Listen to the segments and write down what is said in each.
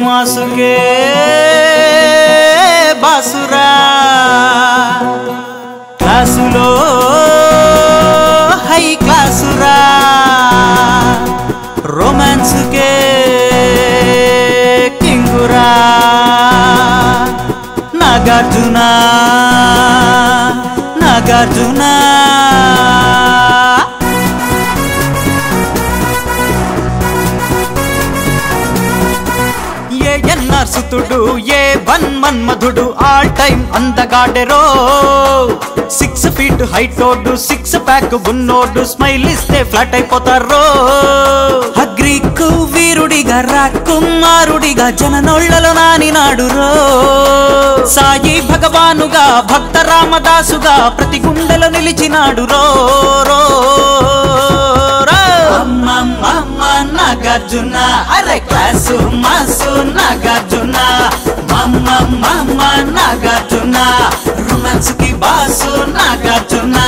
మాసుకే బాసురా క్లాసులో హై క్లాసురా రొమాన్స్కే కింగురా నాగార్జున నాగార్జున ఏ ఎన్ఆర్ సుతుడు ఏ వన్ మన్మధుడు ఆల్ టైమ్ అందగాడెరో సిక్స్ ఫీట్ హైట్ ఓడు సిక్స్ ప్యాక్ ఉన్నోడు స్మైల్ ఇస్తే ఫ్లాట్ అయిపోతారో అగ్రీకు వీరుడిగా రాకుమారుడిగా జననోళ్లలో నానినాడు రో సాయి భగవానుగా భక్త రామదాసుగా ప్రతి గుండెలో నిలిచినాడు రో రో రో. అమ్మమ్మ నాగార్జున అరే క్లాసు మాసు నాగార్జున మమ్మ మమ్మ నాగార్జున రొమాన్స్ కి బాసు నాగార్జున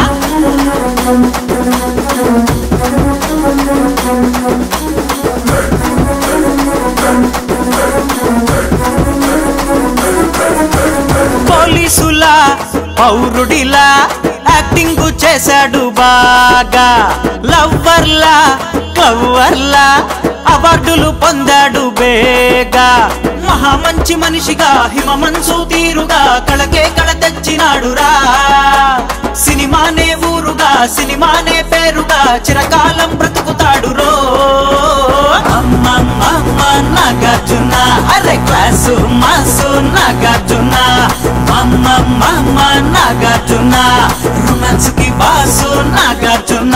పోలీసులా పౌరుడిలా యాక్టింగ్ చేశాడు బాగా లవ్వర్లా క్లవర్లా అవార్డులు పొందాడు బేగా మహా మంచి మనిషిగా హిమమంచు తీరుగా కళకే కళ తెచ్చినాడురా సినిమానే ఊరుగా సినిమానే పేరుగా చిరకాలం బ్రతుకుతాడు రో అమ్మమ్మ నాగార్జున అరే క్లాసు మాసు నాగార్జున మమ్మ మమ్మ నాగార్జున రొమాన్స్ కి boss Nagarjuna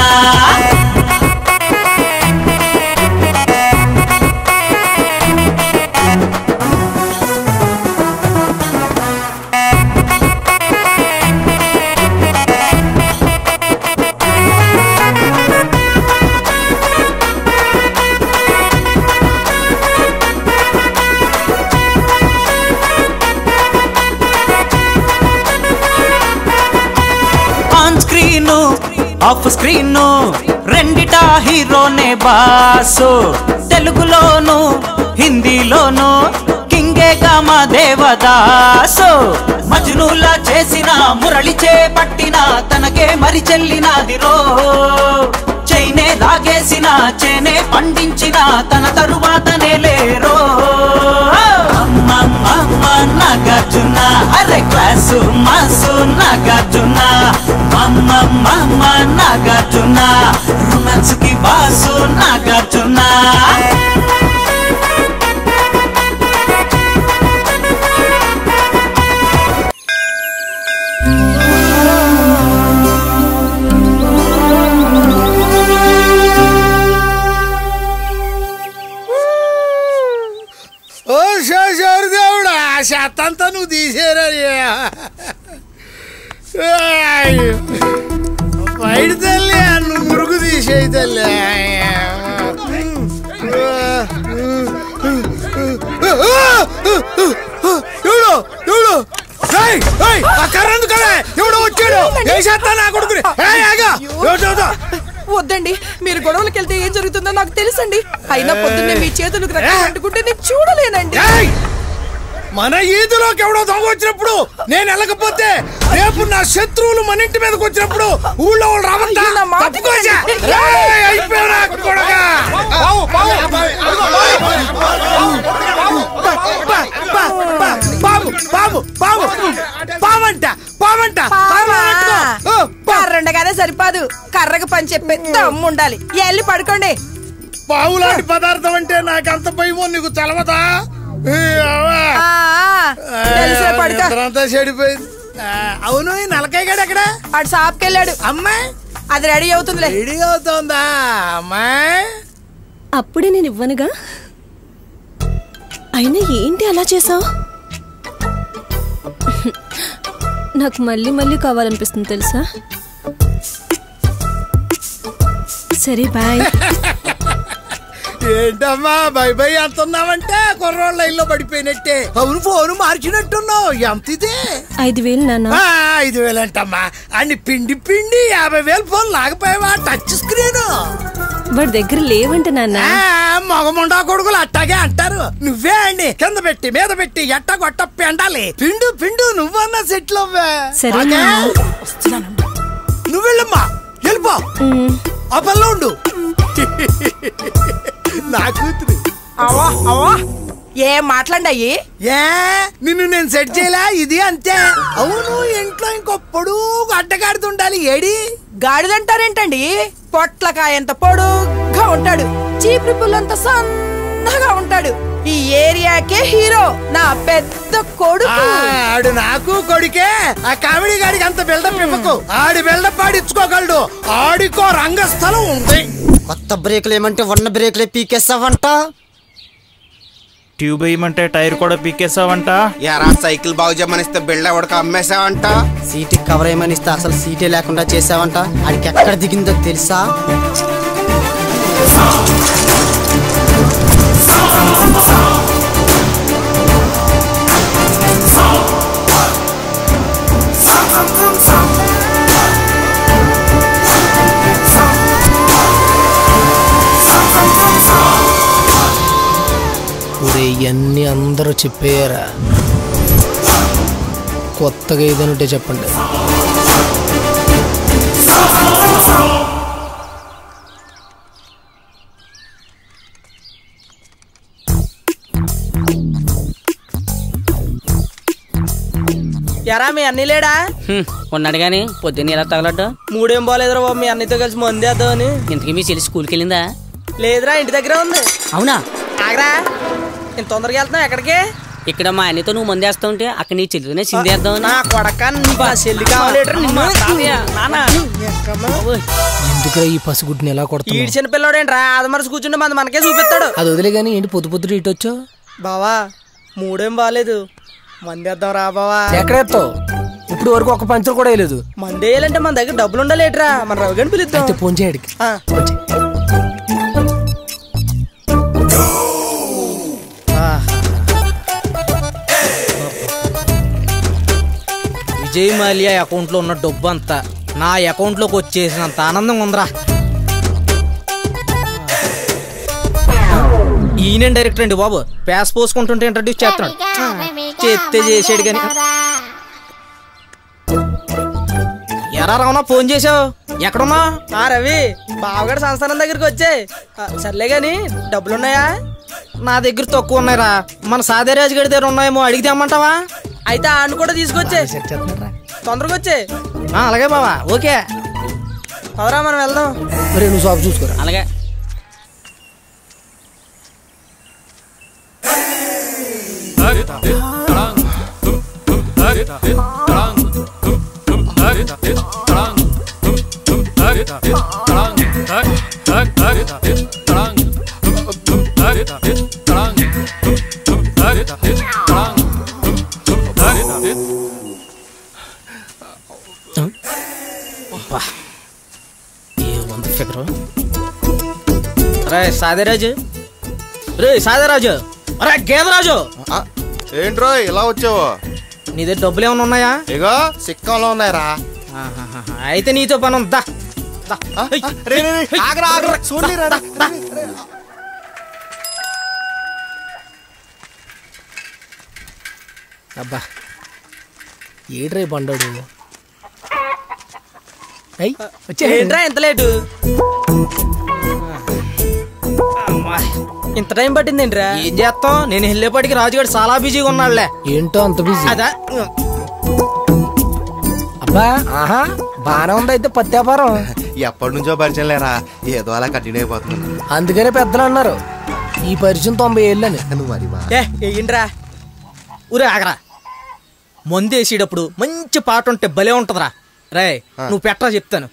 on screen off screen రెండిటా హీరోనే బాసు తెలుగులోను హిందీలోను కింగేగా మా దేవదాసు మజునులా చేసిన మురళి చేపట్టిన తనకే మరి చెల్లినాది రో చైనే లాగేసిన చేనే పండించిన తన తరువాతనే లేరో అమ్మమ్మ నాగార్జున అరే క్లాసు మాసు నాగార్జున మమ్మ మమ్మ నాగార్జున రొమాన్స్ కి బాసు నాగార్జున ఓ శేషారు దేవుడా ఆ చెత్తంతా నువ్వు తీసేరని బయట తల్లి నువ్వు మురుగు తీసేయి తల్లి ఎవడు ఎవడు ఏయ్, ఏయ్, ఆ కర్ర ఎందుకలే? ఎవడో వచ్చాడు ఏ చేస్తా నా కొడుకుని ఏయ్, ఆగు. ఎవడు, ఎవడు? వద్దండి మీరు గొడవలకు వెళ్తే ఏం జరుగుతుందో నాకు తెలుసండి అయినా పొద్దున్నే మీ చేతులకు రక్తం అంటుకుంటే నేను చూడలేనండి ఏయ్! మన ఈదులోకి ఎవడో దొంగ వచ్చినప్పుడు నేను వెళ్ళకపోతే రేపు నా శత్రువులు మన ఇంటి మీదకి వచ్చినప్పుడు ఊళ్ళో వాళ్ళు రావద్దా అయ్యో, నా మాట తప్పుకోసా. వినండి. ఏయ్, అయిపోయావురా, కొడకా. బా, బా, బా, బాబు బాబు బాబు పావంట పావంట పావా? ఓ, బా. కర్రండగానే సరిపోదు కర్రకు పని చెప్పే దమ్ము ఉండాలి వెళ్ళి పడుకోండి పావు లాంటి పదార్థం అంటే నాకు అంత భయమో నీకు తెలవదా ఏ, అవ్వా. ఆ, ఆ, తెలిసే పడుకో అంతా చెడిపోయింది ఆ, అవును ఈ నలకాయ గడ ఎక్కడ అటు షాప్కెళ్ళాడు అమ్మాయి అది రెడీ అవుతుందిలే రెడీ అవుతోందా అమ్మాయి అప్పుడే నేను ఇవ్వనుగా అయినా ఏంటి అలా చేసావు నాకు మళ్ళీ మళ్ళీ కావాలనిపిస్తుంది తెలుసా సరే బాయ్ ఏంటమ్మా బై బై అంటున్నావంటే కుర్రోళ్ళ ఇల్లు పడిపోయినట్టే అవును ఫోన్ మార్చినట్టున్నావు ఎంత ఇది ఐదు వేలు నాన్న ఆ, ఐదు వేలు అంటమ్మా అన్ని పిండి పిండి యాభై వేలు ఫోన్ లాగపోయావా టచ్ స్క్రీన్ వాడి దగ్గర లేవంట నాన్న ఆ, మగముండా కొడుకులు అట్టాగే అంటారు నువ్వే అండి కింద పెట్టి మీద పెట్టి ఎట్ట కొట్ట పెండాలి పిండు పిండు నువ్వన్నా సెటిల్ అవ్వే సరే ఓకే? నాన్న. నువ్వు వెళ్ళమ్మా వెళ్ళిపో మ్, ఆ పనిలో ఉండు నా కూతురు అవా అవా ఏం మాట్లాడి అయ్యి ఏ నిన్ను నేను సెట్ చేయలే ఇది అంతే అవును ఇంట్లో ఇంకో పొడుగు అడ్డగాడుతుండాలి ఏడి గాడిదంటారేంటండి పొట్లకాయంత పొడుగ్గా ఉంటాడు చీపురు పుల్లంత సన్నగా ఉంటాడు ఈ ఏరియాకే హీరో నా పెద్ద ఆ, కొడుకు ఆడు నాకు కొడుకే ఆ కామెడీ గాడికి అంత బిల్డప్ ఇవ్వకు ఆడి బిల్డప్ ఆడిచ్చుకోగలడు ఆడికో రంగస్థలం ఉంది కొత్త బ్రేకులు ఏమంటే ఉన్న బ్రేకులే పీకేస్తావంట ట్యూబ్ వేయమంటే టైర్ కూడా పీకేసావంట ఎరా సైకిల్ బాగు చేయమనిస్తే బిళ్ళ ఎవడికి అమ్మేసావంట సీట్ కవర్ ఏమని ఇస్తే అసలు సీటే లేకుండా చేసావంట ఆడికి ఎక్కడ దిగిందో తెలుసా ఒరే ఇవన్నీ అందరూ చెప్పేయరా కొత్తగా ఏదైనా ఉంటే చెప్పండి ఎరా మీ అన్ని లేడా ఉన్నాడు గాని పొద్దున్న ఎలా తగలడ్డా మూడేం బాగాలేదురా బాబు మీ అన్నితో కలిసి మందేద్దామని ఇంతకీ మీ చెల్లి స్కూల్కి వెళ్ళిందా లేదురా ఇంటి దగ్గర ఉంది అవునా ఆగరా ఇంత తొందరగా వెళ్తున్నావు ఎక్కడికి ఇక్కడ మా అన్నతో నువ్వు మందేస్తా ఉంటే అక్కడ నీ చెల్లితోనే చిందేద్దామని నా కొడక నీకు ఆ చెల్లి కావాలేట్రా నిన్ను ఎందుకురా ఈ పసిగుడ్డిని ఎలా ఈడు కొడుతున్నావు చిన్న పిల్లడేంట్రా అది మనసు కూర్చుంటే మంది మనకే చూపిస్తాడు అది వదిలే కానీ ఏంటి పొద్దు పొద్దు ఇటు వచ్చావు బావా మూడేం బాగాలేదు మందేద్దాం రా బావా ఎక్కడెత్తావు ఇప్పుడు వరకు ఒక పంచర్ కూడా వేయలేదు మందేయాలంటే మన దగ్గర డబ్బులు ఉండాలేట్రా మన రవి గని పిలుద్దాం అయితే ఫోన్ చేయడికి ఆ. విజయ్ మాల్యా అకౌంట్లో ఉన్న డబ్బు అంతా నా అకౌంట్లోకి వచ్చేసినంత ఆనందం ఉందిరా ఈయన డైరెక్టర్ అండి బాబు ప్యాస్ పోసుకుంటుంటే ఇంట్రడ్యూస్ చేస్తున్నాడు చేస్తే చేసాడు కానీ ఎరా రావనా ఫోన్ చేసావు ఎక్కడున్నా ఆ రవి బావగడ సంస్థానం దగ్గరికి వచ్చాయి సర్లే గాని డబ్బులు ఉన్నాయా నా దగ్గర తక్కువ ఉన్నాయిరా మన సాదేరాజు గడి దగ్గర ఉన్నాయేమో అడిగితే అమ్మంటావా అయితే ఆను కూడా తీసుకొచ్చే తొందరగా వచ్చే ఆ, అలాగే బావా ఓకే అవరా మనం వెళ్దాం మరి నువ్వు షాప్ చూసుకోరా అలాగే ఏముంది ఫిగరు రే సాదేరాజు రే సాదేరాజు రే గేదరాజు ఆ, ఏంట్రో ఇలా వచ్చావు నీ దగ్గర డబ్బులు ఏమైనా ఉన్నాయా ఇగో సిక్కంలో ఉన్నాయిరా ఆహాహా. అయితే నీతో పని ఉందా దా. ఆ, హై. ఆ, రే, రే, రే, ఆగరా, ఆగరా, చూడండి, రా, రా, రా. అబ్బా ఏడ్రే పండాడు అయ్యి వచ్చే ఏంట్రా ఎంత లేటు ఇంత టైం పట్టింది ఏంట్రా ఏం చేస్తాం నేను వెళ్ళేపాటికి రాజుగారు చాలా బిజీగా ఉన్నాడులే ఏంటో అంత బిజీ అదా అబ్బా ఆహా బానే ఉంది అయితే పత్తి వ్యాపారం ఎప్పటి నుంచో పరిచయం లేరా ఏదో అలా కంటిన్యూ అయిపోతున్నాను అందుకనే పెద్దలు అన్నారు ఈ పరిచయం తొంభై ఏళ్ళని నువ్వు మరి బా ఏ ఏంట్రా ఊరే ఆగరా మందు వేసేటప్పుడు మంచి పాట ఉంటే భలే ఉంటదిరా రే నువ్వు పెట్టరా చెప్తాను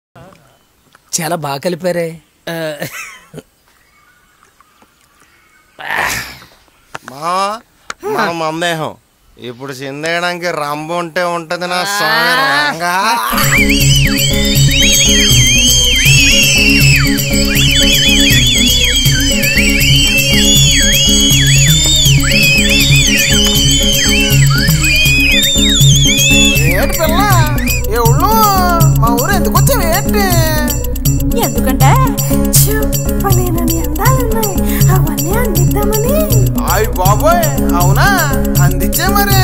చాలా బాగా కలిపారే మా మన మందేహం ఇప్పుడు చిందేయడానికి రంబ ఉంటే ఉంటది నా స్వామి రంగా ఏంటి పిల్ల ఎవళ్ళు మా ఊరు ఎందుకు వచ్చావు ఏంటి ఎందుకంటే చెప్పలేనని అందాలున్నాయి అవన్నీ అందిద్దామని అయ్య బాబోయ్ అవునా అందించే మరి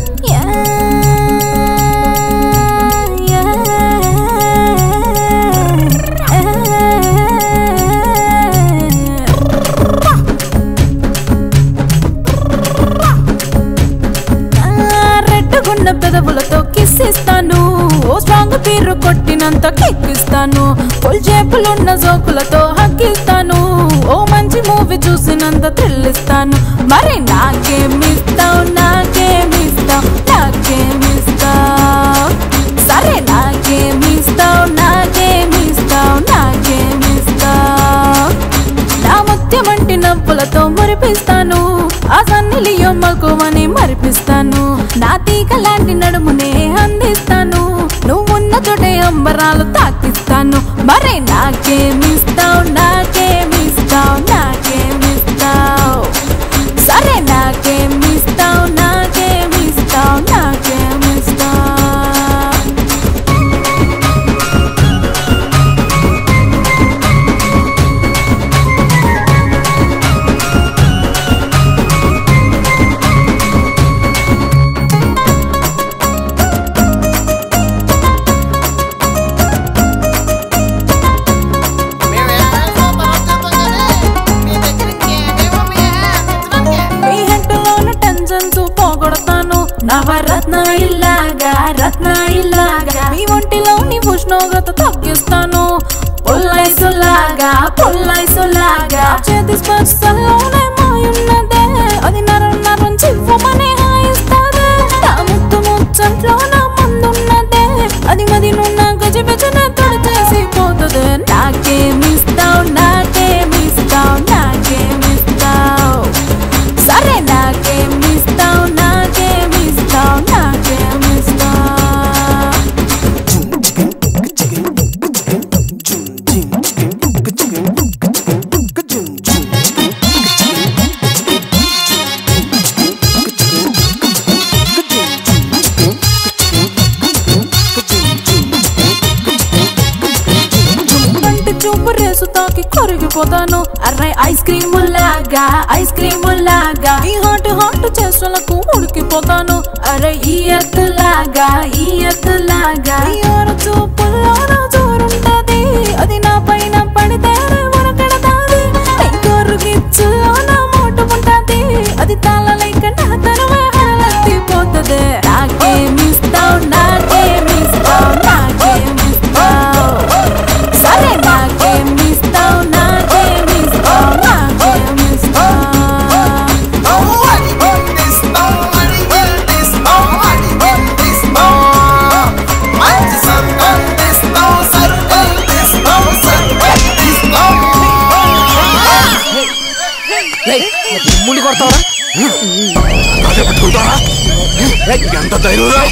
రెట్టుగున్న పెదవులతో కిస్ ఇస్తాను ఓ స్ట్రాంగ్ పీరు కొట్టినంత కిక్ ఇస్తాను ఫుల్ జేబులున్న జోకులతో హక్కిస్తాను ఓ మంచి మూవీ చూసినంత థ్రిల్ ఇస్తాను మరి నాకేమిస్తావు నాకేమిస్తావు నాకేమిస్తావు సరే నాకేమిస్తావు నాకేమిస్తావు నాకేమిస్తావు నా ముత్యమంటి నవ్వులతో మురిపిస్తాను ఆ సన్నిలియో మక్కువని మరిపిస్తాను నా తీగ లాంటి నడుమునే అందిస్తాను నువ్వున్న చోటే అంబరాలు తాకిస్తాను మరి నాకేమిస్తావు నాకేమిస్తావు నాకేమిస్తావు సరే నాకేమిస్తావు నాకేమిస్తావు నాకేమిస్తావు మీ హెడ్లోన టెన్షన్స్ పోగొడతాను నవరత్న ఇల్లాగా రత్న ఇల్లాగా మీ ఒంటిలోని ఉష్ణోగ్రత తగ్గిస్తాను పుల్లైసులాగా పుల్లైసులాగా చేతి స్పర్శలోనే మాయున్నదే అది నరం నరం చివ్వమనే హాయిస్తాదే నా ముత్తు ముచ్చట్లో నా మందున్నదే అది మది నున్న గజబెజన తొడి చేసి పోతుంది నాకేమిస్తావు నాకేమిస్తావు నాకేమిస్తావు సరే నాకేమిస్తావు నాకేమిస్తావు నాకేమిస్తావు కంటి చూపు రేసు తాకి కరిగిపోతాను అర్రై ఐస్ క్రీమ్ లాగా ఐస్ క్రీమ్ లాగా ఈ హాట్ హాట్ చేష్టలకు ఉడికిపోతాను అరే ఈ ఎత్తు లాగా ఈ ఎత్తు లాగా ఈ ఆర చూపుల్లో నా జోరుంటది అది నా పైన పడితే ఉరకడతాది ఇంకొరుగిచ్చులో నా మోటు ఉంటది అది తాళలేక నా తనవే హరలెత్తిపోతది నాకేమిస్తావు నాకేమిస్తావు నాకేమిస్తావు సరే నాకేమిస్తావు నాకేమిస్తావు నాకేమిస్తావు ముండి కొడతావా ఎంత ధైర్యం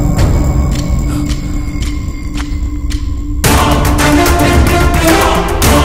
ఆ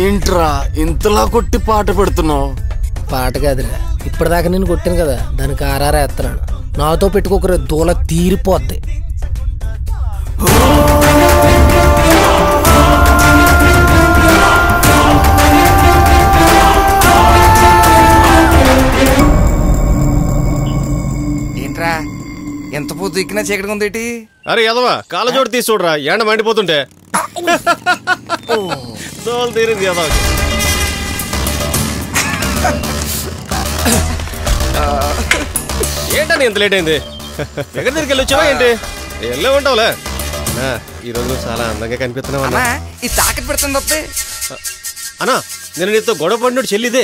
ఏంట్రా ఇంతలా కొట్టి పాట పెడుతున్నావు పాట కాదురా ఇప్పటిదాకా నేను కొట్టాను కదా దానికి ఆరారా ఎత్తనాను నాతో పెట్టుకోకరే దూల తీరిపోద్ది ఏంట్రా ఎంత పొద్దు ఎక్కినా చీకటిగా ఉంది ఏంటి అరే ఎదవా కాళ్ళ జోడు తీసి చూడరా ఎండ మండిపోతుంటే దోలు తీరింది ఎదవా ఏంటని ఎంత లేట్ అయింది ఎక్కడి దగ్గరికి వెళ్ళి వచ్చావా ఏంటి వెళ్ళే ఉంటావులే అన్నా, ఈ రోజు నువ్వు చాలా అందంగా కనిపిస్తున్నావు అన్నా అన్నా ఈ తాకట్టు పెడుతుంది వస్తే అన్నా నేను నీతో గొడవ పడినోడు చెల్లిదే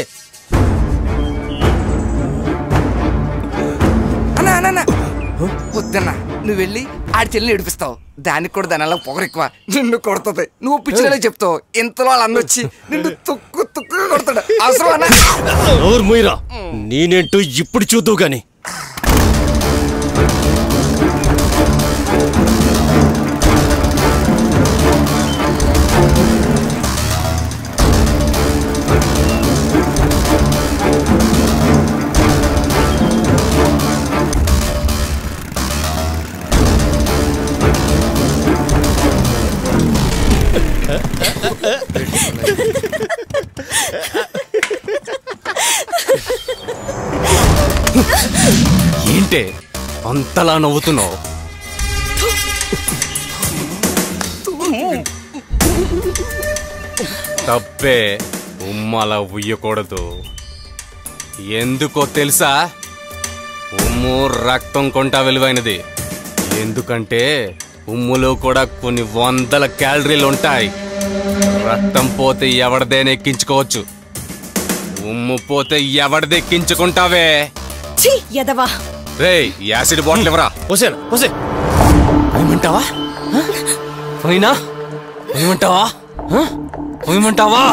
అన్నా అన్నా అన్నా. వద్దన్నా నువ్వు వెళ్ళి ఆడి చెల్లిని ఏడిపిస్తావు దానికి కూడా దాని అలా పొగరు ఎక్కువ నిన్ను కొడుతుంది నువ్వు పిచ్చిలనే చెప్తావు ఇంతలో వాళ్ళు అన్న వచ్చి నిన్ను తుక్కు తుక్కు కొడతాడు అవసరం అన్నా నోరు ముయిరా నేనేంటో ఇప్పుడు చూద్దావు గాని ఏంటే అంతలా నవ్వుతున్నావు తప్పే ఉమ్మలా ఉయ్యకూడదు ఎందుకో తెలుసా ఉమ్ము రక్తం కొంటా విలువైనది ఎందుకంటే ఉమ్ములో కూడా కొన్ని వందల క్యాలరీలు ఉంటాయి రక్తం పోతే ఎవరిదైనా ఎక్కించుకోవచ్చు ఉమ్ము పోతే ఎవరిది ఎక్కించుకుంటావే ఛీ ఎదవా రే యాసిడ్ బాటిల్ ఇవ్వరా పోసాను పోసే పోయమంటావా పోయినా పోయమంటావా హ? పోయమంటావా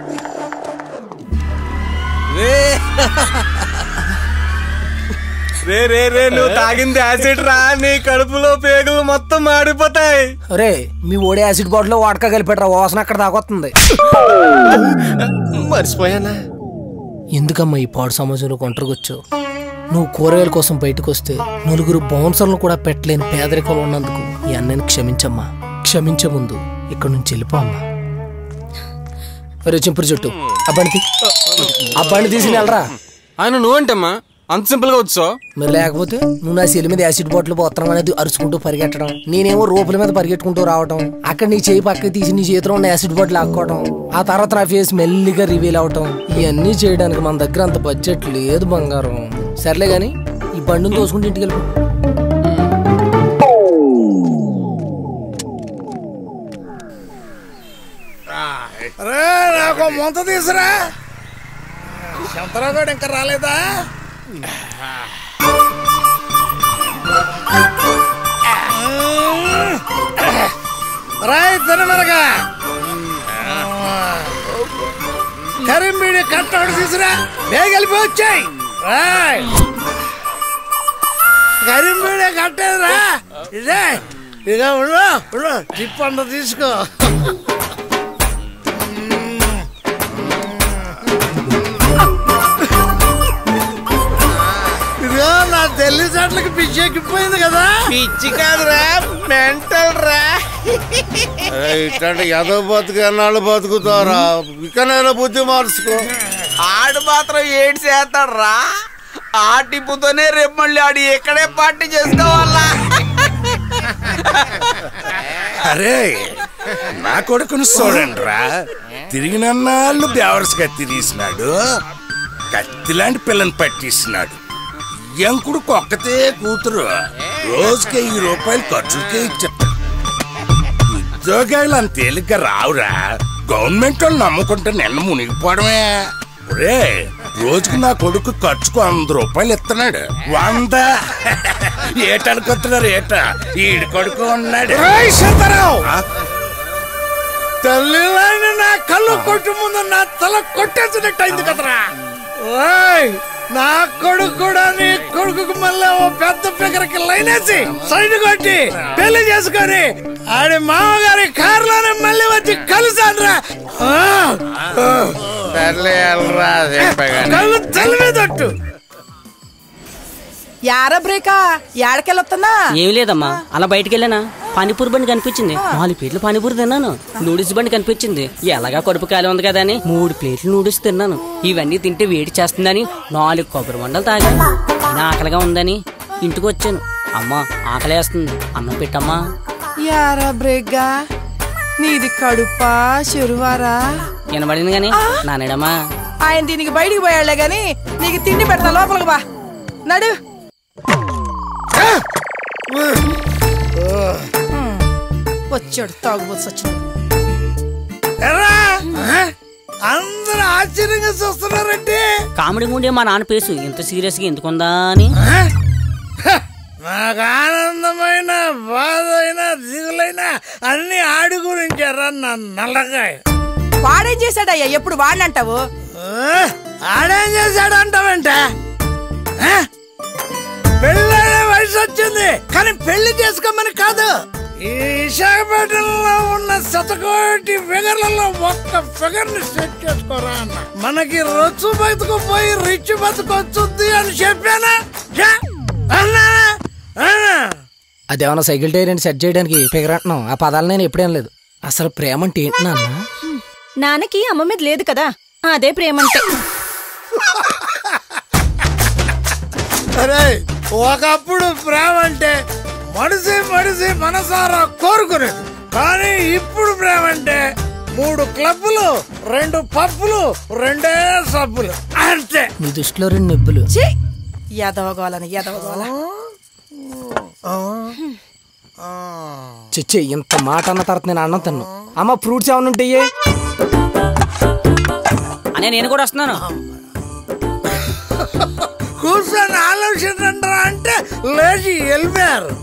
రే రే రే నువ్వు తాగింది యాసిడ్ రా నీ కడుపులో పేగులు మొత్తం మాడిపోతాయి అరే మీ ఓడి యాసిడ్ బాటిల్ వాడక కలిపెట్టరా వాసన అక్కడ దాకొస్తుంది మర్చిపోయానా ఎందుకమ్మా ఈ పాడు సమాజంలో ఒంటరికొచ్చావు నువ్వు కూరగాయల కోసం బయటకు వస్తే నలుగురు బౌన్సర్లను కూడా పెట్టలేని పేదరికంలో ఉన్నందుకు ఈ అన్నని క్షమించమ్మా క్షమించే ముందు ఇక్కడి నుంచి వెళ్ళిపో అమ్మా అరే చింపురు చుట్టూ అబ్బాయిని అబ్బాయిని తీసి వెళ్ళరా ఆయన నువ్వేంటమ్మా అంత సింపుల్ గా వచ్చావు మరి లేకపోతే నువ్వు నా సెల్ మీద యాసిడ్ బాటిల్ పోత్రం అనేది అరుచుకుంటూ పరిగెట్టడం నేనేమో రోపుల మీద పరిగెట్టుకుంటూ రావటం అక్కడ నీ చేయి పక్కకి తీసి నీ చేతిలో ఉన్న యాసిడ్ బాటిల్ ఆక్కోవడం ఆ తర్వాత నా ఫేస్ మెల్లిగా రివీల్ అవటం ఇవన్నీ చేయడానికి మన దగ్గర అంత బడ్జెట్ లేదు బంగారం సర్లే గాని ఈ బండిని తోసుకుంటే ఇంటికి వెళ్ళిపో రే నాకు ముంత తీసురా శంతరావు గారు ఇంకా రాలేదా రాయ్ తినమరగా కరీంబీడి కట్టాడు తీసురా బేగ వెళ్ళిపో వచ్చాయి రాయ్ కరీంబీడి కట్టేదిరా ఇదే ఇక ఉండు ఉండు టిప్ అంత తీసుకో ఇదిగో నా తెల్లి చెట్లకి పిచ్చి ఎక్కిపోయింది కదా పిచ్చి కాదురా మెంటల్ రా ఇట్లాంటి ఎదో బతుకు ఎన్నాళ్ళు బతుకుతారా ఇకనైనా బుద్ధి మార్చుకో ఆడు మాత్రం ఏడు చేస్తాడు రా ఆ టిప్పుతోనే రేపు మళ్ళీ ఆడు ఎక్కడే పార్టీ చేసుకోవాలా అరే నా కొడుకును చూడండి రా తిరిగినన్నాళ్ళు బేవర్స్ కత్తి తీసినాడు కత్తి లాంటి పిల్లని పట్టిస్తున్నాడు ఎంకుడు ఒక్కతే కూతురు రోజుకి వెయ్యి రూపాయలు ఖర్చుకే ఇచ్చాడు ఉద్యోగాలు అంత తేలిగ్గా రావురా గవర్నమెంట్ వాళ్ళు నమ్ముకుంటే నిన్న మునిగిపోవడమే ఒరే రోజుకి నా కొడుకు ఖర్చుకు వంద రూపాయలు ఇస్తున్నాడు వంద ఏటనుకుంటున్నారు ఏట ఈడు కొడుకు ఉన్నాడు ఆ? తల్లిలాని నా కళ్ళు కొట్టు ముందు నా తల కొట్టేసినట్టు అయింది కదరా ఓయ్ నా కొడుకు కూడా నీ కొడుకు మళ్ళీ ఓ పెద్ద ఫిగర్కి లైన్ వేసి సైడ్ కొట్టి పెళ్లి చేసుకొని ఆడి మామగారి కారులోనే మళ్ళీ వచ్చి కలిసానురా కళ్ళు తల్లిదొట్టు యారా బ్రేకా ఏడకెళ్ళొస్తున్నా ఏమి లేదమ్మా అలా బయటికి వెళ్ళానా పానీపూరి బండి కనిపించింది నాలుగు ప్లేట్లు పానీపూరి తిన్నాను నూడిల్స్ బండి కనిపించింది ఎలాగా కడుపు కాలి ఉంది కదా అని మూడు ప్లేట్లు నూడిల్స్ తిన్నాను ఇవన్నీ తింటే వేడి చేస్తుందని నాలుగు కొబ్బరి మండలు తాగాను అయినా ఆకలిగా ఉందని ఇంటికి వచ్చాను అమ్మా ఆకలేస్తుంది అన్నం పెట్టమ్మా యారా బ్రేక్గా నీది కడుపా చెరువారా వినబడింది గాని నానేడమ్మా ఆయన దీనికి బయటికి పోయాళ్లే గాని నీకు తిండి పెడతా లోపలికి బా నడు వచ్చాడు తాగుబోతు సచ్చినాడు ఎరా అందరూ ఆశ్చర్యంగా చూస్తున్నారంటే కామెడీ ఉండే మా నాన్న పేసు ఇంత సీరియస్ గా ఎందుకుందా అని నాకు ఆనందమైన బాధ అయినా దిగులైనా అన్ని ఆడి గురించారా నా నల్లగాయ వాడేం చేశాడయ్యా ఎప్పుడు వాడినంటావు ఆడేం చేశాడు అంటావంటే పెళ్ళైన వయసు వచ్చింది కానీ పెళ్లి చేసుకోమని కాదు ఈ విశాఖపట్నంలో ఉన్న శతకోటి ఫిగర్లలో ఒక్క ఫిగర్ ని సెట్ చేసుకోరా అన్న మనకి రొచ్చు బతుకు పోయి రిచ్ బతుకు వచ్చుద్ది అని చెప్పానా ఛే! అన్నానా? అన్నా? అదేమన్నా సైకిల్ టైర్ అని సెట్ చేయడానికి ఫిగర్ అంటున్నాం ఆ పదాలు నేను ఎప్పుడేం లేదు అసలు ప్రేమ అంటే ఏంటి నాన్న నాన్నకి అమ్మ మీద లేదు కదా అదే ప్రేమంటే అరే ఒకప్పుడు ప్రేమ అంటే మనిషి మనిషి మనసారా కోరుకునేది కానీ ఇప్పుడు ప్రేమ అంటే మూడు క్లబ్బులు రెండు పప్పులు రెండే సబ్బులు అంతే నీ దృష్టిలో రెండు నిప్పులు ఎదవగోలని ఎదవగోల చిచ్చి ఇంత మాట అన్న తర్వాత నేను అన్నం తిన్ను అమ్మ ఫ్రూట్స్ ఏమైనా ఉంటాయి అనే నేను కూడా వస్తున్నాను కూర్చొని ఆలోచించండి అంటే లేచి వెళ్ళిపోయారు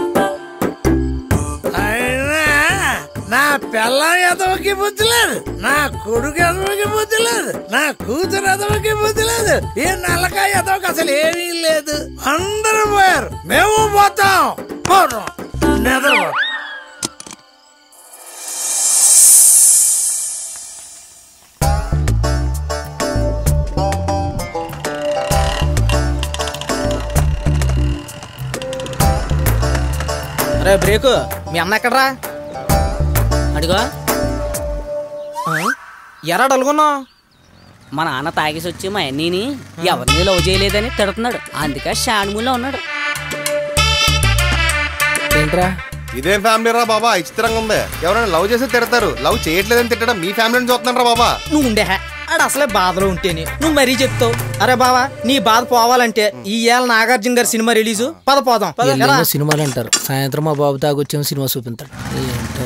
అయినా నా పిల్ల ఎదవకి బుద్ధి లేదు నా కొడుకు ఎదవకి బుద్ధి లేదు నా కూతురు ఎదవకి బుద్ధి లేదు ఈ నల్లకాయ ఎదవకి అసలు ఏమీ లేదు అందరూ పోయారు మేము పోతాం పోతాం నిద్రపో రే బ్రేకు మీ అన్న ఎక్కడరా అడిగో ఎరా డల్గొన్నావు మా నాన్న తాగేసి వచ్చి మా అన్నీని ఎవరిని లవ్ చేయలేదని తిడుతున్నాడు అందుకే షాణ్మూల్లో ఉన్నాడు ఏంట్రా ఇదేం ఫ్యామిలీ రా బాబా విచిత్రంగా ఉంది ఎవరైనా లవ్ చేసి తిడతారు లవ్ చేయట్లేదని తిట్టడం మీ ఫ్యామిలీని చూస్తున్నాను రా బాబా నువ్వు ఉండే ఆడు అసలే బాధలో ఉంటేనే నువ్వు మరీ చెప్తావు అరే బావా నీ బాధ పోవాలంటే ఈ ఏళ్ళ నాగార్జున గారి సినిమా రిలీజు పద పోదాం పద, ఎల్లేమో ఎరా. సినిమాలు అంటారు సాయంత్రం మా బాబు తాగొచ్చేమో సినిమా చూపించాడు ఏంటో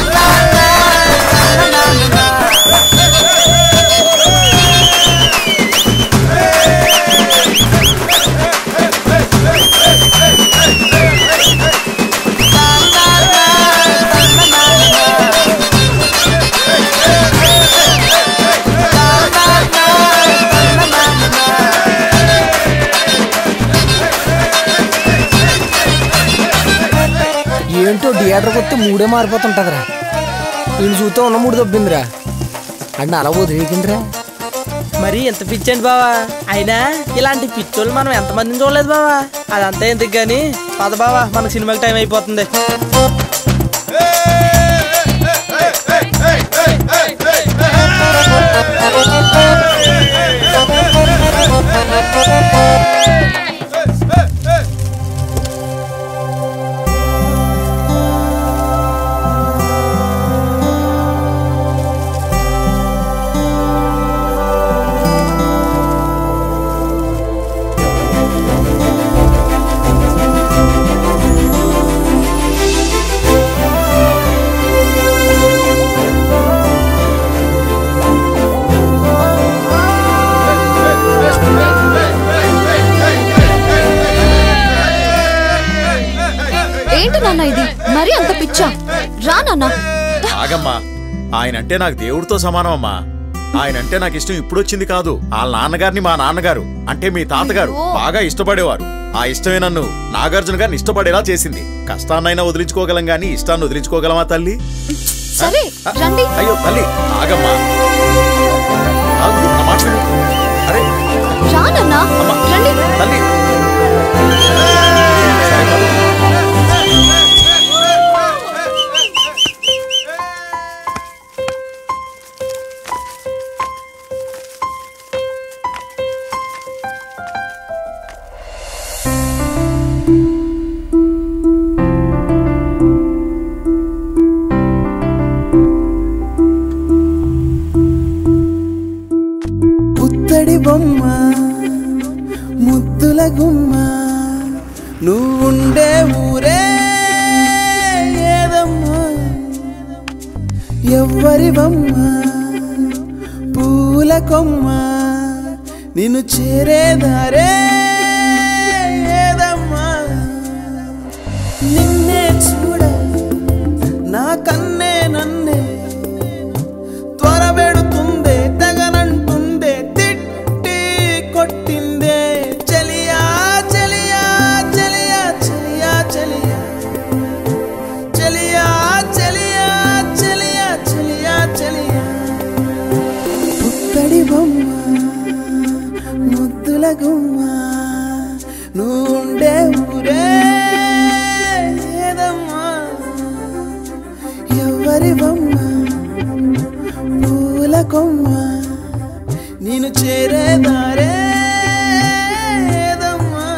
ఏంటో థియేటర్కి వస్తే మూడే మారిపోతుంటదిరా ఈయన చూస్తే ఉన్న మూడు దొబ్బిందిరా అంటే అలా వదిలేకిందిరా మరి ఎంత పిచ్చండి బావా అయినా ఇలాంటి పిచ్చోళ్ళు మనం ఎంతమందిని చూడలేదు బావా అదంతా ఎందుకు గాని పద బావా మన సినిమాకి టైం అయిపోతుంది ఏంటి నాన్న ఇది మరి అంత పిచ్చా రా నాన్న ఆగమ్మా ఆయన అంటే నాకు దేవుడితో సమానం అమ్మా ఆయన అంటే నాకు ఇష్టం ఇప్పుడు వచ్చింది కాదు వాళ్ళ నాన్నగారిని మా నాన్నగారు అంటే మీ తాతగారు బాగా ఇష్టపడేవారు ఆ ఇష్టమే నన్ను నాగార్జున గారిని ఇష్టపడేలా చేసింది కష్టాన్నైనా వదిలించుకోగలం గాని ఇష్టాన్ని వదిలించుకోగలమా తల్లి సరే రండి అయ్యో తల్లి ఆగమ్మా ఆగు, నా మాట విను. అరే రానన్నా రండి తల్లి పుత్తడి బొమ్మ ముద్దుల గుమ్మ నువ్వుండే ఊరే ఏదమ్మా ఎవ్వరి బొమ్మ పూల కొమ్మ నిన్ను చేరేదారే ఏదమ్మా నిన్నే చూడ నా కన్నే నన్నే త్వర పెడుతుందే తెగనంటుందే తిట్టి కొట్టిందే చలియా చలియా చలియా చలియా చలియా చలియా చలియా చలియా చలియా చలియా పుత్తడి బొమ్మ ముద్దుల గుమ్మ నువ్వుండే ఊరే ఏదమ్మా ఎవరి బొమ్మ పూల కొమ్మ నేను చేరేదారే ఏదమ్మా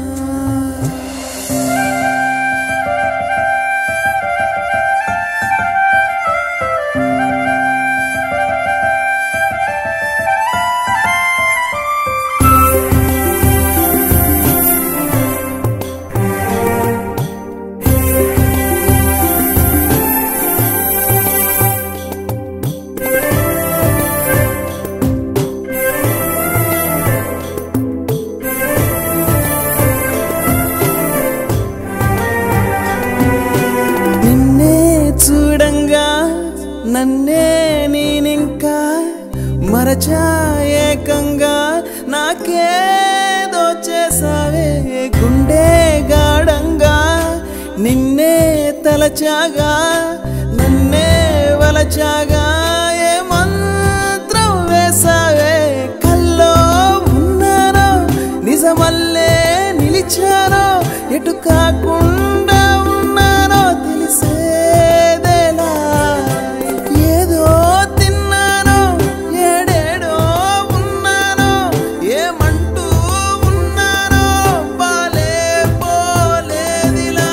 నిన్నే చూడంగా నన్నే నేనింకా మరచా ఏకంగా నాకేదో చేసావే గుండె గాఢంగా నిన్నే తలచాగా నన్నే వలచాగా ఏ మంత్రం వేసావే కల్లో ఉన్నానో నిజమల్లే నిలిచానో ఎటు కాకుండా ఉన్నానో తెలిసేదేలా ఏదో తిన్నానో ఏడేడో ఉన్నానో ఏమంటూ ఉన్నానో బాలే పోలేదిలా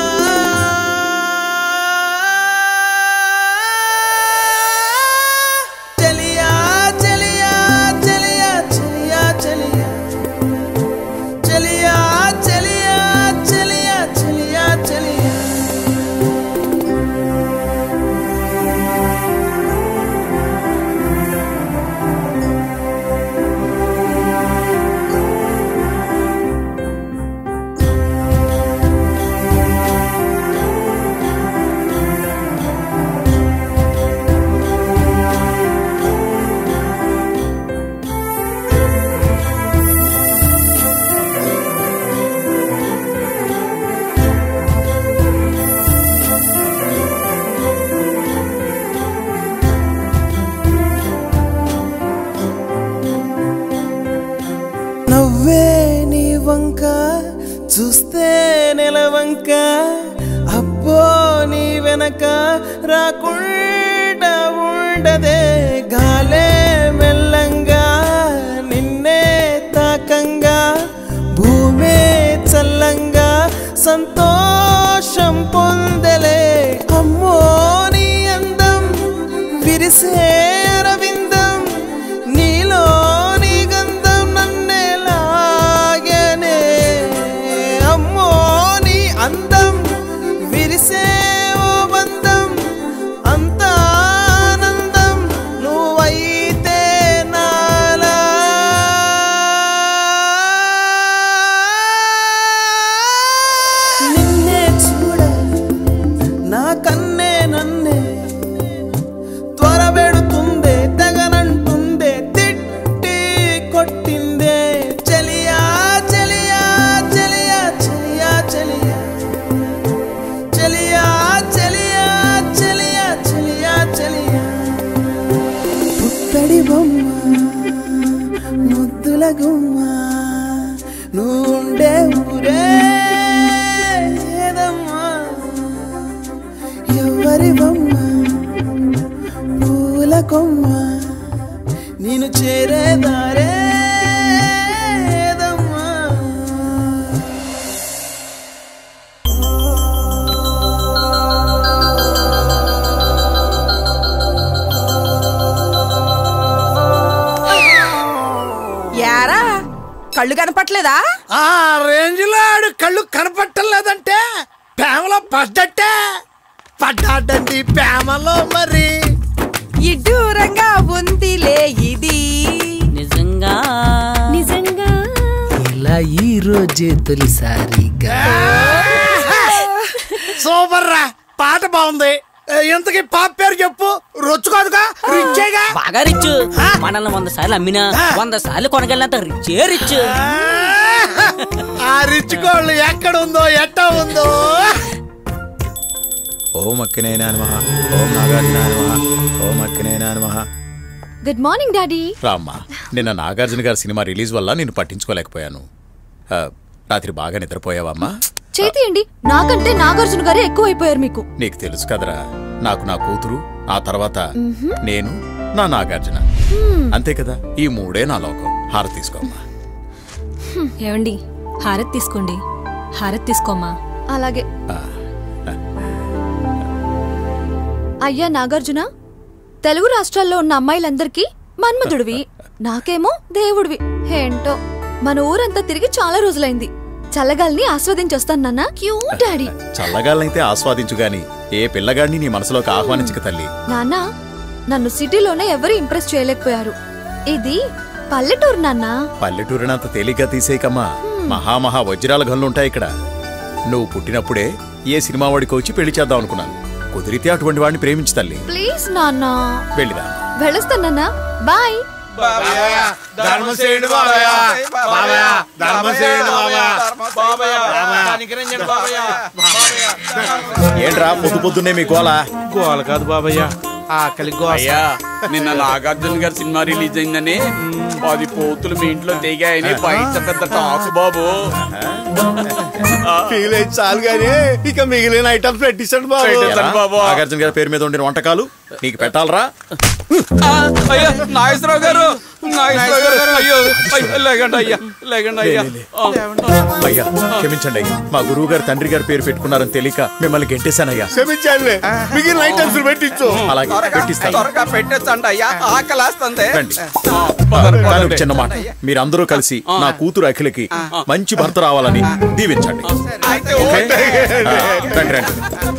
చలియా చలియా చలియా చలియా చలియా చలియా చలియా చలియా చలియా చలియా నవ్వే నీ వంక చూస్తే నెలవంక అబ్బో నీ వెనక రాకుండా ఉండదే గాలే మెల్లంగా నిన్నే తాకంగా భూమే చల్లంగా సంతోషం పొందలే అమ్మో నీ అందం విరిసే అరవిందం నీలో నీ గంధం నన్నే లాగనే అమ్మో నీ అందం విరిసే ఓ బంధం అంత ఆనందం ఎవరి బొమ్మ పూల కొమ్మ నేను చేరేదారేదమ్మా యారా కళ్ళు కనపట్లేదా ఆ రేంజ్ లో ఆడు కళ్ళు కనపట్టలేదంటే ప్రేమలో పడ్డట్టే పడ్డాడండి ప్రేమలో మరి ఇడ్డూరంగా ఉందిలే ఇది నిజంగా నిజంగా ఇలా ఈ రోజే తొలిసారిగా సూపర్ రా పాట బాగుంది ఏ, ఇంతకీ పాప పేరు చెప్పు రొచ్చు కాదుగా రిచ్చేగా బాగా రిచ్ మనల్ని వంద సార్లు అమ్మినా వంద సార్లు కొనగలిగినంత రిచ్చే రిచ్ ఆ రిచ్ కోళ్ళు ఎక్కడ ఉందో ఎట్టా ఉందో ఓం అక్కినేనా నమః ఓం నాగార్జున నమః ఓం అక్కినేనా నమః గుడ్ మార్నింగ్ డాడీ రామ్మా నిన్న నాగార్జున గారి సినిమా రిలీజ్ వల్ల నేను పట్టించుకోలేకపోయాను ఆ, రాత్రి బాగా నిద్రపోయావమ్మా చేతియండి నాకంటే నాగార్జున గారే ఎక్కువైపోయారు మీకు నీకు తెలుసు కదరా నాకు నా కూతురు ఆ తర్వాత మ్మ్హ్మ్. నేను నా నాగార్జున హ్మ్. అంతే కదా ఈ మూడే నా లోకం హారతి తీసుకోమ్మా ఏమండి హారత్ తీసుకోండి హారత్ తీసుకోమ్మా అలాగే ఆ, అయ్యా నాగార్జున తెలుగు రాష్ట్రాల్లో ఉన్న అమ్మాయిలందరికీ మన్మధుడివి నాకేమో దేవుడివి ఏంటో మన ఊరంతా తిరిగి చాలా రోజులైంది చల్లగాల్ని ఆస్వాదించొస్తాను నాన్న క్యూ డాడీ చల్లగాలనైతే ఆస్వాదించు గాని ఏ పిల్లగాడిని నీ మనసులోకి ఆహ్వానించక తల్లి నాన్న నన్ను సిటీలోనే ఎవరు ఇంప్రెస్ చేయలేకపోయారు ఇది పల్లెటూరు నాన్న పల్లెటూరినంత తేలిగ్గా తీసేయకమ్మా మహామహా వజ్రాల గనులుంటాయి ఇక్కడ నువ్వు పుట్టినప్పుడే ఏ సినిమా వాడికి వచ్చి పెళ్లి చేద్దాం అనుకున్నాను కుదిరితే అటువంటి వాడిని ప్రేమించు తల్లి ప్లీజ్ నాన్న వెళ్ళిదా వెళ్ళొస్తాను నాన్న బాయ్ ధర్మం చేయండి బాబాయ్ బాబాయ్ ధర్మం చేయండి బాబాయ్ ఏంట్రా పొద్దు పొద్దున్నే మీ గోల గోల కాదు బాబయ్య ఆకలి గోస అయ్యా నిన్న నాగార్జున గారి సినిమా రిలీజ్ అయిందని పది పోతులు మీ ఇంట్లో తెగాయని బయట పెద్ద టాక్ బాబు ఫీల్ అయితే చాలు గానీ ఇక మిగిలిన ఐటమ్స్ పెట్టించండి బాబు నాగార్జున గారి పేరు మీద ఉండిన వంటకాలు నీకు పెట్టాలరా అయ్యా నాగేశ్వరరావు గారు నాగేశ్వరరావు గారు అయ్యో అయ్యో, లేకండి అయ్యా లేకండి అయ్యా ఆ, అయ్యా క్షమించండి అయ్యా మా గురువు గారు తండ్రి గారి పేరు పెట్టుకున్నారని తెలియక మిమ్మల్ని గెంటేశానయ్యా క్షమించాలి మిగిలిన ఐటమ్స్ పెట్టించు అలాగే పెట్టిస్తాను త్వరగా పెట్టేచ్చండి అయ్యా ఆకలేస్తుంది రండి. కానీ ఒక చిన్న మాట మీరందరూ కలిసి నా కూతురు అఖిలకి మంచి భర్త రావాలని దీవించండి ఓకే? ఆ, రండి రండి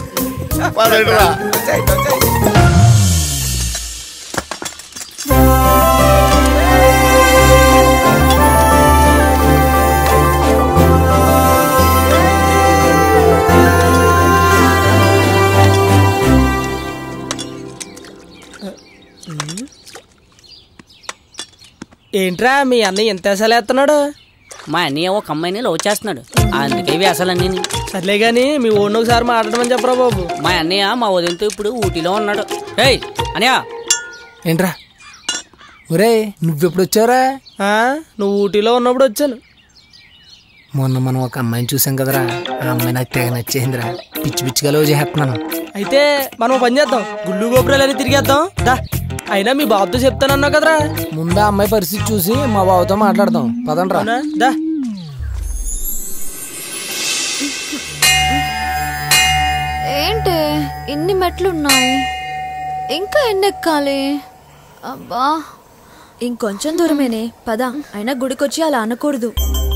ఏంట్రా మీ అన్నయ్య ఎంత వేస్తున్నాడు మా అన్నయ్య ఒక అమ్మాయిని లవ్ చేస్తున్నాడు అందుకే ఇవి అసలన్నీ సర్లే గాని మీ ఓడిని ఒకసారి మాట్లాడమని చెప్పరా బాబు మా అన్నయ్య మా వదినతో ఇప్పుడు ఊటీలో ఉన్నాడు ఏయ్ అన్నయ్య ఏంట్రా ఒరే నువ్వెప్పుడు వచ్చావురా ఆ, నువ్వు ఊటీలో ఉన్నప్పుడు వచ్చాను మొన్న మనం ఒక అమ్మాయిని చూసాం కదరా ఆ అమ్మాయి నాకు తెగ నచ్చేసిందిరా పిచ్చి పిచ్చిగా లవ్ చేస్తున్నాను అయితే మనం ఓ పని చేద్దాం గుళ్ళు గోపురాలని తిరిగేద్దాం దా అయినా మీ బాబుతో చెప్తానన్నావు కదరా ముందు ఆ అమ్మాయి పరిస్థితి చూసి మా బావతో మాట్లాడదాం పదండ్రా అవునా? దా ఏంటి ఇన్ని మెట్లున్నాయి ఇంకా ఎన్ని ఎక్కాలి అబ్బా ఇంకొంచెం దూరమేనే పద అయినా గుడికొచ్చి అలా అనకూడదు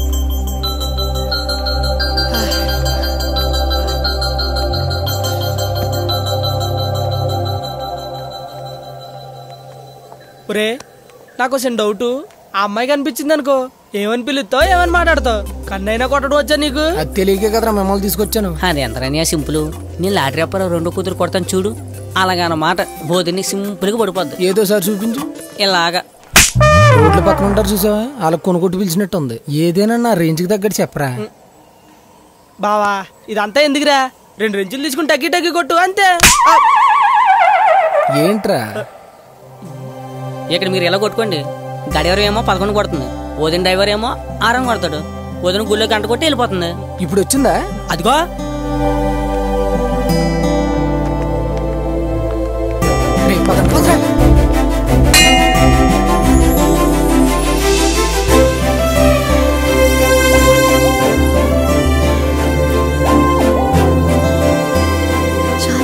ఒరే నాకు వచ్చిన డౌట్ ఆ అమ్మాయి కనిపించింది అనుకో ఏమని పిలుస్తావు ఏమని మాట్లాడతావు కన్నైనా కొట్టడం వచ్చా నీకు అది తెలియకే కదరా మిమ్మల్ని తీసుకొచ్చాను అది ఎంతనయ్యా సింపుల్ నేను లాటరీ అప్పారో రెండు కూతురు కొడతాను చూడు అలాగన్నమాట బోధిని సింపుల్గా పడిపోద్ది ఏదో సార్ చూపించు ఇలాగా రోడ్ల పక్కన ఉంటారు చూసావా వాళ్ళకి కొనుక్కొట్టు పిలిచినట్టు ఉంది ఏదైనా నా రేంజ్కి తగ్గట్టు చెప్పరా బావా ఇదంతా ఎందుకురా రెండు రెంచులు తీసుకుని తగ్గి తగ్గి కొట్టు అంతే ఆ, ఏంట్రా ఇక్కడ మీరు ఎలా కొట్టుకోండి గడియారం ఏమో పదకొండు కొడుతుంది వదిన డ్రైవర్ ఏమో ఆరం కొడతాడు వదిన గుళ్ళో గంట కొట్టి వెళ్ళిపోతుంది ఇప్పుడు వచ్చిందా అదిగో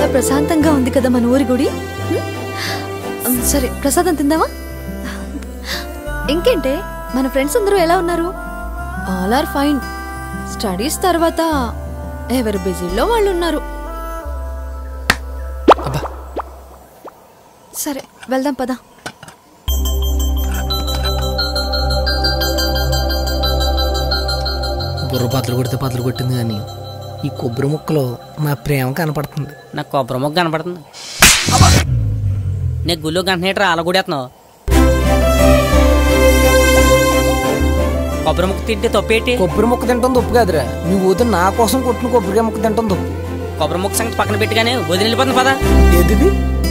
చాలా ప్రశాంతంగా ఉంది కదా మన ఊరి గుడి హ్మ్? ఉమ్, సరే ప్రసాదం తిందామా ఇంకేంటే మన ఫ్రెండ్స్ అందరూ ఎలా ఉన్నారు ఆల్ ఆర్ ఫైన్ స్టడీస్ తర్వాత ఎవరు బిజీలో వాళ్ళు ఉన్నారు సరే వెళ్దాం పదా బుర్ర బద్దలు కొడితే బద్దలు కొట్టింది కానీ ఈ కొబ్బరి ముక్కలో నా ప్రేమ కనపడుతుంది నాకు కొబ్బరి మొక్క కనపడుతుంది నేను గుళ్ళు గంటనేటర్ అలా కూడేస్తున్నావు కొబ్బరి ముక్క తింటే తప్పేటి కొబ్బరి ముక్క తింటాం తప్పు కాదురా నువ్వు పోతే నా కోసం కొట్టిన కొబ్బరికాయ ముక్క తింటాం తప్పు కొబ్బరి ముక్క సంగతి పక్కన పెట్టగానే వదిలి వెళ్ళిపోతుంది పదా ఏదిది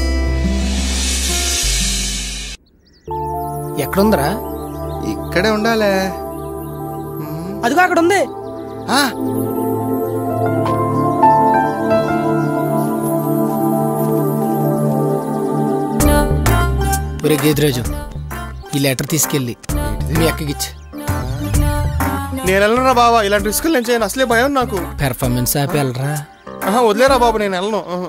ఎక్కడుందరా ఇక్కడే ఉండాలే అదిగో అక్కడ ఉంది ఒరే గేదిరాజు ఈ లెటర్ తీసుకెళ్ళి మీ అక్కకిచ్చి నేను వెళ్ళనురా బాబా ఇలాంటి రిస్కులు నేను చేయను అసలే భయం నాకు పెర్ఫార్మెన్స్ ఆపి వెళ్ళరా ఆహా, వదిలేరా బాబు నేను వెళ్ళను ఆహా.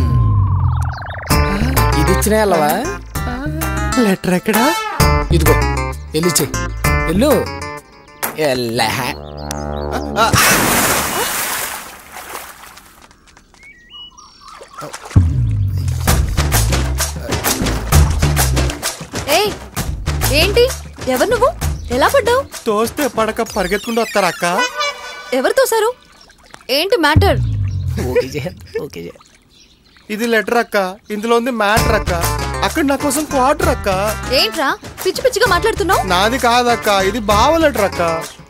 ఇది ఇచ్చినా వెళ్ళవా లెటర్ ఎక్కడా ఇదిగో వెళ్ళిచ్చే వెళ్ళు ఎల్లా ఏయ్ ఏంటి ఎవరు నువ్వు ఎలా పడ్డావు తోస్తే పడక పరిగెత్తుకుంటూ వస్తారా అక్క ఎవరు తోసారు ఏంటి మ్యాటర్ ఓకే చేయ ఓకే చేయ ఇది లెటర్ అక్క ఇందులో ఉంది మ్యాటర్ అక్క అక్కడ నా కోసం క్వార్టర్ అక్క ఏంట్రా పిచ్చి పిచ్చిగా మాట్లాడుతున్నావు నాది కాదక్క ఇది బావ లెటర్ అక్క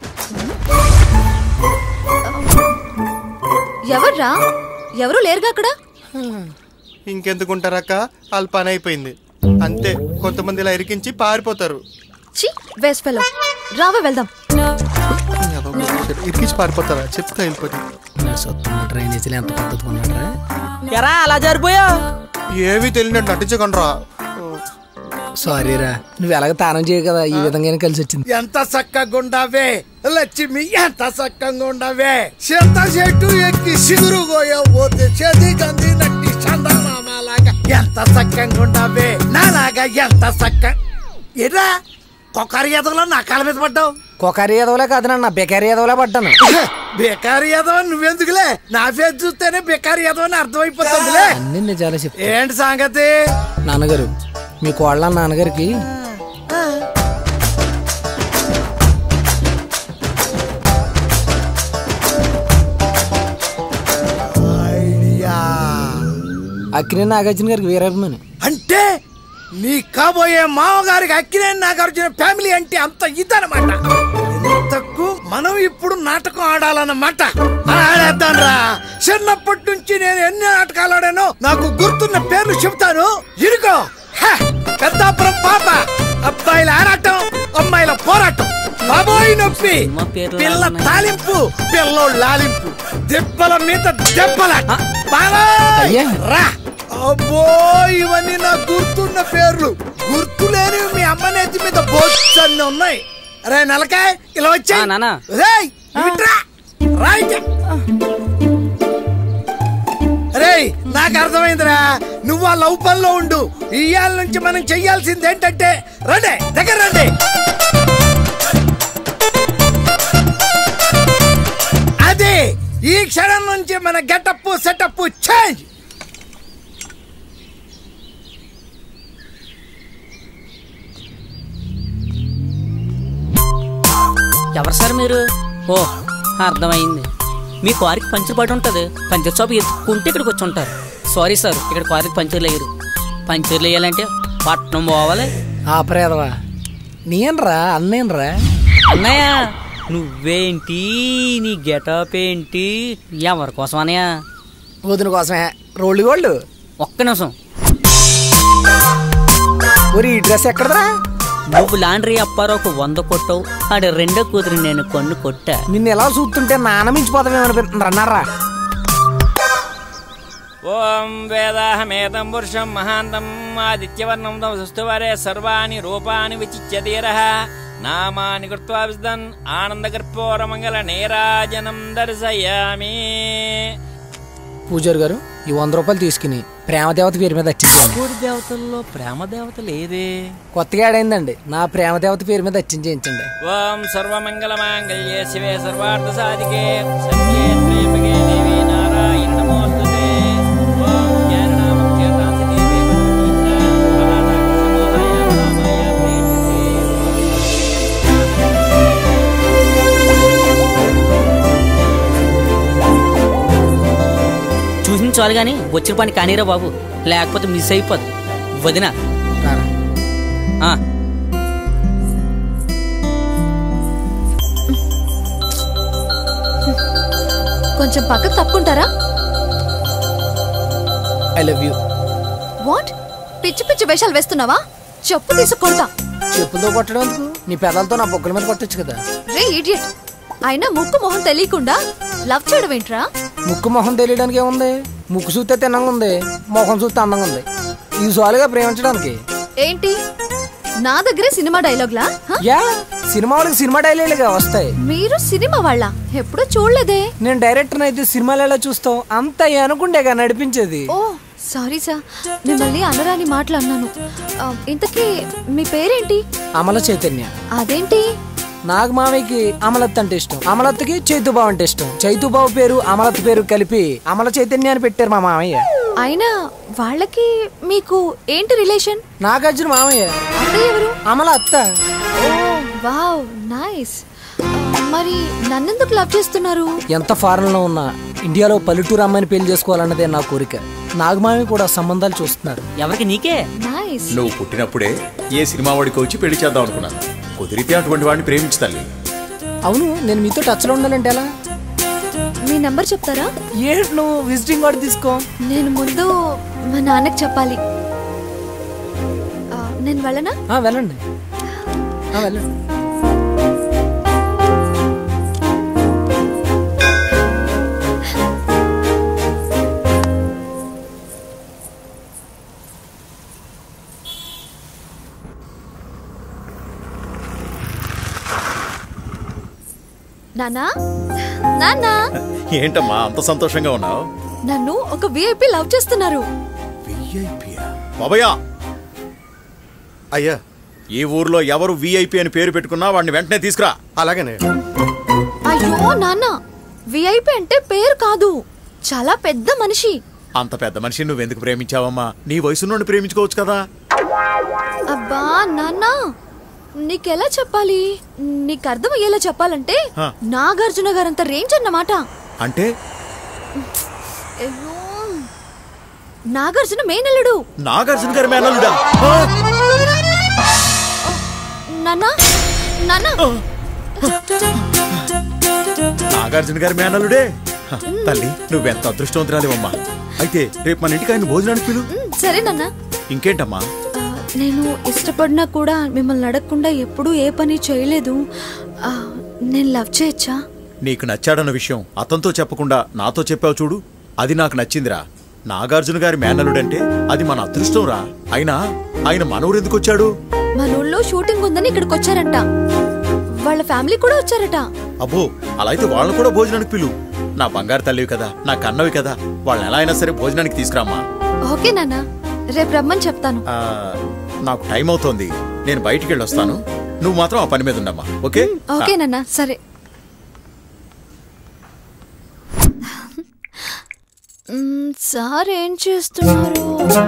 ఎవర్రా ఎవరు లేరుగా అక్కడ ఇంకెందుకుంటారక్క వాళ్ళ పని అయిపోయింది అంతే కొంతమంది ఇలా ఇరికించి పారిపోతారు చి వేస్ట్ ఫెలో రావే వెళ్దాం ఇరికించి పారిపోతారా చెప్తా వెళ్ళిపోతే డ్రైనేజీలు ఎంత పద్ధతిగా ఉన్నారా ఎరా అలా జరిపోయా ఏవి తెలియనట్టు నటించకండ్రా సారీ రా నువ్వు ఎలాగ తానం చేయ కదా ఈ విధంగానే కలిసి వచ్చింది ఎంత చక్కగా ఉండవే లక్ష్మి ఎంత చక్కగా ఉండవే చింత చెట్టు ఎక్కి సిగురు పోతే చేతి గంది నట్టి చందమామలాగా ఎంత చక్కగా ఉండవే నాలాగా ఎంత చక్క ఎరా కొక్కరి ఎదవలో నా కాళ్ళ మీద పడ్డావు కొకరి ఎదవలే కాదు నాన్న బెకారి ఎదవలే పడ్డాను బేకారి ఎదవ నువ్వెందుకులే నా ఫేస్ చూస్తేనే బేకారి ఎదవ అని అర్థమైపోతుందిలే అన్ని నిజాలే చెప్తా ఏంటి సంగతి నాన్నగారు మీ కోళ్ళ నాన్నగారికి అక్కినే నాగార్జున గారికి వీరాభిమాని అంటే నీ కాబోయే మామగారికి అక్కినేని నాగార్జున ఫ్యామిలీ అంటే అంత ఇదనమాట ఇంతకు మనం ఇప్పుడు నాటకం ఆడాలన్నమాట ఆడేద్దాం రా చిన్నప్పటి నుంచి నేను ఎన్ని నాటకాలు ఆడానో నాకు గుర్తున్న పేర్లు చెబుతాను ఇరుకో హ! పెద్దాపురం పాప అబ్బాయిల ఆరాటం అమ్మాయిల పోరాటం బాబోయ్ నొప్పి పిల్ల తాలింపు పిల్లోడు లాలింపు దెబ్బల మీద దెబ్బల బాబాయ్ రా అబ్బో ఇవన్నీ నాకు గుర్తున్న పేర్లు గుర్తులేని మీ అమ్మ నెత్తి మీద బొచ్చన్ని ఉన్నాయి రే నలకాయ్ ఇలా వచ్చా రేయ్ ఇట్రా రాయితే రేయ్ నాకు అర్థమైందిరా నువ్వు ఆ లవ్ పనిలో ఉండు ఇయ్యాల నుంచి మనం చెయ్యాల్సింది ఏంటంటే రండి దగ్గర రండి అదే ఈ క్షణం నుంచి మన గెటప్ సెటప్ చేంజ్ ఎవరు సార్ మీరు ఓ అర్థమైంది మీ కారుకి పంచర్ పడి ఉంటుంది పంచర్ షాప్ ఎత్తుకుంటే ఇక్కడికి వచ్చి ఉంటారు సారీ సార్ ఇక్కడ కారుకి పంచర్లు వేయరు పంచర్లు వేయాలంటే పట్నం పోవాలి ఆ ప్రేదవా నేనరా అన్నేనరా అన్నయ్య నువ్వేంటి నీ గెటప్ ఏంటి ఎవరి కోసం అన్నయ్య వదిన కోసమే రోళ్ళు గోల్డ్ ఒక్క నిమిషం ఒరి ఈ డ్రెస్ ఎక్కడదరా నువ్వు లాండ్రీ అప్పారావు వంద కొట్టావు ఆడ రెండో కూతురు నేను కొన్ను కొట్టా నిన్ను ఎలా చూస్తుంటే నాన్న మించిపోతామేమనిపిస్తుంది అన్నారా ఓం వేదాహమేతం పురుషం మహాంతం ఆదిత్యవర్ణం తం సుస్తువరే సర్వాణి రూపాని విచిత్య ధీరః నామాని కృత్వా విస్దన్ ఆనందకర్పూరమంగళ నీరాజనం దర్శయామి పూజారి గారు ఈ వంద రూపాయలు తీసుకుని ప్రేమదేవత పేరు మీద వచ్చించాను కోడి దేవతల్లో ప్రేమ దేవత లేదే కొత్తగా ఆడైందండి నా ప్రేమదేవత పేరు మీద వచ్చించేయించండి ఓం సర్వమంగళ మాంగళ్యే శివే సర్వార్థ సాధికే సత్యే త్రయంబకే దేవి నారాయణ నమోస్తుతే ఓం జ్ఞాననామం చేతాంసి దేవి చూసిన చాలు కానీ వచ్చిన పని కానీరా బాబు లేకపోతే మిస్ అయిపోదు వదిన ఆ, కొంచెం పక్కకు తప్పుకుంటారా ఐ లవ్ యూ వాట్ పిచ్చి పిచ్చి వేషాలు వేస్తున్నావా చెప్పు తీసుకొడతా చెప్పుతో కొట్టడం ఎందుకు? నీ పెదాలతో నా బొక్కల మీద కొట్టచ్చు కదా రే ఇడియట్ అయినా ముక్కు మొహం తెలియకుండా లవ్ చేయడం ఏంట్రా ముక్కు మొహం తెలియడానికి ఏముంది ముక్కు చూస్తే తిన్నంగా ఉంది మొహం చూస్తే అందంగా ఉంది ఈ సాలుగా ప్రేమించడానికి ఏంటి నా దగ్గరే సినిమా డైలాగ్లా హ? యా సినిమా వాళ్ళకి సినిమా డైలీలుగా వస్తాయి మీరు సినిమా వాళ్ళ ఎప్పుడూ చూడలేదే నేను డైరెక్టర్ అయితే సినిమాలు ఎలా చూస్తాం అంత అనుకుంటేగా నడిపించేది ఓ సారీ సార్ మిమ్మల్ని అనరాని మాటలు అన్నాను ఆ, ఇంతకీ మీ పేరేంటి అమల చైతన్య అదేంటి నాగ మామయ్యకి అమలత్ అంటే ఇష్టం అమలత్కి చైతుబావు అంటే ఇష్టం చైతుబావు పేరు అమలత్ పేరు కలిపి అమల చైతన్య అని పెట్టారు మా మామయ్య అయినా వాళ్ళకి మీకు ఏంటి రిలేషన్ నాగార్జున మామయ్య అత్తయ్య ఎవరు అమల అత్త వావ్ నైస్ మరి నన్నెందుకు లవ్ చేస్తున్నారు ఎంత ఫారెన్ లో ఉన్నా ఇండియాలో పల్లెటూరు అమ్మాయిని పెళ్లి చేసుకోవాలన్నదే నా కోరిక నాగమామి కూడా సంబంధాలు చూస్తున్నారు ఎవరికి నీకే నైస్ నువ్వు పుట్టినప్పుడే ఏ సినిమా వాడికి వచ్చి పెళ్లి చేద్దాం అనుకున్నాను కుదిరితే అటువంటి వాడిని ప్రేమించు తల్లి అవును నేను మీతో టచ్ లో ఉండాలంటే ఎలా మీ నంబర్ చెప్తారా ఏంటి నువ్వు విజిటింగ్ కార్డు తీసుకో నేను ముందు మా నాన్నకి చెప్పాలి ఆ, నేను వెళ్ళనా ఆ, వెళ్ళండి ఆ, వెళ్ళండి నానా నాన్నా ఏంటమ్మా అంత సంతోషంగా ఉన్నావు నన్ను ఒక విఐపి లవ్ చేస్తున్నారు బాబయ్య అయ్యా ఈ ఊర్లో ఎవరు విఐపి అని పేరు పెట్టుకున్నా వాడిని వెంటనే తీసుకురా అలాగనే అయ్యో నాన్న విఐపి అంటే పేరు కాదు చాలా పెద్ద మనిషి అంత పెద్ద మనిషిని నువ్వెందుకు ప్రేమించావమ్మా నీ వయసు నుండి ప్రేమించుకోవచ్చు కదా అబ్బా నాన్న నీకెలా చెప్పాలి నీకు అర్థమయ్యేలా చెప్పాలంటే హ. నాగార్జున గారంత రేంజ్ అన్నమాట అంటే అయ్యో, నాగార్జున మేనల్లుడు నాగార్జున గారి మేనల్లుడా నాన్న నాన్న నాగార్జున గారి మేనల్లుడే హ, తల్లి నువ్వెంత అదృష్టవంతురాలివమ్మా అయితే రేపు మన ఇంటికి ఆయన భోజనానికి పిలు ఉమ్, సరే నాన్న ఇంకేంటమ్మా ఆ, నేను ఇష్టపడినా కూడా మిమ్మల్ని అడగకుండా ఎప్పుడూ ఏ పని చేయలేదు ఆ, నేను లవ్ చేయొచ్చా నీకు నచ్చాడన్న విషయం అతనితో చెప్పకుండా నాతో చెప్పావు చూడు అది నాకు నచ్చిందిరా నాగార్జున గారి మేనల్లుడంటే అది మన అదృష్టం రా అయినా ఆయన మనూరు ఎందుకు వచ్చాడు మన ఊళ్ళో షూటింగ్ ఉందని ఇక్కడికి వచ్చారంట వాళ్ళ ఫ్యామిలీ కూడా వచ్చారట అబ్బో అలా అయితే వాళ్ళని కూడా భోజనానికి పిలు నా బంగారు తల్లివి కదా నా కన్నవి కదా వాళ్ళని ఎలా అయినా సరే భోజనానికి తీసుకురామ్మా ఓకే నాన్న రేపు రమ్మని చెప్తాను ఆ, నాకు టైం అవుతోంది నేను బయటికి వెళ్ళి వస్తాను నువ్వు మాత్రం ఆ పని మీద ఉండమ్మా ఓకే ఓకే నాన్న సరే మ్మ్, సార్ ఏం చేస్తున్నారు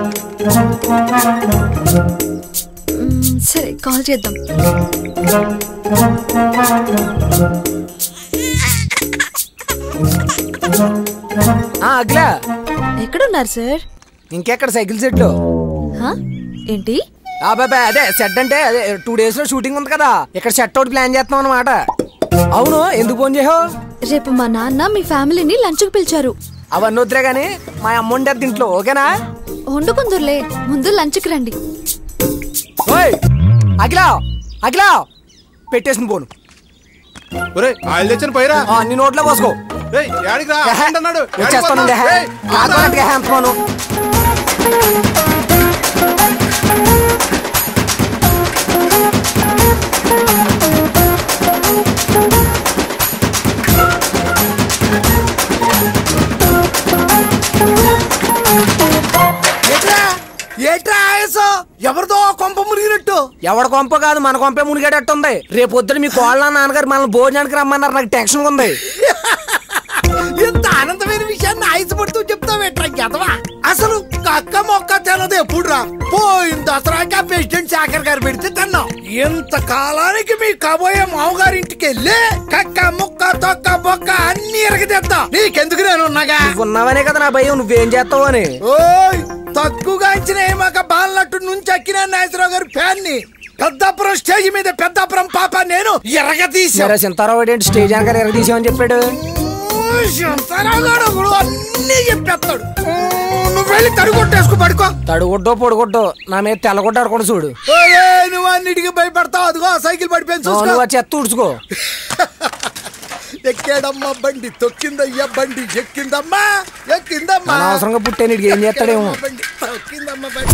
మ్మ్, సరే కాల్ చేద్దాం ఆ, అఖిల ఎక్కడున్నారు సార్ ఇంకెక్కడ సైకిల్ సెట్లో హా? ఏంటి బాబా అదే సెట్ అంటే అదే టూ డేస్ లో షూటింగ్ ఉంది కదా ఇక్కడ సెట్ అవుట్ ప్లాన్ చేస్తున్నాం అనమాట అవును ఎందుకు ఫోన్ చేసావు రేపు మా నాన్న మీ ఫ్యామిలీని లంచ్కి పిలిచారు అవన్నీ వద్దురే గానీ మా అమ్మ ఉండేది ఇంట్లో ఓకేనా వండుకుందరులే ముందు లంచ్కి రండి ఓయ్ అఖిల అఖిల పెట్టేసింది పోను ఒరే ఆయిల్ తెచ్చిన పోయిరా ఆ, నీ నోట్లో పోసుకో ఏయ్, యాడికి రా అంటున్నాడు వచ్చేస్తాను అంతమాను ఏట్రా ఆయాసం ఎవరిదో కొంప మునిగినట్టు ఎవడ కొంప కాదు మన కొంపే మునిగేటట్టుంది రేపు పొద్దున మీ కోళ్ళ నాన్నగారు మనల్ని భోజనానికి రమ్మన్నారు నాకు టెన్షన్ ఉంది ఇంత ఆనందమైన విషయాన్ని ఆయాసపడుతూ చెప్తావేట్రా ఎదవా అసలు కక్క మొక్క తినదు ఎప్పుడు రా పోయిన దసరాకి ఆ ప్రెసిడెంట్ శేఖర్ గారు పెడితే తిన్నాం ఇంత కాలానికి మీ కాబోయే మామగారింటికి వెళ్ళి కక్క ముక్క తొక్క బొక్క అన్ని ఎరగదెత్తాం నీకెందుకు నేను ఉన్నాగా ఉన్నావనే కదా నా భయం నువ్వేం చేస్తావు అని ఓయ్ తక్కువగా అంచిన ఏమాక బాలనట్టు నుంచి అక్కిన నాగేశ్వరరావు గారి ఫ్యాన్ ని పెద్దాపురం స్టేజ్ మీద పెద్దాపురం పాప నేను ఎరగ సరే సింతారావు ఏంటి స్టేజ్ అనగా ఎరగదీసామని చెప్పాడు శంకరాగాడు ఒకడు అన్ని చెప్పేస్తాడు ఊ, నువ్వు వెళ్ళి తడుగొట్టేసుకు పడుకో తడుగుడ్డో పొడుగుడ్డో నా మీద తెల్లగొడ్డ ఆడుకోండి చూడు ఓయే, నువ్వు అన్నిటికీ భయపడతావు అదిగో ఆ సైకిల్ పడిపోయింది చూసుకో నువ్వు ఆ చెత్త ఉడుచుకో ఎక్కాడమ్మా బండి తొక్కిందయ్యా బండి ఎక్కిందమ్మా ఎక్కిందమ్మా అనవసరంగా పుట్టాను ఇడికి ఏం చేస్తాడేమో ఎక్కాడమ్మా బండి తొక్కిందమ్మా బండి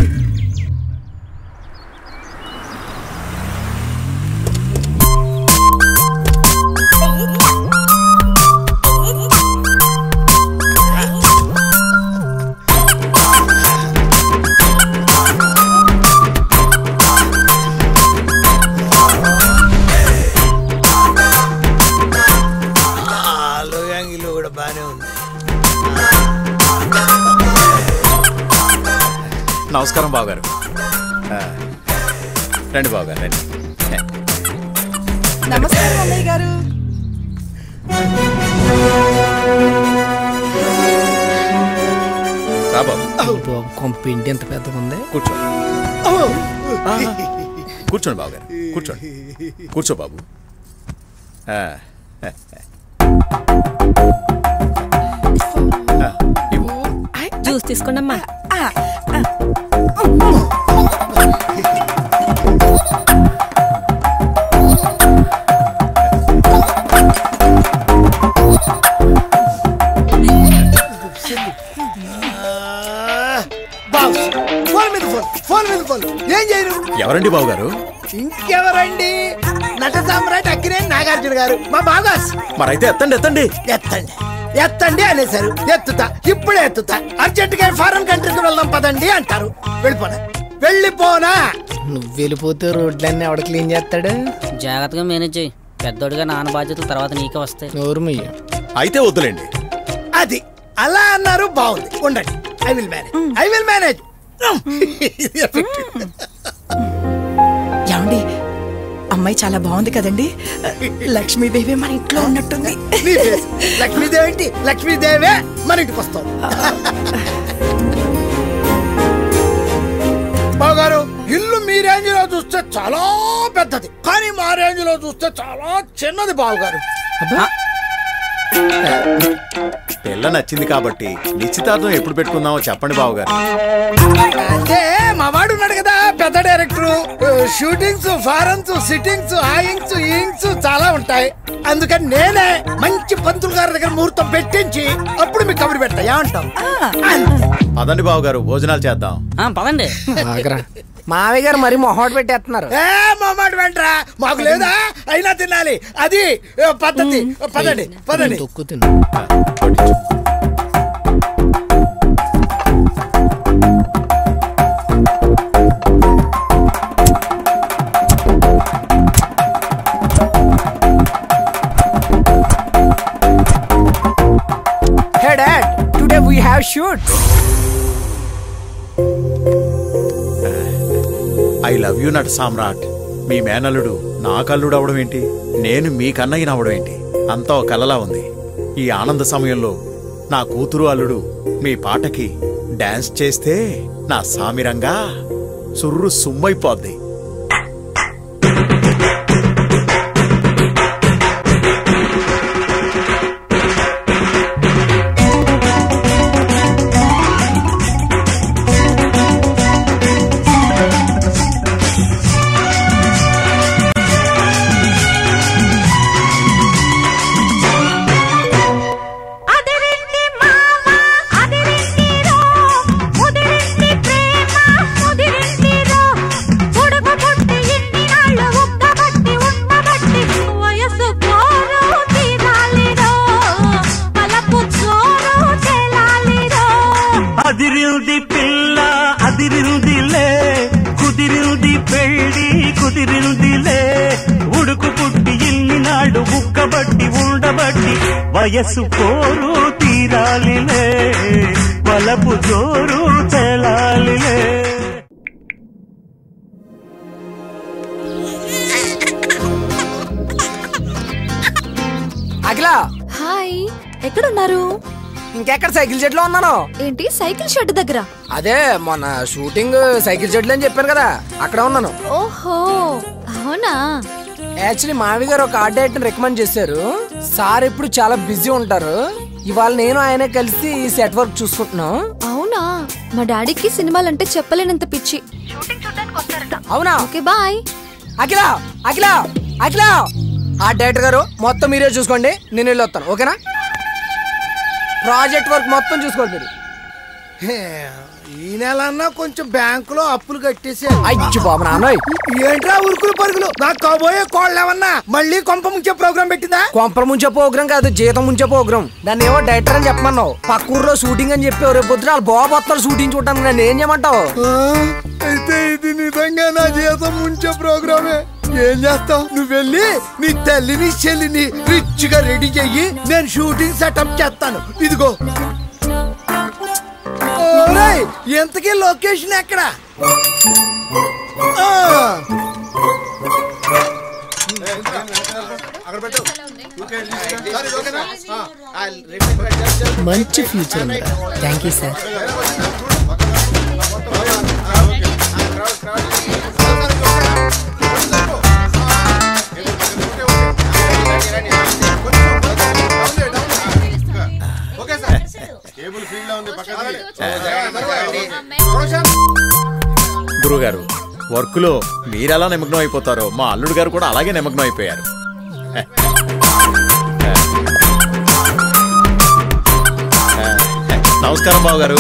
యాంగిల్ కూడా బానే ఉంది నమస్కారం బావగారు ఆ, రండి బావగారు రండి నమస్కారం అన్నయ్య గారు రా బాబు బాబు కొంప ఇంటి ఎంత పెద్దగా ఉంది కూర్చోండి కూర్చోండి బావగారు కూర్చోండి కూర్చో బాబు ఆ, ఆ, ఆ, ఇవ్వు. జ్యూస్ తీసుకోండి అమ్మా బాస్ ఫోన్ మీద ఫోన్ ఫోన్ మీద ఫోన్ ఏం చేయరు ఎవరండి బావగారు ఇంకెవరండి నట సామ్రాట్ అక్కినే నాగార్జున గారు మా బాగాస్ మరైతే ఎత్తండి ఎత్తండి ఎత్తండి ఎత్తండి అనేసారు ఎత్తుతా ఇప్పుడే ఎత్తుతా అర్జెంట్ గా ఫారెన్ కంట్రీకి వెళ్దాం పదండి అంటారు వెళ్ళిపోనా వెళ్ళిపోనా నువ్వు వెళ్ళిపోతే రోడ్లన్నీ ఎవడ క్లీన్ చేస్తాడు జాగ్రత్తగా మేనేజ్ చేయి పెద్దోడిగా నాన్న బాధ్యతలు తర్వాత నీకే వస్తాయి నోరుమయ్య అయితే వద్దులేండి అది అలా అన్నారు బాగుంది ఉండండి I will manage I will manage ఏమండి అమ్మాయి చాలా బాగుంది కదండి లక్ష్మీదేవి మన ఇంట్లో ఉన్నట్టుంది లక్ష్మీదేవి ఏంటి లక్ష్మీదేవే మన ఇంటికి వస్తాం బాగారు ఇల్లు మీ రేంజ్ లో చూస్తే చాలా పెద్దది కానీ మా రేంజ్ లో చూస్తే చాలా చిన్నది బావగారు పిల్ల నచ్చింది కాబట్టి నిశ్చితార్థం ఎప్పుడు పెట్టుకుందామో చెప్పండి బావగారు అంటే మా వాడు ఉన్నాడు కదా పెద్ద డైరెక్టర్ షూటింగ్స్ ఫారెన్స్ సిట్టింగ్స్ ఆయింగ్స్ ఈయింగ్స్ చాలా ఉంటాయి అందుకని నేనే మంచి పంతులు గారి దగ్గర ముహూర్తం పెట్టించి అప్పుడు మీకు కబురు పెడతా ఏమంటాం పదండి బావగారు భోజనాలు చేద్దాం పదండి ఆగరా మావయ్య గారు మరీ మొహాట్ పెట్టేస్తున్నారు ఏ మొమ్మాట వెంట్రా మాకు లేదా అయినా తినాలి అది ఏ, పద్ధతి పదండి పదండి తొక్కు తిను hey dad today we have shoot I love you నట్ సామ్రాట్ మీ మేనల్లుడు నా కల్లుడు అవడం ఏంటి నేను మీ కన్నయ్యని అవడం ఏంటి అంతా ఒక కలలా ఉంది ఈ ఆనంద సమయంలో నా కూతురు అల్లుడు మీ పాటకి డాన్స్ చేస్తే నా సామిరంగా సుర్రు సుమ్మైపోద్ది అదిరింది మామ అదిరింది రో ముదిరింది ప్రేమ ముదిరింది రో ఉడుకు పుట్టి ఇన్ని నాళ్ళు ఉక్కబట్టి ఉమ్మబట్టి వయసు కోరు తీరాలిరో పలపు చోరు చెలాలిరో అదిరింది పిల్ల కుదిరిందిలే కుదిరింది పెళ్ళి కుదిరిందిలే ఉడుకు పుట్టి ఇన్ని నాడు బుక్కబట్టి ఉండబట్టి వయస్సు కోరు తీరాలిలే వలపు జోరు తెలాలిలే అఖిల హాయ్ ఎక్కడున్నారు ఇంకెక్కడ సైకిల్ షెడ్ లో ఉన్నాను ఏంటి సైకిల్ షెడ్ దగ్గర అదే మొన్న షూటింగ్ సైకిల్ షెడ్ అని చెప్పాను కదా అక్కడ ఉన్నాను ఓహో అవునా యాక్చువల్లీ మావి గారు ఒక ఆర్ట్ డైరెక్టర్ రికమెండ్ చేశారు సార్ ఇప్పుడు చాలా బిజీ ఉంటారు ఇవాళ నేను ఆయన కలిసి ఈ సెట్ వర్క్ చూసుకుంటున్నాం అవునా మా డాడీకి సినిమాలంటే చెప్పలేనంత పిచ్చి అవునా ఓకే బాయ్ అఖిల అఖిల అఖిల ఆర్ట్ డైరెక్టర్ గారు మొత్తం మీరే చూసుకోండి నేను వెళ్ళి వస్తాను ఓకేనా ప్రాజెక్ట్ వర్క్ మొత్తం చూసుకోండి మీరు హే, ఈ నెల అన్నా కొంచెం బ్యాంకులో అప్పులు కట్టేసే అయ్యో బాబు నాన్నోయ్ ఏంట్రా ఉరుకులు పరుగులు నాకు కాబోయే కోళ్ళు ఏమన్నా మళ్ళీ కొంప ముంచే ప్రోగ్రామ్ పెట్టిందా కొంపర ముంచే ప్రోగ్రాం కాదు జీతం ముంచే ప్రోగ్రాం దాన్ని ఏమో డైరెక్టర్ అని చెప్పమన్నావు పక్క ఊర్లో షూటింగ్ అని చెప్పి రేపు పొద్దున వాళ్ళు బాబు వస్తారు షూటింగ్ చూడటానికి నన్ను ఏం చేయమంటావు అయితే ఇది నిజంగా నా జీతం ముంచే ప్రోగ్రామే ఏం చేస్తావు నువ్వు వెళ్ళి నీ తల్లిని చెల్లిని రిచ్ గా రెడీ చెయ్యి నేను షూటింగ్ సెటప్ చేస్తాను ఇదిగో ఓరేయ్, ఎంతకీ లొకేషన్ ఎక్కడ ఆ, మంచి ఫ్యూచర్ థ్యాంక్ యూ సార్ గురుగారు వర్క్ లో మీరెలా నిమగ్నం అయిపోతారో మా అల్లుడు గారు కూడా అలాగే నిమగ్నం అయిపోయారు నమస్కారం బాబు గారు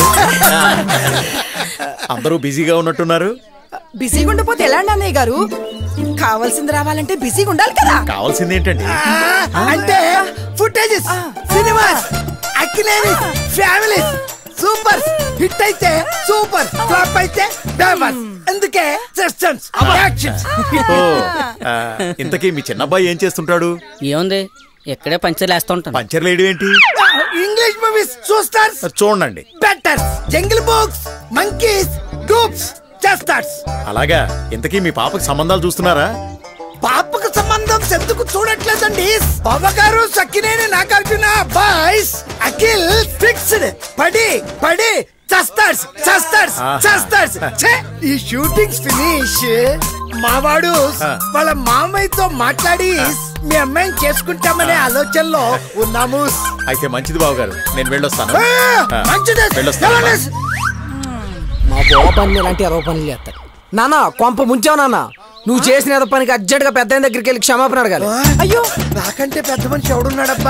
అందరూ బిజీగా ఉన్నట్టున్నారు బిజీగా ఉండిపోతే ఎలా అండి అన్నయ్య గారు కావాల్సింది రావాలంటే బిజీగా ఉండాలి కదా కావాల్సింది ఏంటండి ఆ, అంటే footages cinemas Akkineni families super hit అయితే సూపర్ ఫ్లాప్ అయితే డైవర్స్ అందుకే సెషన్స్ యాక్షన్స్ ఓ, ఆ, ఇంతకీ మీ చిన్నబ్బాయి ఏం చేస్తుంటాడు ఏముంది ఇక్కడే పంచర్లు వేస్తూ ఉంటాను పంచర్ లేడు ఏంటి ఇంగ్లీష్ మూవీస్ చూస్తారు చూడండి better jungle books monkeys dupes చేస్తార్స్ అలాగా ఇంతకీ మీ పాపకి సంబంధాలు చూస్తున్నారా పాపకు సంబంధం ఎందుకు చూడట్లేదండి బావగారు సక్కినేని నాగార్జున బాయ్స్ అఖిల్ ఫిక్స్డ్ పడి పడి చస్తార్స్ చస్తార్స్ ఆహా. చస్తార్స్ ఛే! ఈ షూటింగ్స్ ఫినిష్ మావాడు ఆ. వాళ్ళ మామయ్యతో మాట్లాడి మీ అమ్మాయిని చేసుకుంటామనే ఆలోచనలో ఉన్నాము అయితే మంచిది బాబు గారు నేను వెళ్ళొస్తాను ఆ, ఆ, మంచిదే వెళ్ళొస్తాను వెళ్ళండి. మా బాబు పని ఇలాంటి ఎదవ పనులు చేస్తాడు నాన్న కొంప ముంచావు నాన్న నువ్వు చేసిన ఎదవ పనికి అర్జెంట్ గా పెద్ద దగ్గరికి వెళ్ళి క్షమాపణ అడగాలి అయ్యో నాకంటే పెద్ద మనిషి ఎవడున్నాడబ్బా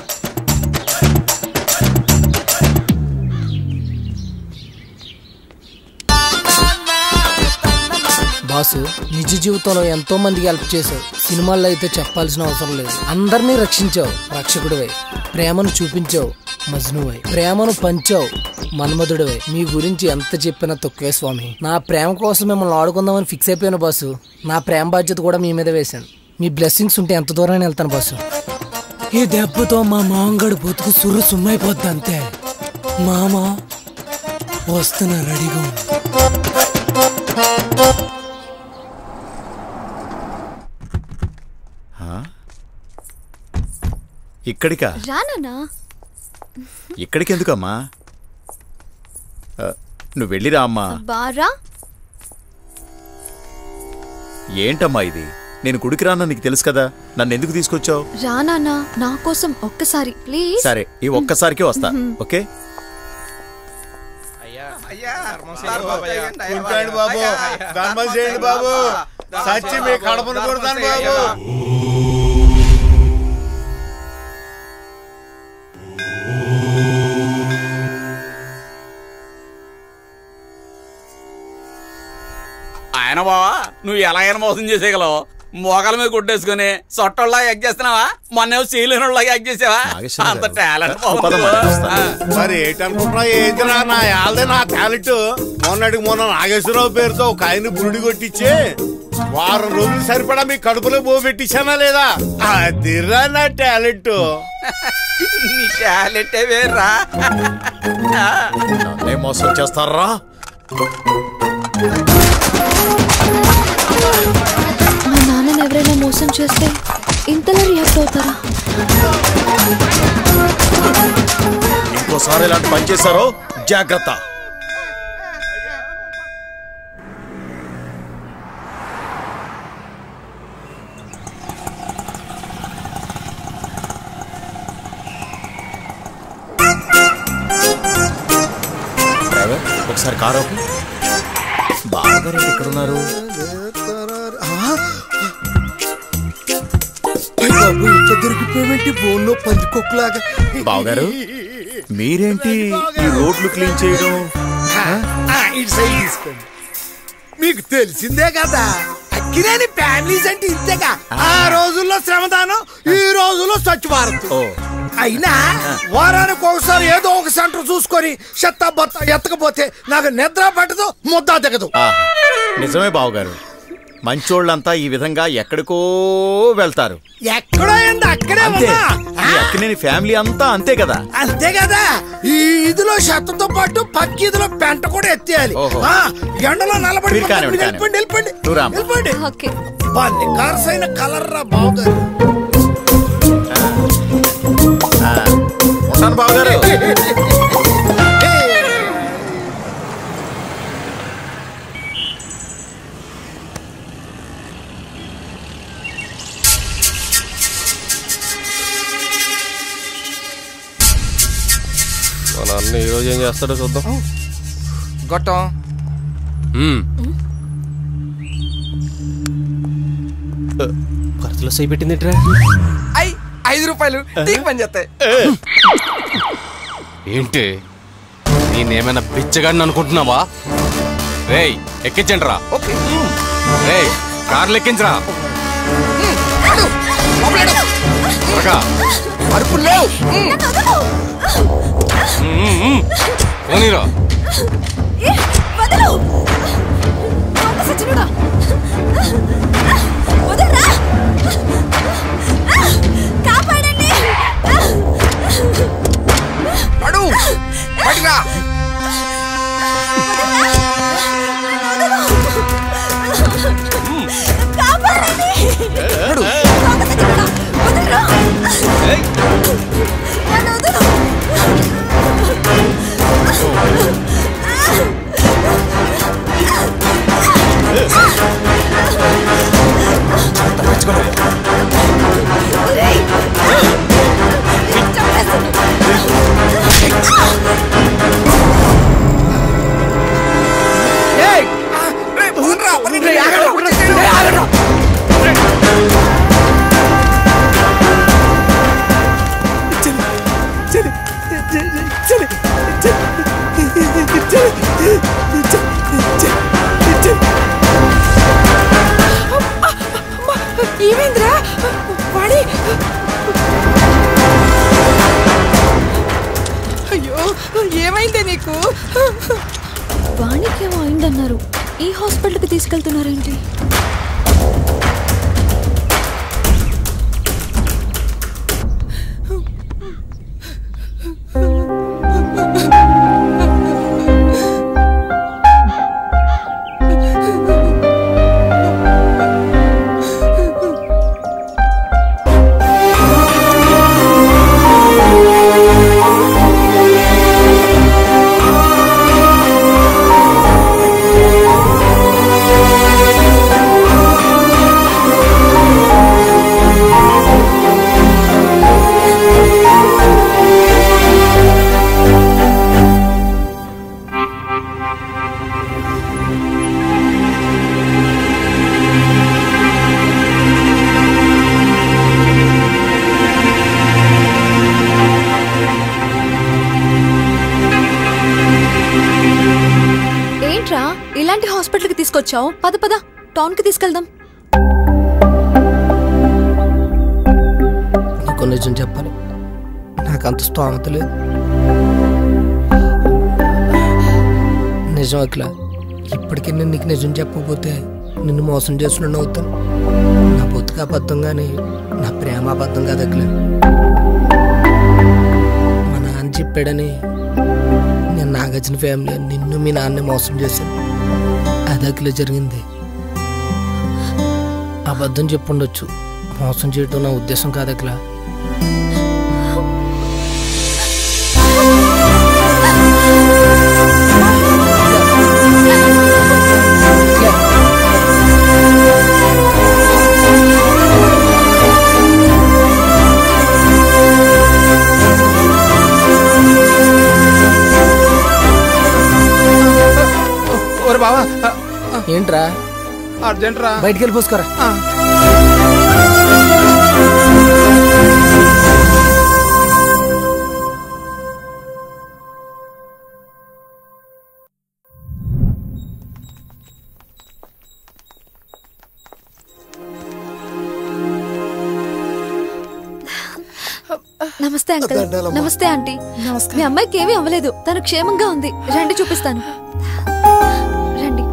బాసు నిజ జీవితంలో ఎంతో మందికి హెల్ప్ చేసావు సినిమాల్లో అయితే చెప్పాల్సిన అవసరం లేదు అందరినీ రక్షించావు రక్షకుడివై ప్రేమను చూపించావు మజ్నువై ప్రేమను పంచావు మన్మధుడివై మీ గురించి ఎంత చెప్పినా తక్కువే స్వామి నా ప్రేమ కోసం మిమ్మల్ని ఆడుకుందామని ఫిక్స్ అయిపోయాను బాసు నా ప్రేమ బాధ్యత కూడా మీ మీద వేశాను మీ బ్లెస్సింగ్స్ ఉంటే ఎంత దూరం వెళ్తాను బాసు ఈ దెబ్బతో మా మామగాడు బతుకు సుర్రు సుమ్మైపోద్ది అంతే మామ వస్తున్నా రెడీగా ఉంది ఆ? ఇక్కడికా రానా ఇక్కడికి ఎందుకమ్మా ఆ, నువ్వు వెళ్ళిరా అమ్మా బారా ఏంటమ్మా ఇది నేను గుడికి రానా నీకు తెలుసు కదా నన్ను ఎందుకు తీసుకొచ్చావు రానా నా కోసం ఒక్కసారి ప్లీజ్ సరే ఈ ఒక్కసారికి వస్తా ఓకే ఉంటాడు బాబు ధర్మం చేయండి బాబు సచ్చి మీ కడపను కొడతాను బాబు ఆయన బావా నువ్వు ఎలా అయినా మోసం చేసేయగలవు మోకాల మీద కొట్టేసుకుని సొట్టోళ్ళ యాక్ట్ చేస్తున్నావా మొన్న సీలినోళ్ళ యాక్ట్ చేసావా అంత టాలెంట్ మరి ఏంటనుకుంటున్నా ఏంటిరా నా యాల్దే నా టాలెంట్ మొన్నటికి మొన్న నాగేశ్వరరావు పేరుతో ఒక ఆయన బురుడి కొట్టించి వారం రోజులు సరిపడా మీ కడుపులో బో పెట్టించానా లేదా అదిరా నా టాలెంట్ నీ టాలెంట్ వేర్రా నన్నే మోసం చేస్తారా మా నాన్నని ఎవరైనా మోసం చేస్తే ఇంతలా రియాక్ట్ అవుతారా ఇంకోసారి ఇలాంటి పని చేశారో జాగ్రత్త డ్రైవర్ ఒకసారి కారు ఆపు. బావగారు ఏంటి ఇక్కడ ఉన్నారు దొరికిపోయేంటి బోన్లో పందికొక్కులాగా బావగారు మీరేంటి ఈ రోడ్లు క్లీన్ చేయడం ఆ, ఇటు సైడ్ తీసుకోండి మీకు తెలిసిందే కదా అక్కినేని ఫ్యామిలీస్ అంటే ఇంతేగా ఆ రోజుల్లో శ్రమదానం ఈ రోజుల్లో స్వచ్ఛ భారత్ అయినా వారానికి ఒకసారి ఏదో ఒక సెంటర్ చూసుకొని చెత్త బత్త ఎత్తకపోతే నాకు నిద్ర పట్టదు ముద్ద దిగదు ఆహా, నిజమే బావగారు మంచోళ్ళంతా ఈ విధంగా ఎక్కడికో వెళ్తారు ఎక్కడో ఏంది అక్కడే అంతే ఉన్నా మీ అక్కినేని ఫ్యామిలీ అంతా అంతే కదా అంతే కదా ఈ ఇదిలో చెత్తతో పాటు పక్క ఇదిలో పెంట కూడా ఎత్తేయాలి ఓహో. ఆ, ఎండలో నలబడి మీరు కానివ్వండి, వెళ్ళిపోండి వెళ్ళిపోండి నువ్వు రామ్మా. వెళ్ళిపోండి ఓకే బాగా కార్సైన కలర్ రా బాగుగారు ఆ, ఉంటాను బావగారు మా నాన్న ఈ రోజు ఏం చేస్తాడో చూద్దాం గొట్టం ఖర్చులో సై పెట్టిందిట్రా ఐ ఐదు రూపాయలు తీగి పని చేస్తాయి ఏంటి నేనేమైనా బిచ్చగాడిని అనుకుంటున్నావా రేయ్ ఎక్కించండి రా ఓకే రేయ్ కార్లు ఎక్కించరా త్వరగా. అరుపులు లేవు ఉమ్, ఉమ్, ఉమ్. పోనీరా వదలు దొంగ సచ్చినోడా. వదలరా. కాపాడండి పడు బయటికి రా కాపాడండి పడు దొంగ సచ్చినోడా. వదలరా. నన్ను వదలు. ఒరేయ్. ఏయ్ రే పోన్రా పని రే ఆగరా ఏమైందిరా వాడి అయ్యో ఏమైందే నీకు వాణికేమో అయిందన్నారు ఈ హాస్పిటల్కి తీసుకెళ్తున్నారేంటి ఏంట్రా ఇలాంటి హాస్పిటల్కి తీసుకొచ్చావు పద పద టౌన్కి తీసుకెళ్దాం నీకు నిజం చెప్పాలి నాకంత స్తోమత లేదు నిజం అఖిల ఇప్పటికీ నేను నీకు నిజం చెప్పకపోతే నిన్ను మోసం చేస్తున్నాను అవుతాను నా బతుకు అబద్ధం కానీ నా ప్రేమ అబద్ధం కాదు అఖిల మా నాన్న చెప్పాడని నేను నాగార్జున ఫ్యామిలీ నిన్ను మీ నాన్నే మోసం చేశాను అది అఖిల జరిగింది అబద్ధం చెప్పుండొచ్చు మోసం చేయటం నా ఉద్దేశం కాదు అఖిల ఓరే బావా ఏంట్రా అర్జెంట్ రా బయటికి వెళ్ళి పోసుకోరా నమస్తే అంకుల్ దండాలమ్మా. నమస్తే ఆంటీ మీ అమ్మాయికి ఏమీ అవ్వలేదు తను క్షేమంగా ఉంది రండి చూపిస్తాను రండి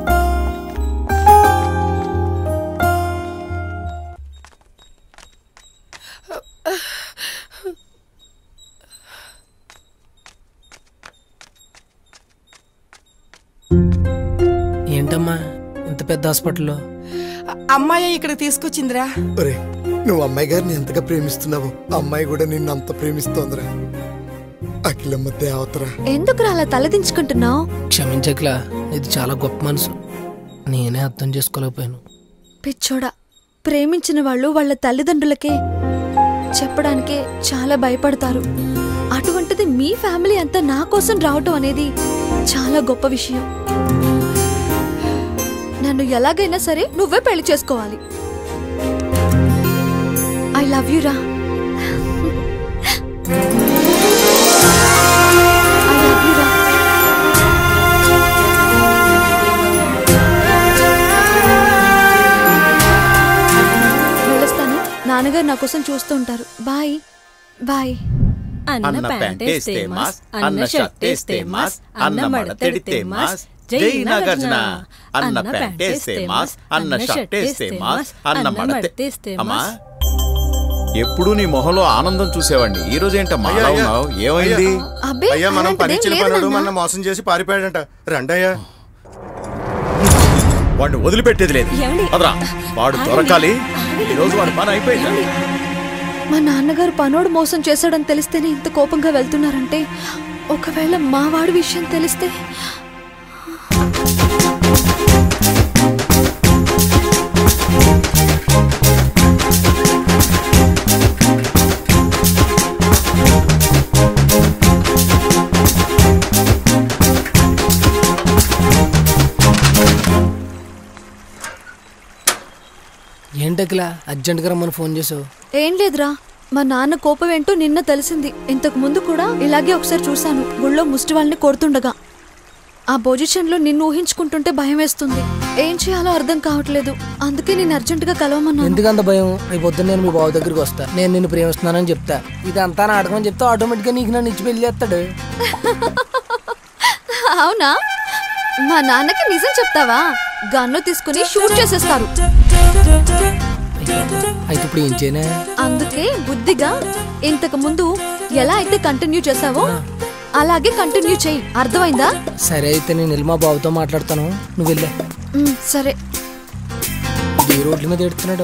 ఏంటమ్మా ఇంత పెద్ద హాస్పిటల్లో అమ్మాయి ఇక్కడ తీసుకొచ్చిందిరా ఒరే నువ్వు అమ్మాయి గారిని ఎంతగా ప్రేమిస్తున్నావు అమ్మాయి కూడా నిన్ను అంత ప్రేమిస్తోందిరా అఖిలమ్మ దేవతరా ఎందుకు అలా తలదించుకుంటున్నావు క్షమించకలా ఇది చాలా గొప్ప మనసు నేనే అర్థం చేసుకోలేకపోయాను పిచ్చోడా ప్రేమించిన వాళ్ళు వాళ్ళ తల్లిదండ్రులకే చెప్పడానికే చాలా భయపడతారు అటువంటిది మీ ఫ్యామిలీ అంతా నా కోసం రావటం అనేది చాలా గొప్ప విషయం నన్ను ఎలాగైనా సరే నువ్వే పెళ్లి చేసుకోవాలి ఐ లవ్ యు రా I love you రా. వెళ్ళొస్తాను నాన్నగారు నా కోసం చూస్తూ ఉంటారు బాయ్ బాయ్ అన్న ప్యాంటేస్తే మాస్ అన్న షర్టేస్తే మాస్ అన్న మడతెడితే మాస్ జై నాగార్జున అన్న ప్యాంటేస్తే మాస్ అన్న షర్టేస్తే మాస్ అన్న మడతె అమ్మా ఎప్పుడు నీ మొహంలో ఆనందం చూసేవాడిని ఈ రోజు ఏంటమ్మా అలా అయ్యా, ఉన్నావు ఏమైంది అబ్బే, అయ్యా మనం అలాంటిదేం పని లేదు పనుడు నాన్న. మన మోసం చేసి పారిపోయాడంట రండయ్యా వాడిని వదిలిపెట్టేది లేదు ఏమండి? పదరా వాడు దొరకాలి ఈ రోజు వాడి పని అయిపోయింది మా నాన్నగారు పనోడు మోసం చేశాడని తెలిస్తేనే ఇంత కోపంగా వెళ్తున్నారంటే ఒకవేళ మా వాడి విషయం తెలిస్తే ఏంటకిలా అర్జెంట్గా రమ్మని ఫోన్ చేసావు ఏం లేదురా మా నాన్న కోపం ఏంటో నిన్న తెలిసింది ఇంతకు ముందు కూడా ఇలాగే ఒకసారి చూశాను గుళ్ళో ముష్టి వాళ్ళని కొడుతుండగా ఆ పొజిషన్లో నిన్ను ఊహించుకుంటుంటే భయం వేస్తుంది ఏం చేయాలో అర్థం కావట్లేదు అందుకే నేను అర్జెంటుగా కలవమన్నాను ఎందుకంత భయం రేపు పొద్దున్న నేను మీ బాబు దగ్గరికి వస్తా నేను నిన్ను ప్రేమిస్తున్నానని చెప్తా ఇదంతా నాటకం చెప్తే ఆటోమేటిక్గా నీకు నన్ను ఇచ్చి పెళ్లి చేస్తాడు అవునా మా నాన్నకి నిజం చెప్తావా గన్ను తీసుకుని షూట్ చేసేస్తారు అయితే ఇప్పుడు ఏం చేయనా అందుకే బుద్ధిగా ఇంతకు ముందు ఎలా అయితే కంటిన్యూ చేసావో అలాగే కంటిన్యూ చెయ్యి అర్థమైందా సరే అయితే నేను వెళ్ళి మా బాబుతో మాట్లాడతాను నువ్వు వెళ్ళే ఉమ్, సరే ఈ రోడ్ల మీద ఎడుతున్నాడు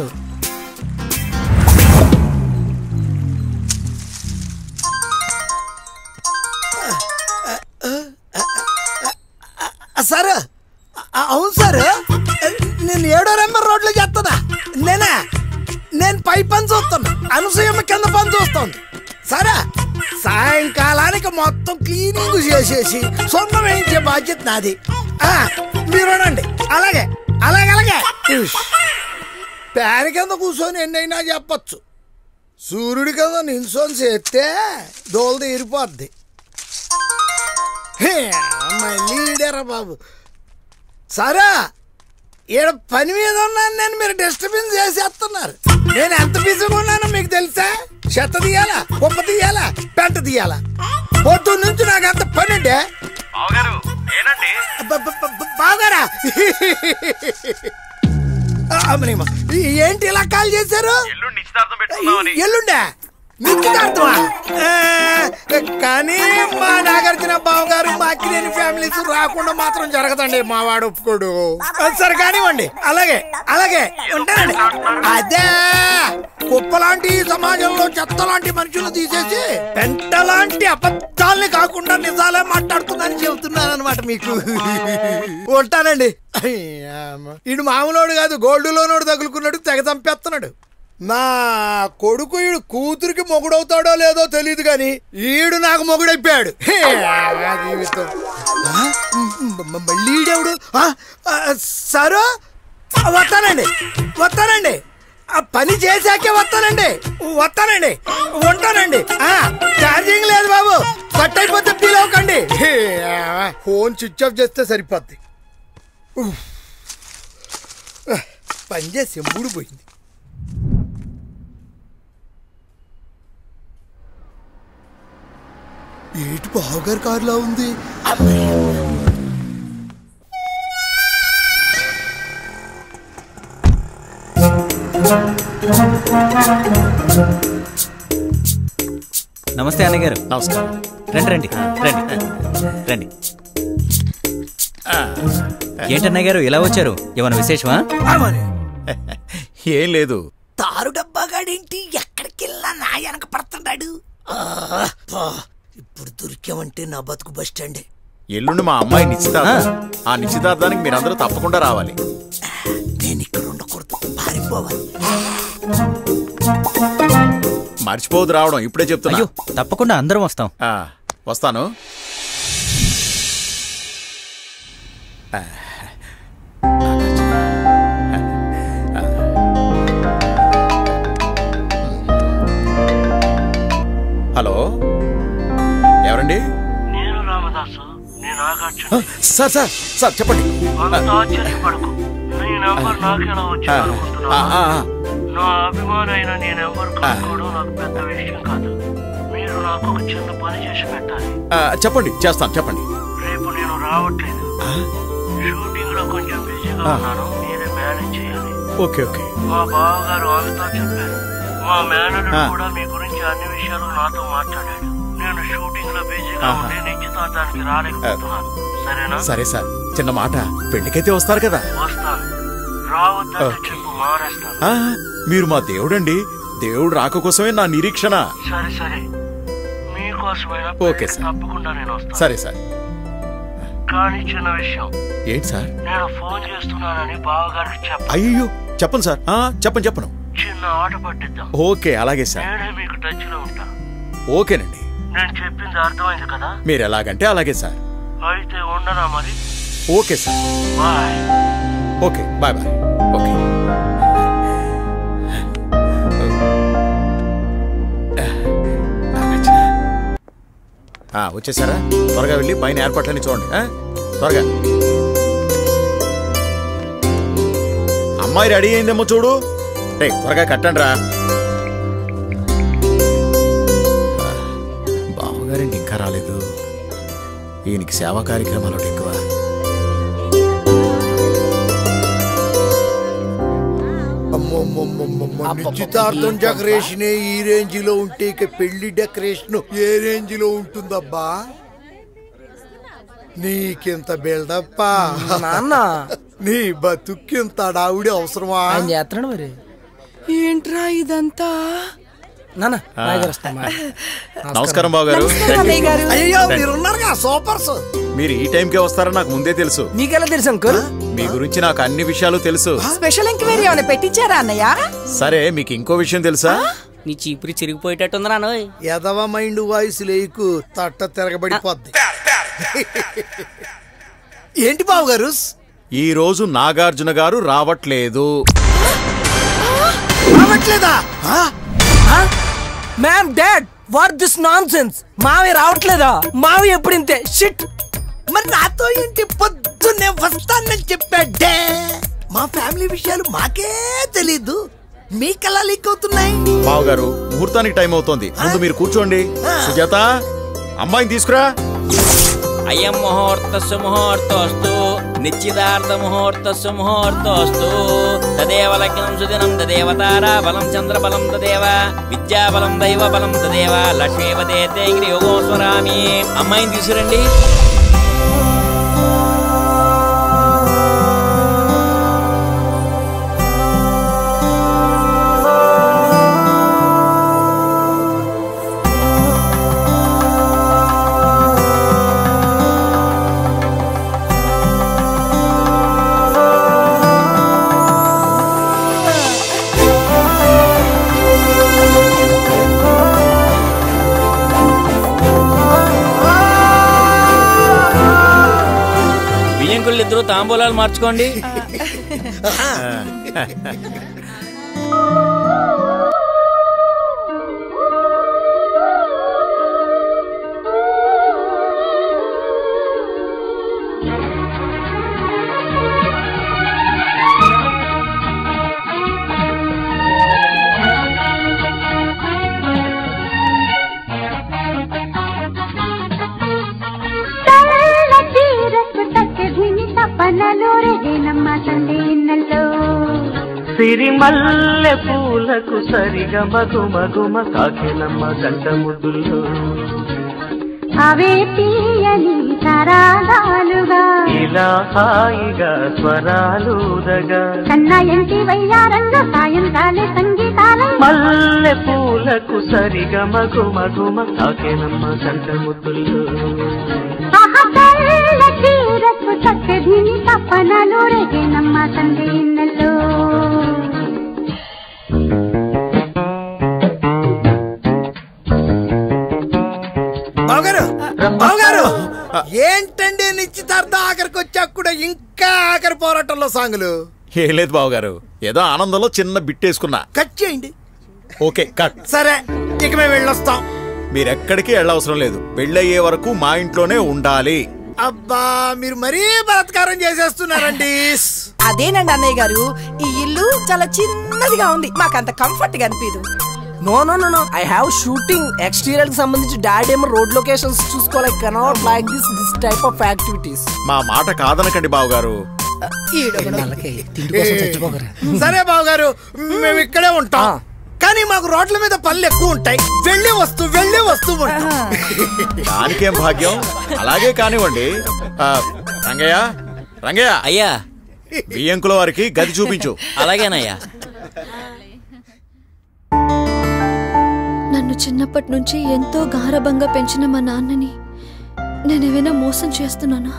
సార్ అ- అవును సార్ నేను ఏడో నెంబర్ రోడ్లో చేస్తుందా నేనే నేను పై పని చూస్తున్నా అనసూయమ్మ కింద పని చూస్తోంది సరే సాయంకాలానికి మొత్తం క్లీనింగ్ చేసేసి సొంతం వేయించే బాధ్యత నాది ఆ, మీరు రండి అలాగే అలాగే అలాగే ఉష్. పేర కింద కూర్చొని ఎన్నైనా చెప్పచ్చు సూర్యుడి కింద నిల్చొని చేస్తే దోలు తీరిపోద్ది హే, మళ్ళీ ఈడేరా బాబు సరే ఈడ పని మీద ఉన్నాను నేను మీరు డిస్టర్బెన్స్ చేసేస్తున్నారు నేను ఎంత బిజీగా ఉన్నానో మీకు తెలుసా చెత్త తీయాలా కుప్ప తీయాలా పెంట తీయాలా పొద్దు నుంచి నాకు అంత పని అంటే బాగారా అమ్మనేమా ఏంటి ఇలా కాల్ చేశారు ఎల్లుండే నిశ్చితార్థమా ఆ, కానీ మా నాగార్జున బావ గారు మా అక్కినేని ఫ్యామిలీస్ రాకుండా మాత్రం జరగదండి మా వాడు ఒప్పుకోడు ఆ, సరే కానివ్వండి అలాగే అలాగే ఉంటానండి అదే కుప్పలాంటి ఈ సమాజంలో చెత్త లాంటి మనుషులు తీసేసి పెంట లాంటి అబద్ధాల్ని కాకుండా నిజాలే మాట్లాడుతుందని చెబుతున్నాను అనమాట మీకు ఉంటానండి అయ్యమ్మ. ఈడు మామూలోడు కాదు గోల్డ్ లోనోడు తగులుకున్నాడు తెగ చంపేస్తున్నాడు నా కొడుకు ఈడు కూతురికి మొగుడవుతాడో లేదో తెలియదు కానీ ఈడు నాకు మొగుడైపోయాడు హే, ఆ జీవితం ఆ? మ- మ- మళ్ళీ ఈడెవడు ఆ? ఆ, సరు ఆ, వస్తానండి వస్తానండి ఆ పని చేశాకే వస్తానండి వస్తానండి ఉంటానండి ఆ, ఛార్జింగ్ లేదు బాబు కట్ అయిపోతే ఫీల్ అవ్వకండి హే, ఆ, ఫోన్ స్విచ్ ఆఫ్ చేస్తే సరిపోద్ది ఉఫ్. ఆ, పని చేసి మూడు పోయింది ఏటి బావగారి కారులా ఉంది నమస్తే అన్నయ్య గారు నమస్కారం రండి రండి రండి రండి ఏంటన్నయ్య గారు ఇలా వచ్చారు ఏమైనా విశేషమా ఏం లేదు తారు డబ్బాగాడేంటి ఎక్కడికి వెళ్ళా నా వెనక పడుతున్నాడు ఆ, పా, ఇప్పుడు దొరికామంటే నా బతుకు బస్ స్టాండే ఎల్లుండి మా అమ్మాయి నిశ్చితార్థం ఆ నిశ్చితార్థానికి మీరందరూ తప్పకుండా రావాలి నేను ఇక్కడ ఉండకూడదు పారిపోవాలి మర్చిపోవద్దు రావడం ఇప్పుడే చెప్తున్నా అయ్యో తప్పకుండా అందరం వస్తాం ఆ, వస్తాను ఆ, హలో ఎవరండి నేను రామదాసు నేను ఆకాశం ఆ, సార్ సార్ సార్ చెప్పండి అంత ఆశ్చర్యపడకు నీ నెంబర్ నాకెలా ఆ, వచ్చింది ఆ, అనుకుంటున్నావా ఆ, నా అభిమానైన నీ నెంబర్ కనుక్కోవడం నాకు పెద్ద విషయం కాదు మీరు నాకు ఒక చిన్న పని చేసి పెట్టాలి ఆ, చెప్పండి చేస్తాను చెప్పండి రేపు నేను రావట్లేదు షూటింగ్ లో కొంచెం బిజీగా ఆ. ఉన్నాను మీరే మేనేజ్ చేయాలి ఓకే ఓకే మా బావగారు ఆమెతో చెప్పారు మా మేనర్ ఆ. కూడా మీ గురించి అన్ని విషయాలు నాతో మాట్లాడాడు నేను షూటింగ్ లో బిజీగా ఆహా. ఉండి నిశ్చితార్థానికి రాలేకపోతున్నాను సరేనా సరే సార్ చిన్న మాట పెళ్లికైతే వస్తారు కదా వస్తాను రావద్దంటే ఓకే. చెప్పు మానేస్తాను ఆ, మీరు మా దేవుడండి దేవుడు రాక కోసమే నా నిరీక్షణ సరే సరే మీకోసమైనా ఓకే పెళ్ళికి సార్. తప్పకుండా నేను వస్తాను సరే సార్ కానీ చిన్న విషయం ఏంటి సార్ నేను ఫోన్ చేస్తున్నానని బావగారికి చెప్ప అయ్యో చెప్పను సార్ ఆ, చెప్పను చెప్పను చిన్న ఆట పట్టిద్దాం ఓకే అలాగే సార్ నేనే మీకు టచ్ లో ఉంటా ఓకేనండి నేను చెప్పింది అర్థమైంది కదా మీరు ఎలాగంటే అలాగే సార్ అయితే ఉండనా మరి okay sir bye okay bye bye okay ఆ, వచ్చేసారా త్వరగా వెళ్ళి పైన ఏర్పాట్లన్నీ చూడండి ఆ? త్వరగా అమ్మాయి రెడీ అయిందేమో చూడు రే త్వరగా కట్టండి రా బావగారింటి ఇంకా రాలేదు ఈయనకి సేవా కార్యక్రమాలు ఒకటి ఎక్కువ అమ్మమ్మమ్మమ్మమ్మ, నిశ్చితార్థం డెకరేషన్ ఈ రేంజ్ లో ఉంటే ఇక పెళ్లి డెకరేషన్ ఏ రేంజ్ లో ఉంటుందబ్బా నీకింత బిల్డప్పా నాన్న. నీ బతుక్కింత అడావుడి అవసరమా ఆయన చేస్తున్నాడు మరి ఏంట్రా ఇదంతా నాన్న ఆ. నాయగారు వస్తామా నమస్కారం బావగారు నమస్కారం, అన్నయ్య గారు. అయ్యో రండి. మీరున్నారుగా సూపర్స్ మీరు ఈ టైంకే వస్తారని నాకు ముందే తెలుసు మీకెలా తెలుసు అంకుల్ మీ గురించి నాకు అన్ని విషయాలు తెలుసు స్పెషల్ ఎంక్వైరీ ఏమైనా పెట్టించారా అన్నయ్య సరే మీకు ఇంకో విషయం తెలుసా నీ చీపురి చిరిగిపోయేటట్టుంది రానోయ్ ఎదవ మైండ్ వాయిస్ లేకు తట్ట తిరగబడిపోద్ది ఏంటి బాబు గారు ఈ రోజు నాగార్జున గారు రావట్లేదు రావట్లేదా ma'am dad what this nonsense మావి రావట్లేదా మావి ఎప్పుడు ఇంతే షిట్ మరి నాతో ఏంటి పొద్దున్నే వస్తానని చెప్పాడే మా ఫ్యామిలీ విషయాలు మాకే తెలీదు మీకెలా లీక్ అవుతున్నాయి బావగారు ముహూర్తానికి టైం అవుతోంది ముందు మీరు కూర్చోండి సుజాత అమ్మాయిని తీసుకురా అయం ముహూర్తస్సు ముహూర్తోస్తు నిశ్చితార్థ ముహూర్తస్సు ముహూర్తోస్తు తదేవ లగ్నం సుదినం తదేవ తారా బలం చంద్ర బలం తదేవ విద్యా బలం దైవ బలం తదేవ లక్ష్మీపదే తేగిరి యోగో స్వరామి అమ్మాయిని తీసుకురండి బియ్యంకుళ్ళు ఇద్దరు తాంబూలాలు మార్చుకోండి తపనలో రేనమ్మ తండ్రి ఇన్నల్లో సిరిమల్లె పూలకు సరిగా మగు మగుమ కాకినమ్మ గంట ముద్దుల్లో అవే తీయని తరాగాలుగా ఇలా హాయిగా స్వరాలుదగా కన్నాయంటి వయ్యారంలో సాయంకాలే సంగీతాలే మల్లె పూలకు సరిగా మగు మగుమ కాకినమ్మ గంట ముద్దుల్లో ఆహా తెల్ల చీరకు చక్కదిని తపనలో రేనమ్మ తండ్రి ఇన్నల్లో బావగారు బావగారు ఏంటండి నిశ్చితార్థం ఆఖరికి వచ్చాక కూడా ఇంకా ఆఖరి పోరాటంలో సాంగులు ఏం లేదు బావగారు ఏదో ఆనందంలో చిన్న బిట్టేసుకున్నా కట్ చేయండి ఓకే కట్ సరే ఇక మేము వెళ్ళొస్తాం మీరెక్కడికి వెళ్ళవసరం లేదు పెళ్ళయ్యే వరకు మా ఇంట్లోనే ఉండాలి అబ్బా మీరు మరీ బలాత్కారం చేసేస్తున్నారండి అదేనండి అన్నయ్య గారు ఈ ఇల్లు చాలా చిన్నదిగా ఉంది మాకంత కంఫర్ట్ గా అనిపించదు no no no no I have shooting exterior కి సంబంధించి డాడీ ఏమో రోడ్ లొకేషన్స్ చూసుకోవాలి cannot like this this type of activities మా మాట కాదనకండి బావగారు తిండి కోసం చచ్చిపోకరా సరే బావగారు మేము ఇక్కడే ఉంటాం కానీ మాకు రోడ్ల మీద పళ్ళు ఎక్కువ ఉంటాయి వెళ్ళి వస్తూ వెళ్ళి వస్తూ ఉంటాం దానికేం భాగ్యం అలాగే కానివ్వండి ఆ, రంగయ్య రంగయ్య అయ్యా బియ్యంకుల వారికి గది చూపించు అలాగేనయ్యా నన్ను చిన్నప్పటి నుంచి ఎంతో గారభంగా పెంచిన మా నాన్నని నేనేమైనా మోసం చేస్తున్నానా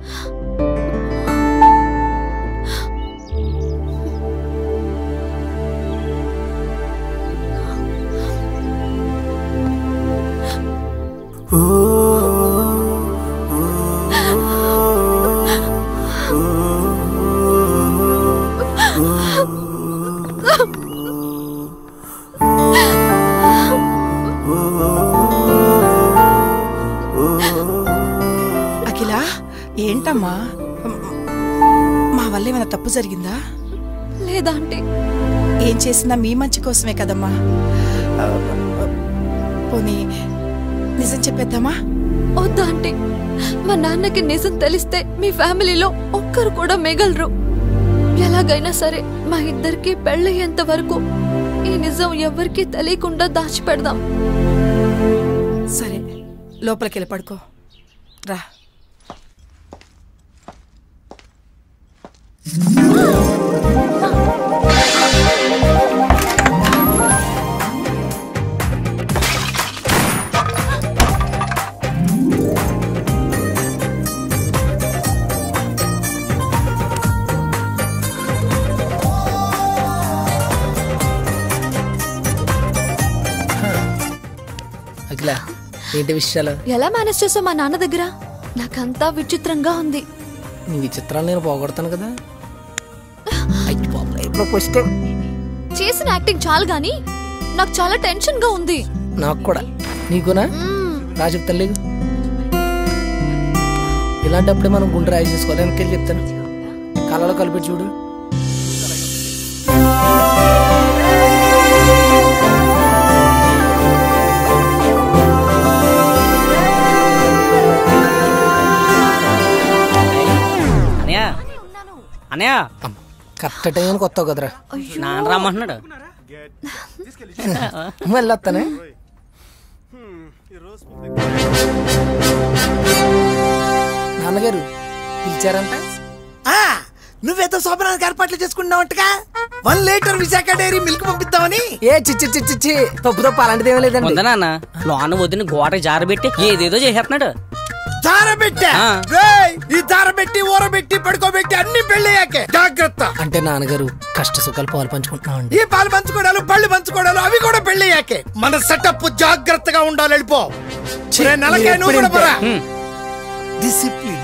అఖిల ఏంటమ్మా మా వల్ల ఏమైనా తప్పు జరిగిందా లేదా అంటే ఏం చేసినా మీ మంచి కోసమే కదమ్మా ఆ, పోనీ నిజం చెప్పేద్దామా వద్దా అంటే మా నాన్నకి నిజం తెలిస్తే మీ ఫ్యామిలీలో ఒక్కరు కూడా మిగలరు ఎలాగైనా సరే మా ఇద్దరికి పెళ్ళయ్యేంత వరకు ఈ నిజం ఎవరికీ తెలియకుండా దాచిపెడదాం సరే లోపలికి వెళ్ళి పడుకో రా అఖిల ఏంటి విషయాలు ఎలా మేనేజ్ చేసావు మా నాన్న దగ్గర నాకంతా విచిత్రంగా ఉంది నీ విచిత్రాలు నేను పోగొడతాను కదా అయ్యి బాబోయ్, ఇప్పుడు ఫస్ట్ చేసిన యాక్టింగ్ చాలు గాని నాకు చాలా టెన్షన్ గా ఉంది నాకు కూడా నీకునా రా చెప్తాను లేదు ఇలాంటప్పుడే మనం గుండె రాయి చేసుకోవాలి వెనకెళ్ళి చెప్తాను కళ్ళలో కలిపి చూడు అన్నయ్య కరెక్ట్ టైంకి వస్తావు కదరా నాన్న రమ్మంటున్నాడు మళ్ళీ వస్తానే నాన్నగారు పిలిచారంట ఆ, నువ్వేదో శోభనానికి ఏర్పాట్లు చేసుకున్నావంటగా one litre Visakha dairy milk పంపిద్దామని ఏ చిచ్చి చిచ్చి చిచ్చి తప్పు తప్పు అలాంటిది ఏమీ లేదండి ఉందా నాన్న లోన వదిన గోడ జారబెట్టి ఏదేదో చేసేస్తున్నాడు దారబెట్టా ఆ. రేయ్, ఈ దారబెట్టి ఊరబెట్టి పడుకోబెట్టి అన్ని పెళ్ళయ్యాకే జాగ్రత్త అంటే నాన్నగారు కష్ట సుఖాలు పాలు పంచుకుంటున్నామండి ఈ పాలు పంచుకోవడాలు పళ్ళు పంచుకోవడాలు అవి కూడా పెళ్ళయ్యాకే మన సెటప్ జాగ్రత్తగా ఉండాలి వెళ్ళిపో రే, నెలకే నువ్వు కూడా పోరా డిసిప్లిన్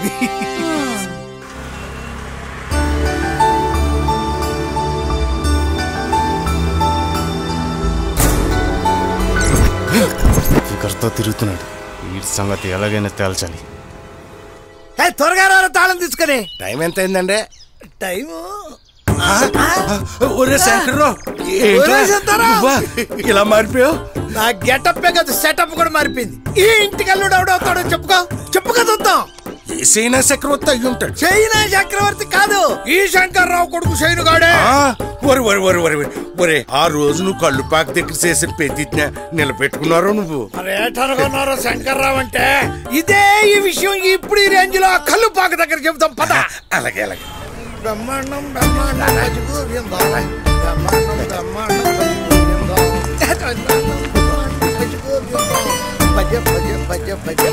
ఫికర్తో తిరుగుతున్నాడు వీడి సంగతి ఎలాగైనా తేల్చాలి ఏ, త్వరగా రా తాళం తీసుకుని టైం ఎంత అయిందండి టైము ఒరే శంకర్రావు ఒరే శంకర్రావు. నువ్వా? ఇలా మారిపోయావు నా గెటప్ కదా సెటప్ కూడా మారిపోయింది ఈ ఇంటికి అల్లుడు ఎవడవుతాడో చెప్పుకో చెప్పుకో చూద్దాం సీనా చక్రవర్తి అయ్యి ఉంటాడు చైనా చక్రవర్తి కాదు ఈ శంకర్రావు కొడుకు శైనుగాడే ఆ, ఒరే ఒరే ఒరే ఒరే ఒరే ఆ రోజు నువ్వు కళ్ళు పాక దగ్గర చేసిన ప్రతిజ్ఞ నిలబెట్టుకున్నారో నువ్వు మరి ఏటనుకున్నారో శంకర్రావు అంటే ఇదే ఈ విషయం ఇప్పుడు ఈ రేంజ్ లో ఆ కళ్ళు పాక దగ్గర చెబుతాం పద అలాగే అలాగే బ్రహ్మాండం బ్రహ్మాండ రాజగోవింద బ్రహ్మాండం బ్రహ్మాండం రాజగోవింద. భజ భజ భజ భజ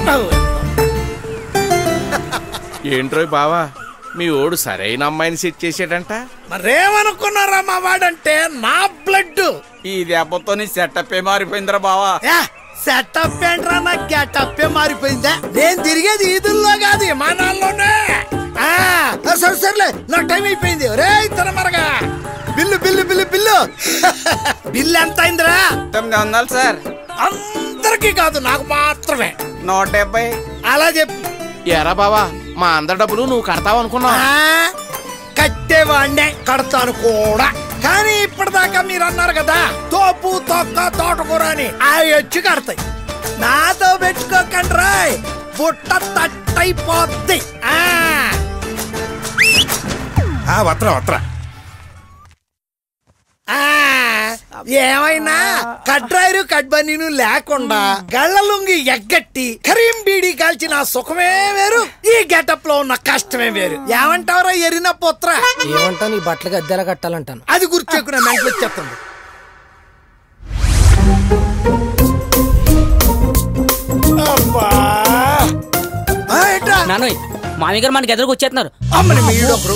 ఏంట్రోయ్ బావా మీ ఓడు సరైన అమ్మాయిని సెట్ చేసాడంట మరేమనుకున్నారా మా వాడంటే నా బ్లడ్ ఈ దెబ్బతో సెటప్ ఏ మారిపోయిందిరా బావా సెటప్ ఏంట్రా నా గెటప్ మారిపోయిందా నేను తిరిగేది ఈదుల్లో కాదు విమానాల్లోనే ఆ, ఆ, సరే సర్లే నాకు టైం అయిపోయింది రే తన మరగా bill bill bill bill bill ఎంత అయిందిరా తొమ్మిది వందలు సార్ అందరికీ కాదు నాకు మాత్రమే నూట డెబ్బై అలా చెప్పు ఎరా బావా మా అందరి డబ్బులు నువ్వు కడతావు అనుకున్నావు ఆ, కట్టేవాడినే కడతాను కూడా కానీ ఇప్పటిదాకా మీరు అన్నారు కదా తోపు తొక్క తోటకూర అని అవి వచ్చి కడతాయి నాతో పెట్టుకోకండి రాయ్ బుట్ట తట్టయిపోద్ది ఆ. ఆ, వత్రా వత్రా ఆ, ఏమైనా కడ్రాయరు కడ్బనీను లేకుండా గళ్ళలుంగి ఎగ్గట్టి కరీం బీడీ కాల్చిన ఆ సుఖమే వేరు ఈ గెటప్ లో ఉన్న కష్టమే వేరు ఏమంటావరా ఎరిన పుత్ర ఏమంటాను ఈ బట్టలకి అద్దెలా కట్టాలంటాను అది గుర్తుకున్న మెంటలు చెప్తుంది నాన్న మామయ్య గారు మనకి ఎదురుకు వచ్చేస్తున్నారు అమ్మని మీడు ఒకరు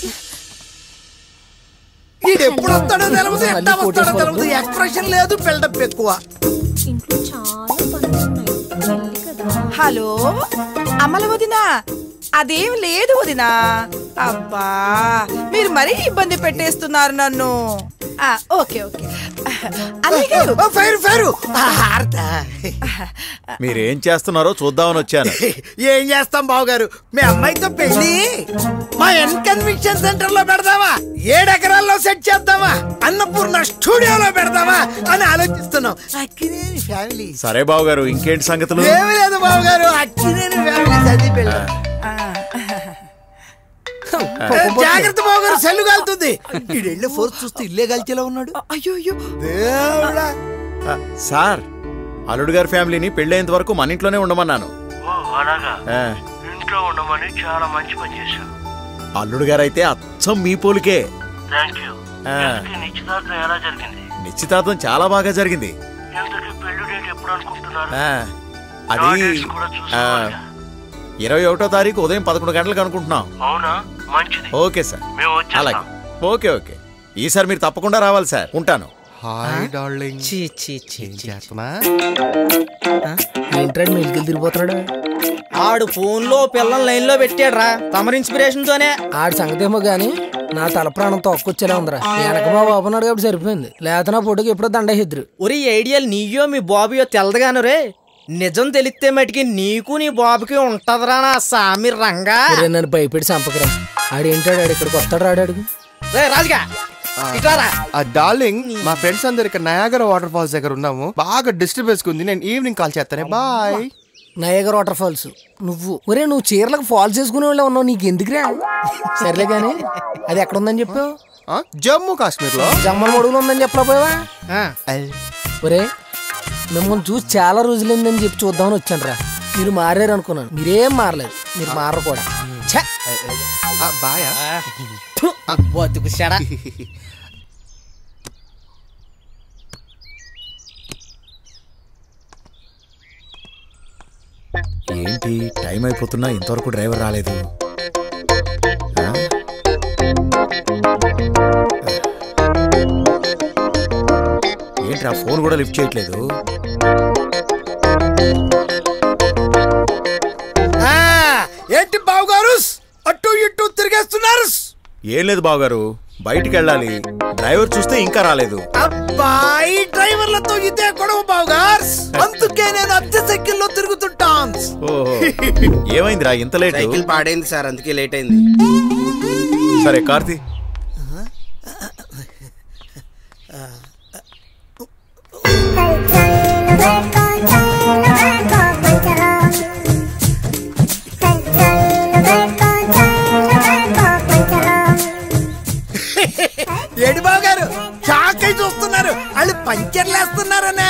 ఈడు ఎప్పుడు వస్తాడో తెలియదు ఎట్టా వస్తాడో తెలియదు ఎక్స్ప్రెషన్ లేదు బిల్డప్ ఎక్కువ ఇంట్లో చాలా పనులు ఉన్నాయి కదా హలో అమ్మల వదినా అదేం లేదు వదినా అబ్బా మీరు మరీ ఇబ్బంది పెట్టేస్తున్నారు నన్ను ఆ, ఓకే ఓకే అన్నయ్య గారు ఫైర్ ఫైర్ మీరేం చేస్తున్నారో చూద్దామని వచ్చాను ఏం చేస్తాం బావగారు మీ అమ్మాయితో పెళ్లి మా ఎన్కన్విక్షన్ సెంటర్ లో పెడదామా ఏడెకరాల్లో సెట్ చేద్దామా అన్నపూర్ణ స్టూడియోలో పెడదామా అని ఆలోచిస్తున్నాం అక్కినేని ఫ్యామిలీ సరే బాబు గారు ఇంకేంటి సంగతులు ఏమీ లేదు బావగారు అక్కినేని ఫ్యామిలీ చదివి పెళ్ళి జాగ్రత్త బావగారు సెల్లు కాలుతుంది ఈడెళ్ళి ఫోర్స్ చూస్తే ఇల్లే కాల్చేలా ఉన్నాడు అయ్యో అయ్యో దేవుడా ఆ, సార్ అల్లుడు గారి ఫ్యామిలీని పెళ్ళేంత వరకు మన ఇంట్లోనే ఉండమన్నాను ఓ అలాగా ఆ, ఇంట్లో ఉండమని చాలా మంచి పని చేశావు అల్లుడు గారు అయితే అచ్చం మీ పోలికే థ్యాంక్ యూ ఆ. ఇంతకీ నిశ్చితార్థం ఎలా జరిగింది నిశ్చితార్థం చాలా బాగా జరిగింది ఇంతకీ పెళ్లి డేట్ ఎప్పుడు అనుకుంటున్నారు ఆ, అది Daughters కూడా ఆ, చూసుకోవాలి. ఇరవై ఒకటో తారీఖు ఉదయం పదకొండు గంటలకు అనుకుంటున్నాం అవునా మంచిది ఓకే సార్ మేము వచ్చేస్తాం అలాగే ఓకే ఓకే ఈసారి మీరు తప్పకుండా రావాలి సార్ ఉంటాను హాయ్ డార్లింగ్ చీ చీ చీ చీ. చేస్తున్నా ఏంట్రాడు మెలికలు తిరిగిపోతున్నాడు ఆడు ఫోన్ లో పిల్లల లైన్ లో పెట్టాడ్రా తమరి ఇన్స్పిరేషన్ తోనే ఆడి సంగతేమో గాని నా తల ప్రాణం తొక్కొచ్చేలా ఉందిరా వెనక బాబు ఓపెన్ కాబట్టి సరిపోయింది లేత నా ఫోటోకి ఎప్పుడో దండహిద్రు ఒరి ఐడియల్ నీయో మీ బాబుయో తెలదగాను రే నిజం తెలిస్తే మటుకి నీకు నీ బాబుకి ఉంటదిరా నా సామి రంగా ఒరే నన్ను భయపెట్టి చంపకరా ఆడేంటాడు ఆడు ఇక్కడికి వస్తాడు రాడు అడుగు రే రాజుగా ఇట్లారా ఆ డార్లింగ్ మా ఫ్రెండ్స్ అందరు ఇక్కడ నయాగర వాటర్ ఫాల్స్ దగ్గర ఉన్నాము బాగా డిస్టర్బెన్స్ ఉంది నేను ఈవినింగ్ కాల్ చేస్తానే బాయ్ నయగర్ వాటర్ ఫాల్స్ నువ్వు ఒరే నువ్వు చీరలకు ఫాల్స్ చేసుకునే వాళ్ళే ఉన్నావు నీకు ఎందుకురా సర్లే కానీ అది ఎక్కడ ఉందని చెప్పావు జమ్మూ కాశ్మీర్ లో జమ్మల మడుగులు ఉందని చెప్పలేకపోయావా ఒరే మిమ్మల్ని చూసి చాలా రోజులైందని చెప్పి చూద్దామని వచ్చాను రా మీరు మారారు అనుకున్నాను మీరేం మారలేదు మీరు మారరు కూడా ఛ! బాయా థు, బతుకు చెడ. ఏంటి టైం అయిపోతున్నా ఇంతవరకు డ్రైవర్ రాలేదు ఆ? ఏంటి ఆ ఫోన్ కూడా లిఫ్ట్ చేయట్లేదు ఆ, ఏంటి బావగారు అటు ఇటు తిరిగేస్తున్నారు ఏం లేదు బావగారు బయటికి వెళ్ళాలి డ్రైవర్ చూస్తే ఇంకా రాలేదు అబ్బాయి డ్రైవర్లతో ఇదే గొడవ బావగారు అందుకే నేను అద్దె సైకిల్లో తిరుగుతుంటాను ఓహో ఏమైందిరా ఇంత లేట్ సైకిల్ పాడైంది సార్ అందుకే లేట్ అయింది సరే కార్తీ ఏడు బావగారు షాక్ అయి చూస్తున్నారు వాళ్ళు పంచర్లు వేస్తున్నారనే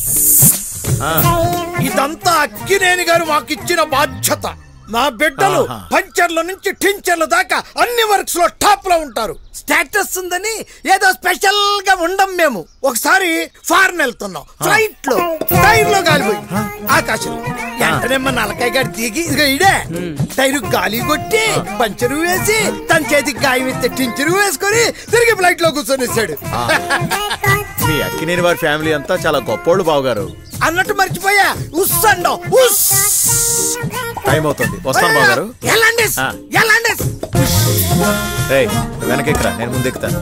ఇదంతా అక్కినేని గారు మాకు ఇచ్చిన బాధ్యత నా బిడ్డలు ఆహా. పంచర్ల నుంచి టించర్ల దాకా అన్ని వర్క్స్ లో టాప్ లో ఉంటారు స్టేటస్ ఉందని ఏదో స్పెషల్ గా ఉండం మేము ఒకసారి ఫారెన్ వెళ్తున్నాం ఫ్లైట్ లో టైర్ లో గాలిపోయి ఆకాశంలో వెంటనే మా నలకాయ గారి దిగి ఇదిగో ఇడే టైరు గాలి కొట్టి పంచరు వేసి తన చేతికి గాయం ఎత్తే టించరు వేసుకొని తిరిగి ఫ్లైట్ లో కూర్చొనిస్తాడు మీ అక్కినేని వారి ఫ్యామిలీ అంతా చాలా గొప్పోళ్ళు బావగారు అన్నట్టు మర్చిపోయా ఉస్ అండం ఉస్ టైం అవుతుంది వస్తాను బావగారు ఎలాండి ఆ. ఎలాండి రేయ్ వెనకెక్కరా నేను ముందు ఎక్కుతాను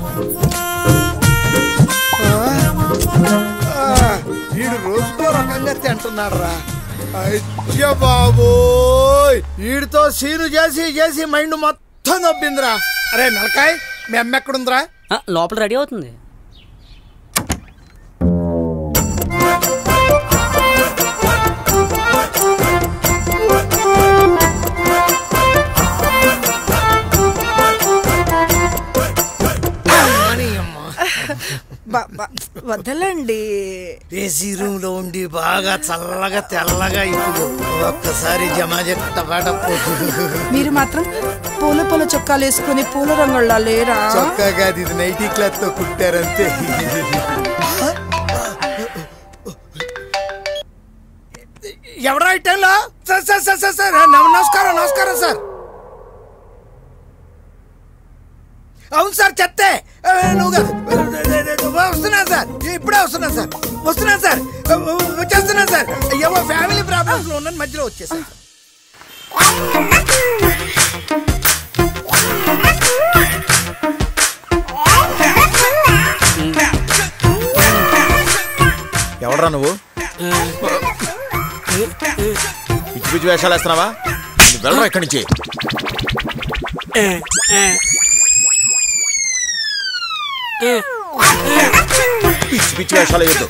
వీడు రోజుకో రకంగా తింటున్నాడు రా అయ్య బాబోయ్ వీడితో సీను చేసి చేసి మైండ్ మొత్తం నొప్పిందిరా అరే నలకాయ్ మీ అమ్మ ఎక్కడుందిరా ఆ, లోపల రెడీ అవుతుంది బ- బ- వదలండి ఏసీ రూమ్ లో ఉండి బాగా చల్లగా తెల్లగా ఇప్పుడు ఒక్కసారి జమాజెట్ట మీరు మాత్రం పూల పూల చొక్కాలు వేసుకుని పూల రంగుల్లా లేరా చొక్కా కాదు ఇది నైటీ క్లాత్ తో కుట్టారంతే ఎవరా ఈ టైంలో sir sir sir sir sir నమ- నమస్కారం నమస్కారం సార్ అవును సార్ చెత్తే ఏ, నువ్వు కాదు వస్తున్నాను సార్ ఇప్పుడే వస్తున్నాను సార్ వస్తున్నాను సార్ వచ్చేస్తున్నాను సార్ ఏవో ఫ్యామిలీ ప్రాబ్లమ్స్ లో ఉన్నాను మధ్యలో వచ్చేసాను ఎవడరా నువ్వు పిచ్చి పిచ్చి వేషాలు వేస్తున్నావా నువ్వు వెళ్ళరా ఇక్కడి నుంచి పిచ్చి పిచ్చి వేషాలు వేయద్దు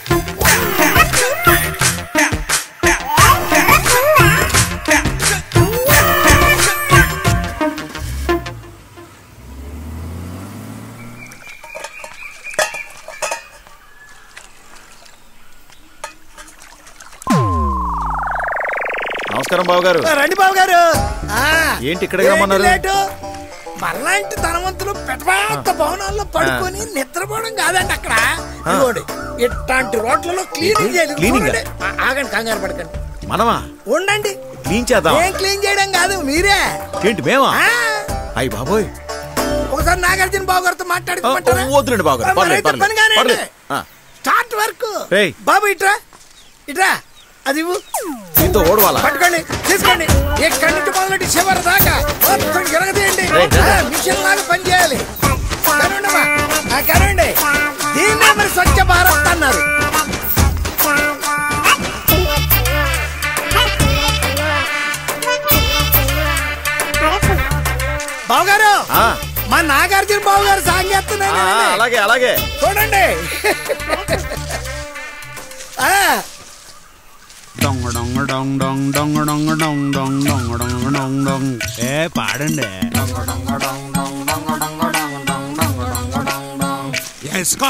నమస్కారం బాబు గారు రండి బాబు గారు ఆ, ఏంటి ఇక్కడికి రమ్మన్నారు? ఏంటి లేటు? మనలాంటి ధనవంతులు పెద్ద పెద్ద భవనాల్లో పడుకొని నిద్రపోవడం కాదండి అక్కడ ఇదిగోండి ఇట్లాంటి రోడ్లలో క్లీనింగ్ చేయాలి క్లీనింగ్ చూడండి. ఆ- ఆగండి కంగారు పడకండి మనమా ఉండండి క్లీన్ చేద్దాం ఏం క్లీన్ చేయడం కాదు మీరే ఏంటి మేమా ఆ, అయ్యి బాబోయ్ ఒకసారి నాగార్జున బాబు గారితో ఆ, మాట్లాడుకోమంటారా వద్దులేండి బాబు గారు ఆ, పర్లేదు మరైతే పని పర్లేదు కానివ్వండి. పర్లేదు ఆ, స్టార్ట్ వర్క్ రేయ్. బాబు ఇట్రా ఇట్రా అది ఇవ్వు. దీంతో ఓడవాలా పట్టుకోండి తీసుకోండి ఎక్కడి నుంచి మొదలెట్టి చివరి దాకా మొత్తం ఎరగదీయండి రేయ్, రేయ్. ఆ, మిషన్ లాగా పని చేయాలి కనండమ్మా. ఆ, కనండి దీన్నే మరి స్వచ్ఛ భారత్ అన్నారు బావగారు ఆ, మా నాగార్జున బాబు గారు సాంగ్ చేస్తున్నారు ఆ, ఆ, అలాగే అలాగే చూడండి ఆ, డొంగ డొంగ డొంగ డొంగ డొంగ డొంగ డొంగ డొంగ డొంగ డొంగ డొంగ డొంగ ఏ పాడండి వేసుకో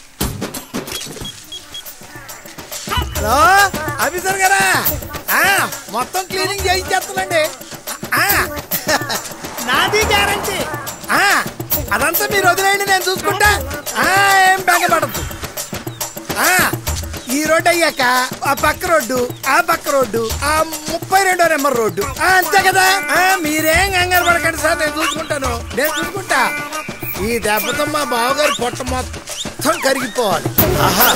హలో ఆఫీసర్ గారా ఆ, మొత్తం క్లీనింగ్ చేయించేస్తానండి ఆ, నాది గ్యారంటీ ఆ, అదంతా మీరు వదిలేయండి నేను చూసుకుంటా ఆ, ఏం బెంగపడద్దు ఆ, ఈ రోడ్డు అయ్యాక ఆ పక్క రోడ్డు ఆ పక్క రోడ్డు ఆ ముప్పై రెండో నెంబర్ రోడ్డు ఆ, అంతే కదా ఆ, మీరేం కంగారు పడకండి సార్ నేను చూసుకుంటాను నేను చూసుకుంటా ఈ దెబ్బతో మా బావగారు పొట్ట మొత్తం కరిగిపోవాలి ఆహా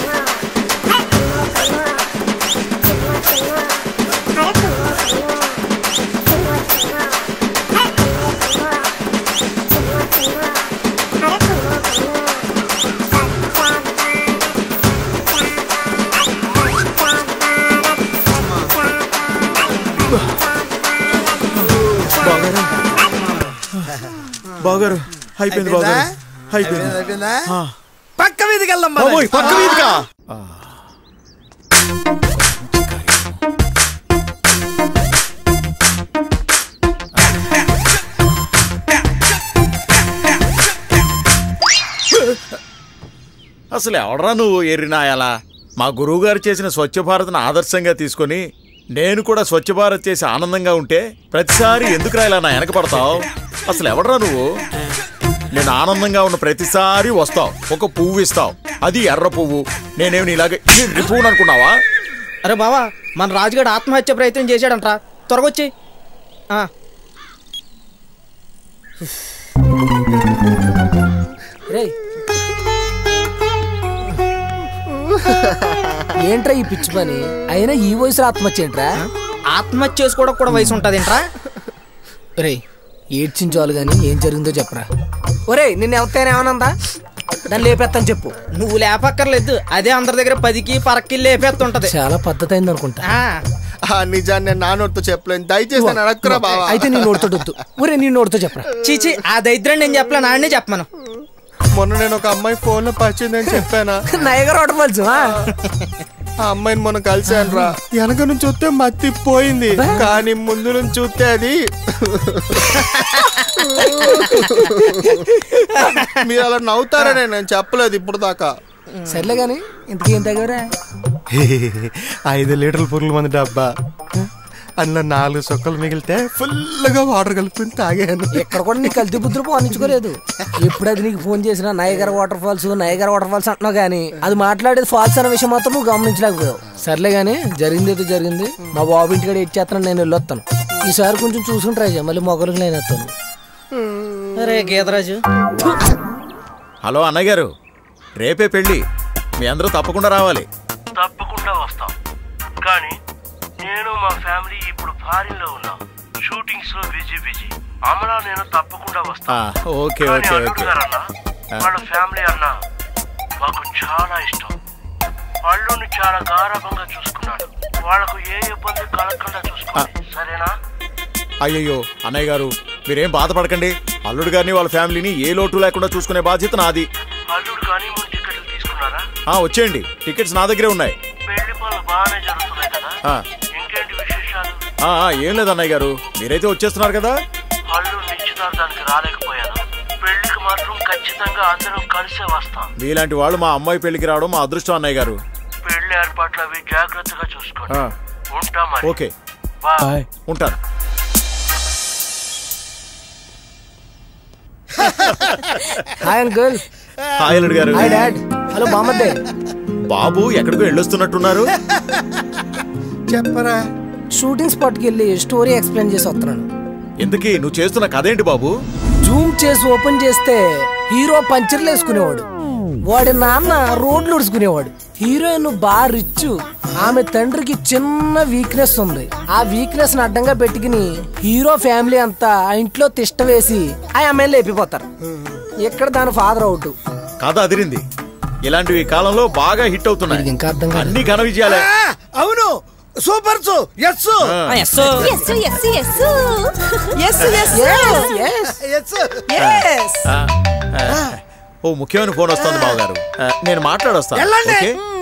బాగారు అయిపోయింది అయిపోయిందా? బాగారు అయిపోయింది అయిపోయిందా ఆ. పక్క వీధికి వెళ్దాం బాబోయ్, పక్క వీధికా? అసలు ఎవడరా నువ్వు ఎర్రినాయాలా మా గురువు గారు చేసిన స్వచ్ఛ భారత్ను ఆదర్శంగా తీసుకొని నేను కూడా స్వచ్ఛ భారత్ చేసి ఆనందంగా ఉంటే ప్రతిసారి ఎందుకు ఇలా నా వెనక పడతావు అసలు ఎవడరా నువ్వు నేను ఆనందంగా ఉన్న ప్రతిసారి వస్తావు ఒక పువ్వు ఇస్తావు అది ఎర్ర పువ్వు నేనేమి ఇలాగే ఎర్రి పువ్వును అనుకున్నావా అరే బావా మన రాజుగాడు ఆత్మహత్య ప్రయత్నం చేశాడంట త్వరగా వచ్చి రే ఏంట్రా ఈ పిచ్చి పని అయినా ఈ వయసులో ఆత్మహత్య ఏంట్రా ఆత్మహత్య చేసుకోవడం కూడా వయసు ఉంటదేంట్రా రే ఏడ్చించాలు గాని ఏం జరిగిందో చెప్పరా ఒరే నిన్న ఎవరికైనా ఏమనందా దాన్ని లేపేస్తాను చెప్పు నువ్వు లేపక్కర్లేదు అదే అందరి దగ్గర పదికి పరక్కి లేపేస్తుంటది చాలా పద్ధతి అయింది అనుకుంటా ఆ నిజాన్ని నేను నా నోటితో చెప్పలేను దయచేసి నన్ను అడక్కురా బావా అయితే నీ నోటితో వద్దు ఒరే నీ నోటితో చెప్పరా చీచి ఆ దరిద్రం నేను చెప్పలే నాన్నే చెప్పమను మొన్న నేను ఒక అమ్మాయి ఫోన్ లో పరిచిందని చెప్పానా నయగర వాటర్ ఫాల్స్ ఆ అమ్మాయిని మొన్న కలిసాను రా వెనక నుంచి చూస్తే మత్తి పోయింది కానీ ముందు నుంచి చూస్తే అది మీరు అలా నవ్వుతారనే నేను చెప్పలేదు ఇప్పుడు దాకా సర్లే గాని ఇంతకీ ఏం తగ్గవరా ఐదు లీటర్ల పురుగుల మంది డబ్బా అందులో నాలుగు సొక్కలు మిగిలితే ఫుల్గా వాటర్ కలుపుకుని తాగాను ఇక్కడ కూడా నీ కల్తీ బుద్ధులు పోనించుకోలేదు ఎప్పుడు అది నీకు ఫోన్ చేసినా Niagara water falls Niagara water falls అంటున్నావు కానీ అది మాట్లాడేది ఫాల్స్ అనే విషయం మాత్రం నువ్వు గమనించలేకపోయావు సర్లే గానీ జరిగింది ఏదో జరిగింది మా బాబు ఇంటికాడ ఇచ్చేస్తాను నేను వెళ్ళొస్తాను ఈసారి కొంచెం చూసుకుని ట్రై చేయ మళ్ళీ మొగలకు నేను వస్తాను అరే గీతరాజు హలో అన్నయ్య గారు రేపే పెళ్ళి మీ అందరూ తప్పకుండా రావాలి తప్పకుండా వస్తాం కానీ నేను మా ఫ్యామిలీ ఇప్పుడు ఫారిన్ లో ఉన్నాం షూటింగ్స్ లో బిజీ బిజీ అమలా నేను తప్పకుండా ఆ, వస్తాం ఓకే కానీ ఓకే అల్లుడు ఓకే గారన్న ఆ. వాళ్ళ ఫ్యామిలీ అన్న మాకు చాలా ఇష్టం అల్లుని చాలా గారభంగా చూసుకున్నాడు వాళ్ళకు ఏ ఇబ్బంది కలగకుండా చూసుకోండి సరేనా అయ్యయ్యో అన్నయ్య గారు మీరేం బాధపడకండి అల్లుడు గారిని వాళ్ళ ఫ్యామిలీని ఏ లోటు లేకుండా చూసుకునే బాధ్యత నాది అల్లుడు కానీ ముందు టికెట్లు తీసుకున్నారా ఆ వచ్చేయండి టికెట్స్ నా దగ్గరే ఉన్నాయి పెళ్లి పనులు బాగానే జరుగుతున్నాయి కదా ఆ, ఇంకేంటి విశేషాలు ఆ, ఆ, ఏం లేదు అన్నయ్య గారు మీరైతే వచ్చేస్తున్నారు కదా అల్లు నిశ్చితార్థానికి రాలేకపోయాను పెళ్లికి మాత్రం ఖచ్చితంగా అందరం కలిసే వస్తాం మీలాంటి వాళ్ళు మా అమ్మాయి పెళ్లికి రావడం మా అదృష్టం అన్నయ్య గారు పెళ్లి ఏర్పాట్లు అవి జాగ్రత్తగా చూసుకోండి ఆ, ఉంటా మరి ఓకే బాయ్ ఉంటాను హాయ్ అంకుల్ హాయ్ అల్లుడు గారు హాయ్ డాడ్ హలో బామ్మద్దే బాబు ఎక్కడికో వెళ్ళొస్తున్నట్టున్నారు చెప్పరా షూటింగ్ స్పాట్కి వెళ్ళి స్టోరీ ఎక్స్ప్లెయిన్ చేసి వస్తున్నాను ఎందుకీ నువ్వు చేస్తున్న కథ ఏంటి బాబు జూమ్ చేసి ఓపెన్ చేస్తే హీరో పంచర్లు వేసుకునేవాడు వాడి నాన్న రోడ్లు ఉడుచుకునేవాడు హీరోయిన్ బాగా రిచ్ ఆమె తండ్రికి చిన్న వీక్నెస్ ఉంది ఆ వీక్నెస్ ని అడ్డంగా పెట్టుకుని హీరో ఫ్యామిలీ అంతా ఆ ఇంట్లో తిష్ట వేసి ఆ అమ్మాయిని లేపిపోతారు ఇక్కడ దాని ఫాదర్ అవుట్ కథ అదిరింది ఇలాంటివి ఈ కాలంలో బాగా హిట్ అవుతున్నాయి ఇంకా అర్థం అన్ని ఘన విజయాలే ఆ, అవును సూపర్ సు ఎస్ ఆ. Yes yes yes yes yes yes yes ఆ, ఆ, ఓ ముఖ్యమైన ఫోన్ వస్తుంది బావగారు ఆ, నేను మాట్లాడొస్తాను వెళ్ళండి. ఓకే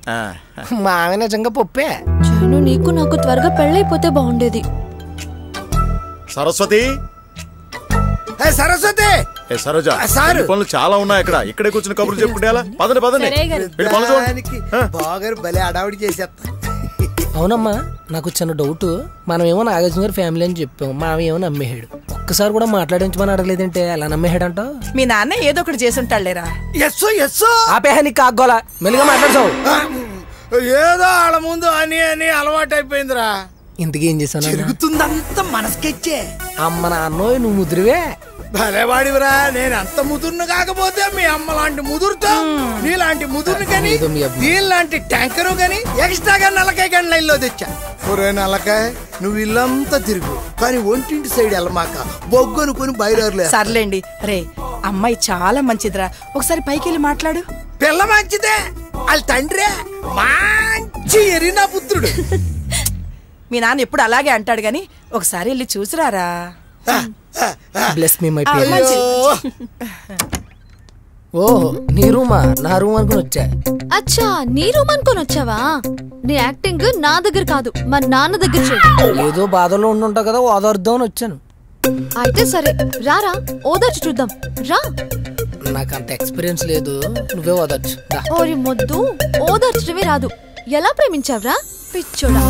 మా ఆమె నిజంగా పప్పే జాను నీకు నాకు త్వరగా పెళ్ళైపోతే బాగుండేది సరస్వతి ఏ సరస్వతి ఏ సరోజ ఆ, సారు. ఈ పనులు చాలా ఉన్నాయి ఇక్కడ ఇక్కడే కూర్చుని కబుర్లు చెప్పుకుంటే ఎలా పదండి పదండి వెళ్ళి పనులు చూడండి. దానికి బాగారు భలే అడావిడి చేసేస్తా అవునమ్మా నాకు చిన్న డౌట్ మనం ఏమో నాగార్జున గారి ఫ్యామిలీ అని చెప్పాం మా ఆమె ఏమో నమ్మేహాడు ఒక్కసారి కూడా మాట్లాడించమని అడగలేదంటే ఎలా నమ్మేహాడంట మీ నాన్న ఏదో ఒకటి చేసుంటాడులేరా ఎస్ ఎస్ ఆపేహా నీకు కాగోలా మెల్లిగా మాట్లాడతావు ఏదో ఆడ ముందు అని అని అలవాటు అయిపోయిందిరా ఇంతకీ ఏం చేశాను తిరుగుతుందంతా మనసుకెచ్చే అమ్మ నాన్నోయ్ నువ్వు ముదిరివే భలే వాడివిరా నేను అంత ముదురును కాకపోతే మీ అమ్మ లాంటి ముదురుతో నీలాంటి ముదురుని కానీ ఏదో మీ అమ్మ. దీనిలాంటి ట్యాంకరు కానీ ఎక్స్ట్రాగా నల్లకాయ కానీ లైన్లో తెచ్చా ఒరే నల్లకాయ నువ్వు ఇల్లంతా తిరుగు కానీ ఒంటింటి సైడ్ వెళ్ళమాక బొగ్గు అనుకుని బయలుదేరలే సర్లేండి రే అమ్మాయి చాలా మంచిదిరా ఒకసారి పైకి వెళ్ళి మాట్లాడు పిల్ల మంచిదే వాళ్ళ తండ్రే మంచి ఎరినా పుత్రుడు మీ నాన్న ఎప్పుడు అలాగే అంటాడు గాని ఒకసారి వెళ్ళి చూసిరారా బ్లెస్ మీ మై ఆ, పేరెంట్స్ మంచిది. ఓ నీ రూమా నా రూమ్ అనుకుని వచ్చా అచ్చా నీ రూమ్ అనుకొని వచ్చావా నీ యాక్టింగ్ నా దగ్గర కాదు మా నాన్న దగ్గర చెయ్యి ఏదో బాధలో ఉండుంటావు కదా ఓదార్దాం అని వచ్చాను అయితే సరే రారా ఓదార్చి చూద్దాం రా నాకు అంత ఎక్స్పీరియన్స్ లేదు నువ్వే ఓదార్చు దా. ఓరి మొద్దు ఓదార్చడమే రాదు ఎలా ప్రేమించావ్రా పిచ్చోడా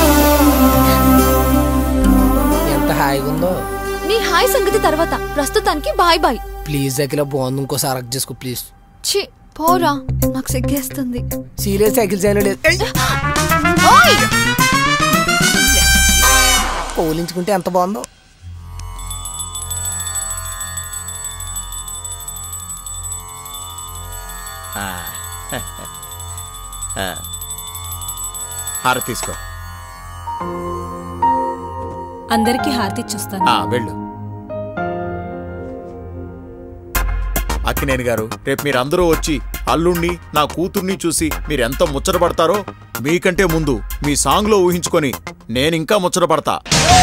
ఎంత హాయిగా ఉందో నీ హాయ్ సంగతి తర్వాత ప్రస్తుతానికి బాయ్ బాయ్ ప్లీజ్ అఖిల బాగుంది ఇంకోసారి అరెక్ట్ చేసుకో ప్లీజ్ ఛీ పోరా నాకు సిగ్గేస్తుంది సీరియస్ సైకిల్ చేయడం లేదు ఏయ్! ఓయ్ కౌలించుకుంటే ఎంత బాగుందో ఆ. ఆ. హారతి తీసుకో అందరికీ హారతి ఇచ్చొస్తాను ఆ, వెళ్ళు అక్కినేని గారు రేపు మీరందరూ వచ్చి అల్లుణ్ణి నా కూతుర్ని చూసి మీరెంత ముచ్చటపడతారో మీకంటే ముందు మీ సాంగ్లో ఊహించుకొని నేనింకా ముచ్చటపడతా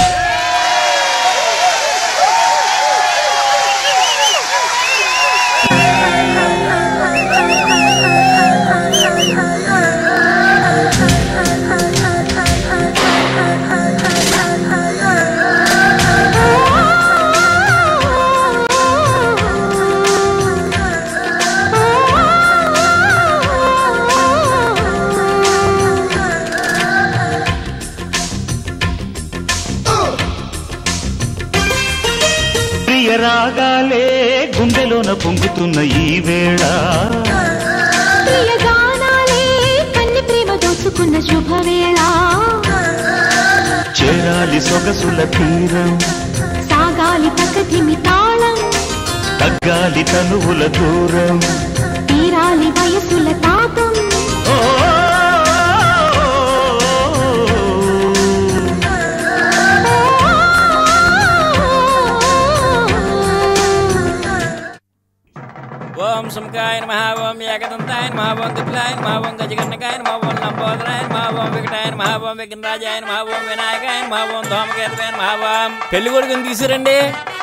ప్రియ రాగాలే గుండెలోన పొంగుతున్న ఈ వేళ ప్రియగానాలే కన్ని ప్రేమ దోచుకున్న శుభవేళ చేరాలి సొగసుల తీరం సాగాలి ప్రకృతిమి తాళం తగ్గాలి తనువుల దూరం తీరాలి వయసుల తాపం ఓం సుముఖాయ నమ ఓం ఏకదంతాయ నమ ఓం దిప్లాయ నమ ఓం గజగన్నకాయ నమ ఓం లంబోదరాయ నమ ఓం వికటాయ నమ ఓం విఘ్నరాజాయ నమ ఓం వినాయకాయ నమ ఓం ధూమకేతవే నమ ఓం పెళ్లి కొడుకుని తీసురండి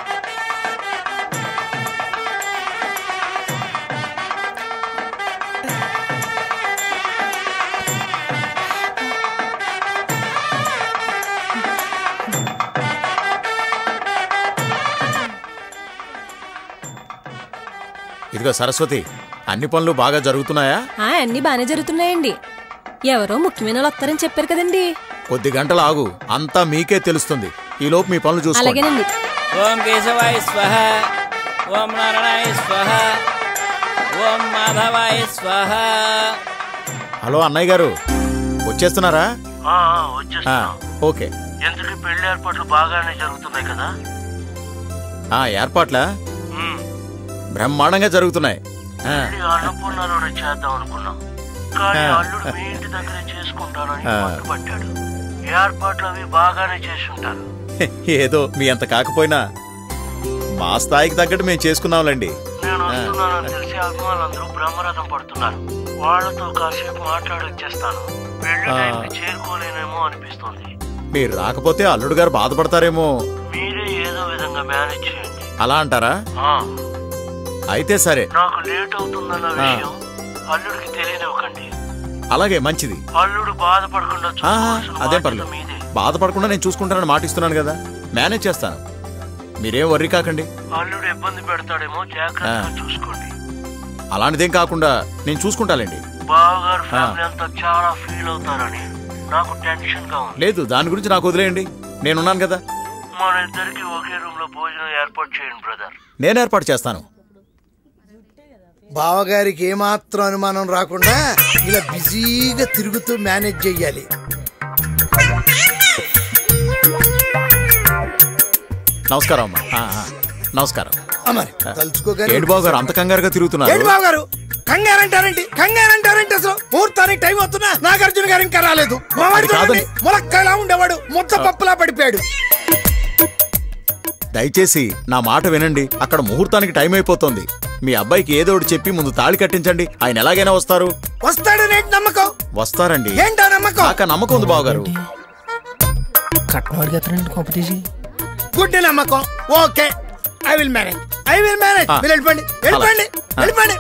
ఇదిగో సరస్వతి అన్ని పనులు బాగా జరుగుతున్నాయా ఆ అన్ని బానే జరుగుతున్నాయండి ఎవరో ముఖ్యమైన వాళ్ళు వస్తారని చెప్పారు కదండి కొద్ది గంటలు ఆగు అంతా మీకే తెలుస్తుంది ఈలోపు మీ పనులు చూసుకోండి అలాగేనండి ఓం కేశవాయ స్వహ ఓం నారాయణాయ స్వహ ఓం మాధవాయ స్వహ హలో అన్నయ్య గారు వచ్చేస్తున్నారా ఆ, ఆ, ఆ, వచ్చేస్తున్నా ఓకే ఎందుకు పెళ్లి ఏర్పాట్లు బాగానే జరుగుతున్నాయి కదా ఆ ఏర్పాట్లా ఉమ్, బ్రహ్మాండంగా జరుగుతున్నాయి ఆ, పెళ్లి అన్నపూర్ణలోనే చేద్దాం అనుకున్నాం కానీ ఆ. అల్లుడు మీ ఇంటి దగ్గరే చేసుకుంటానని ఆ. పట్టుబట్టాడు ఏర్పాట్లు అవి బాగానే చేసుంటారు ఏదో మీ అంత కాకపోయినా మా స్థాయికి తగ్గట్టు మేము చేసుకున్నాంలేండి నేను ఆ. వస్తున్నానని తెలిసి అభిమానులందరూ బ్రహ్మరథం పడుతున్నారు వాళ్ళతో కాసేపు మాట్లాడి వచ్చేస్తాను పెళ్లి ఆ. టైంకి చేరుకోలేనేమో అనిపిస్తుంది మీరు రాకపోతే అల్లుడు గారు బాధపడతారేమో మీరే ఏదో విధంగా మేనేజ్ చేయండి అలా అంటారా ఆ, అయితే సరే నాకు లేట్ అవుతుందన్న ఆ. విషయం అల్లుడికి తెలియనివ్వకండి అలాగే మంచిది అల్లుడు బాధపడకుండా ఆహా, చూసుకోవాల్సిన అదేం బాధ్యత పర్లేదు మీదే బాధపడకుండా నేను చూసుకుంటానని మాట ఇస్తున్నాను కదా మేనేజ్ చేస్తాను మీరేం వర్రీ కాకండి అల్లుడు ఇబ్బంది పెడతాడేమో జాగ్రత్తగా చూసుకోండి అలాంటిదేం కాకుండా నేను చూసుకుంటాలేండి బావగారు ఆ. ఫ్యామిలీ అంతా చాలా ఫీల్ అవుతారని నాకు టెన్షన్ గా ఉంది లేదు దాని గురించి నాకు వదిలేయండి నేనున్నాను కదా మన ఇద్దరికి ఒకే రూమ్ లో భోజనం ఏర్పాటు చేయండి బ్రదర్ నేను ఏర్పాటు చేస్తాను బావగారికి ఏమాత్రం అనుమానం రాకుండా ఇలా బిజీగా తిరుగుతూ మేనేజ్ చెయ్యాలి నమస్కారం అమ్మా ఆ, ఆ, నమస్కారం అమ్మరి తలుచుకోగానే ఏడు బాబు గారు అంత కంగారుగా తిరుగుతున్నారు ఏంటి బాబు గారు కంగారంటారేంటి కంగారంటారేంటి అసలు ముహూర్తానికి టైం అవుతున్నా నాగార్జున గారు ఇంకా రాలేదు మావాడు అది కాదండి. చూడండి ములక్కలా ఉండేవాడు ముద్ద పప్పులా పడిపోయాడు దయచేసి నా మాట వినండి అక్కడ ముహూర్తానికి టైం అయిపోతుంది మీ అబ్బాయికి ఏదో ఒకటి చెప్పి ముందు తాళి కట్టించండి ఆయన ఎలాగైనా వస్తారు వస్తాడని ఏంటి నమ్మకం వస్తారండి ఏంటా నమ్మకం నాకు ఆ నమ్మకం ఉంది బావగారు కట్నం అడిగేస్తారండి కాంపిటీషన్ గుడ్ నమ్మకం okay I will manage I will manage ఆ. మీరు వెళ్ళిపోండి వెళ్ళిపోండి ఆ. వెళ్ళిపోండి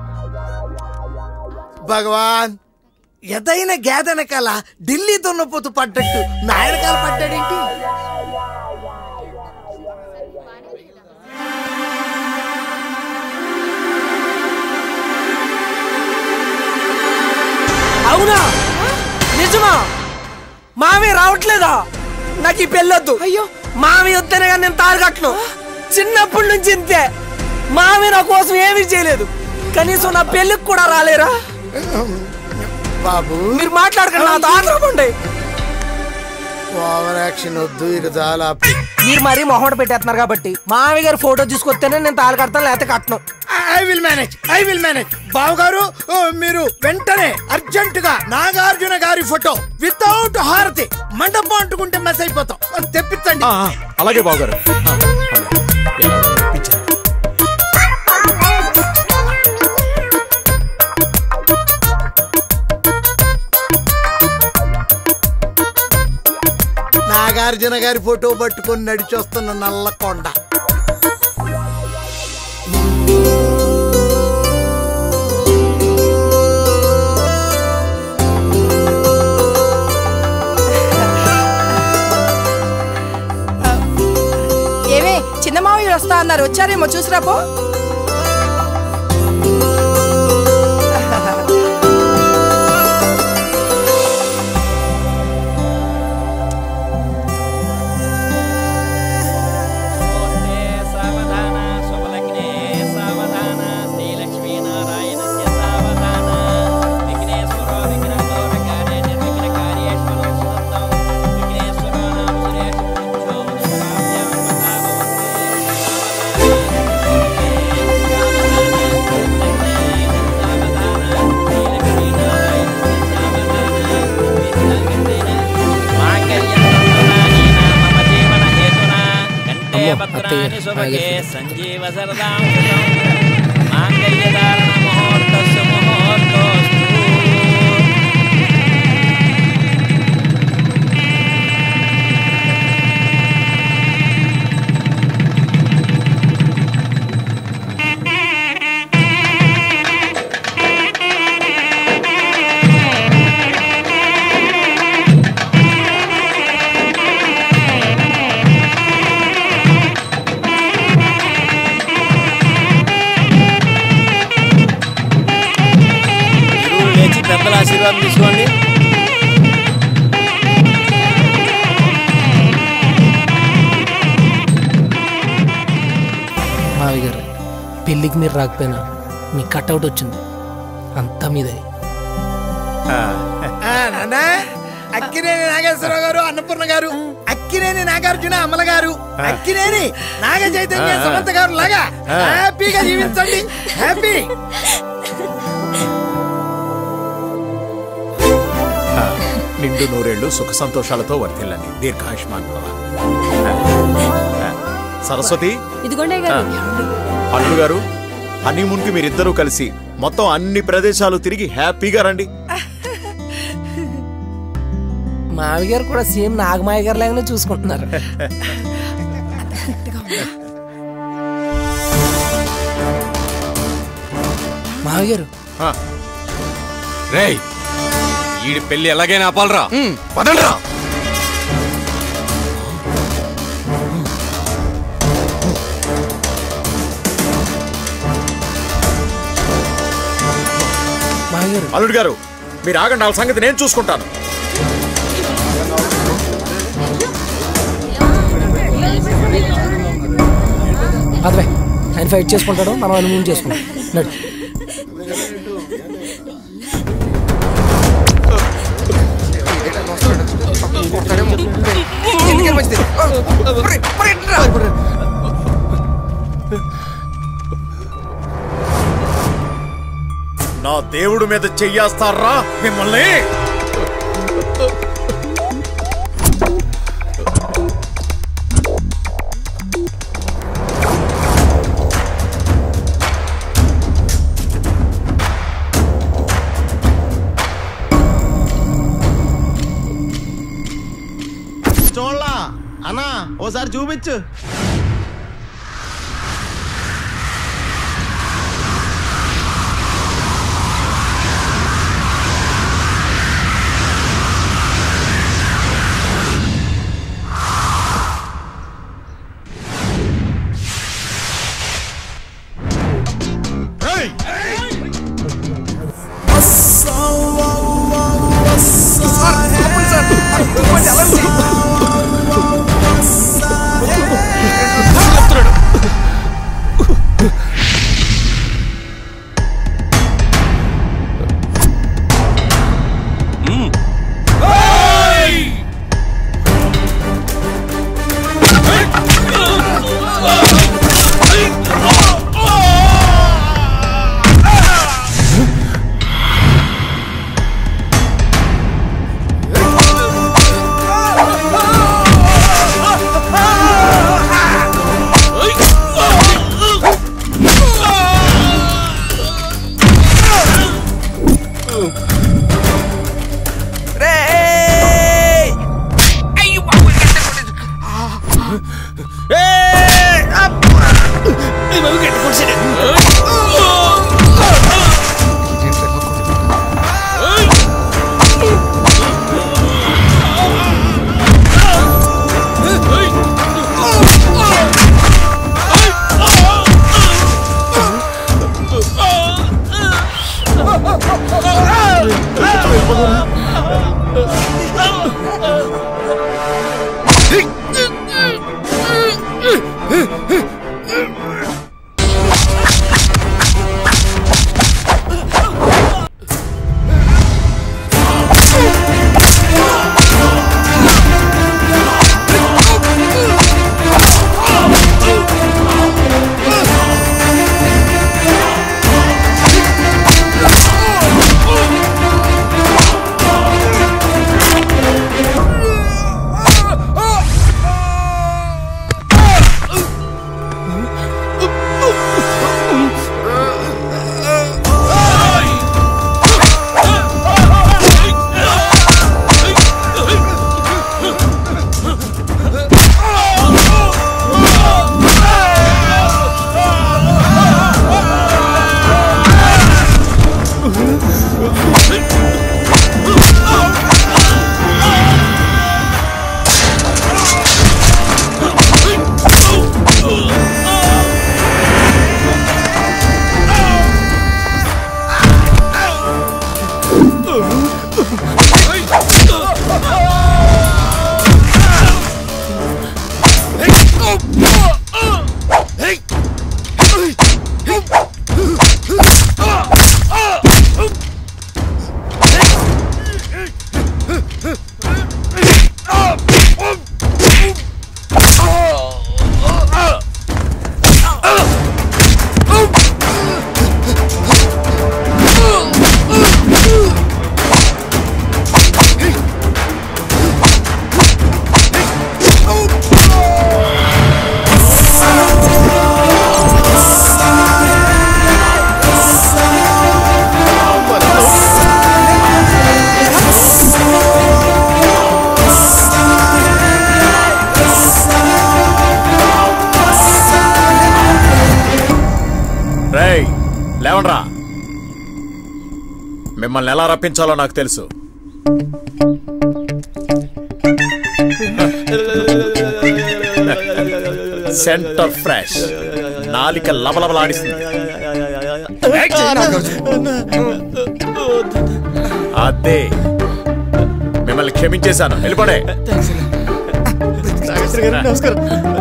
భగవాన్ ఎదైన గేదెనకాల ఢిల్లీ దున్నపోతు పడ్డట్టు నాయనకాల పడ్డాడేంటి అవునా నిజమా మామి రావట్లేదా నాకు ఈ పెళ్ళొద్దు అయ్యో మామి వస్తేనే కానీ నేను తారు కట్టను చిన్నప్పటి నుంచి ఇంతే మామి నా కోసం ఏమీ చేయలేదు కనీసం నా పెళ్ళికి కూడా రాలేరా బాబు మీరు మాట్లాడకండి నాతో ఆధారపండి ఓవర్ యాక్షన్ వద్దు ఇక చాలా మీరు మరీ మొహమాట పెట్టేస్తున్నారు కాబట్టి మామి గారి ఫోటో తీసుకొస్తేనే నేను తాళి కడతాను లేకపోతే కట్టను I will manage I will manage బాబు గారు ఓ, మీరు వెంటనే అర్జెంట్ గా నాగార్జున గారి ఫోటో వితౌట్ హారతి మండపం అంటుకుంటే మెస్ అయిపోతాం అది తెప్పించండి ఆ, ఆ, అలాగే బావగారు ఆ, అలాగే. ఎలా తెప్పించారు? నాగార్జున గారి ఫోటో పట్టుకొని నడిచొస్తున్న నల్లకొండ ఏమే చిన్న మావయ్య వస్తా అన్నారు వచ్చారేమో చూసిరాపో సావధాన స్వలగ్నే సావధాన శ్రీలక్ష్మీనారాయణస్య సావధాన విఘ్నేశ్వరో విఘ్నదోరకారే నిర్విఘ్నకార్యేశ్వరో సునందం విఘ్నేశ్వరో నామ సురేష్ పురుషో మధురాభ్యాం కంటే పత్రాన్ని సుభగే సంజీవ సరదాం శతం మాంగళ్యధారణ ముహూర్తస్సు ముహూర్తోస్తు ఇరువురు లేచి పెద్దల ఆశీర్వాదం తీసుకోండి మావి గారు పెళ్ళికి మీరు రాకపోయినా మీ కట్అవుట్ వచ్చింది అంతా మీదే ఆ, నాన్న అక్కినేని నాగేశ్వరరావు గారు అన్నపూర్ణ గారు అక్కినేని నాగార్జున అమల గారు అక్కినేని నాగ చైతన్య ఆ. సమంత గారు లాగా ఆ. హ్యాపీగా జీవించండి హ్యాపీ ఆ, నిండు నూరేళ్లు సుఖ సంతోషాలతో వర్ధిల్లండి దీర్ఘాయుష్మాన్ భవ ఆ, సరస్వతి ఇదిగోండి ఆ, గారు అల్లుడు గారు హనీమూన్ కి మీరిద్దరూ కలిసి మొత్తం అన్ని ప్రదేశాలు తిరిగి హ్యాపీగా రండి మావి గారు కూడా సేమ్ నాగమాయ గారు లాగానే చూసుకుంటున్నారు మావి గారు రేయ్ ఈడి పెళ్లి ఎలాగైనా ఆపాలరా పదండ్రా అల్లుడు గారు మీరు ఆగండి వాళ్ళ సంగతి నేను చూసుకుంటాను అదే ఆయన ఫైట్ చేసుకుంటాడు మనం అనుభవం చేసుకుంటాం నడు నా దేవుడు మీద చెయ్యేస్తారా మిమ్మల్ని చూడలా అన్నా ఓసారి చూపించు రేయ్ లేవండ్రా మిమ్మల్ని ఎలా రప్పించాలో నాకు తెలుసు సెంటర్ ఫ్రెష్ నాలిక లబలబలాడిస్తుంది అదే మిమ్మల్ని క్షమించేశాను వెళ్ళిపోడే నమస్కారం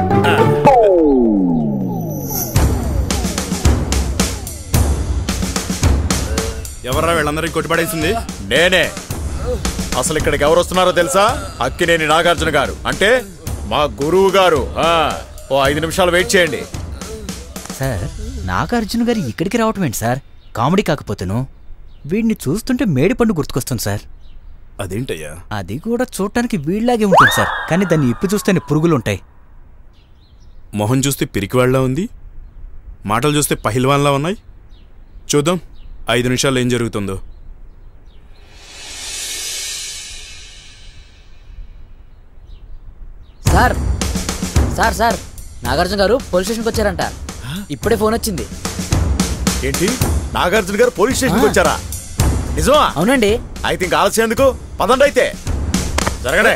ఎవర్రా వీళ్ళందరికీ కొట్టిపడేసింది నేనే అసలు ఇక్కడికి ఎవరు వస్తున్నారో తెలుసా అక్కినేని నాగార్జున గారు అంటే మా గురువు గారు ఆ, ఓ ఐదు నిమిషాలు వెయిట్ చేయండి సార్ నాగార్జున గారు ఇక్కడికి రావటం ఏంటి సార్ కామెడీ కాకపోతేను వీడిని చూస్తుంటే మేడిపండు గుర్తుకొస్తుంది సార్ అదేంటయ్యా అది కూడా చూడటానికి వీళ్ళలాగే ఉంటుంది సార్ కానీ దాన్ని ఇప్పు చూస్తేనే పురుగులు ఉంటాయి మొహం చూస్తే పిరికివాళ్ళ ఉంది మాటలు చూస్తే పహిల్వాన్లా ఉన్నాయి చూద్దాం ఐదు నిమిషాల్లో ఏం జరుగుతుందో సార్ సార్ సార్ నాగార్జున గారు పోలీస్ స్టేషన్కి వచ్చారంట ఇప్పుడే ఫోన్ వచ్చింది ఏంటి నాగార్జున గారు పోలీస్ స్టేషన్కి వచ్చారా నిజమా అవునండి అయితే ఇంకా ఆలస్యం ఎందుకు పదండి అయితే జరగడే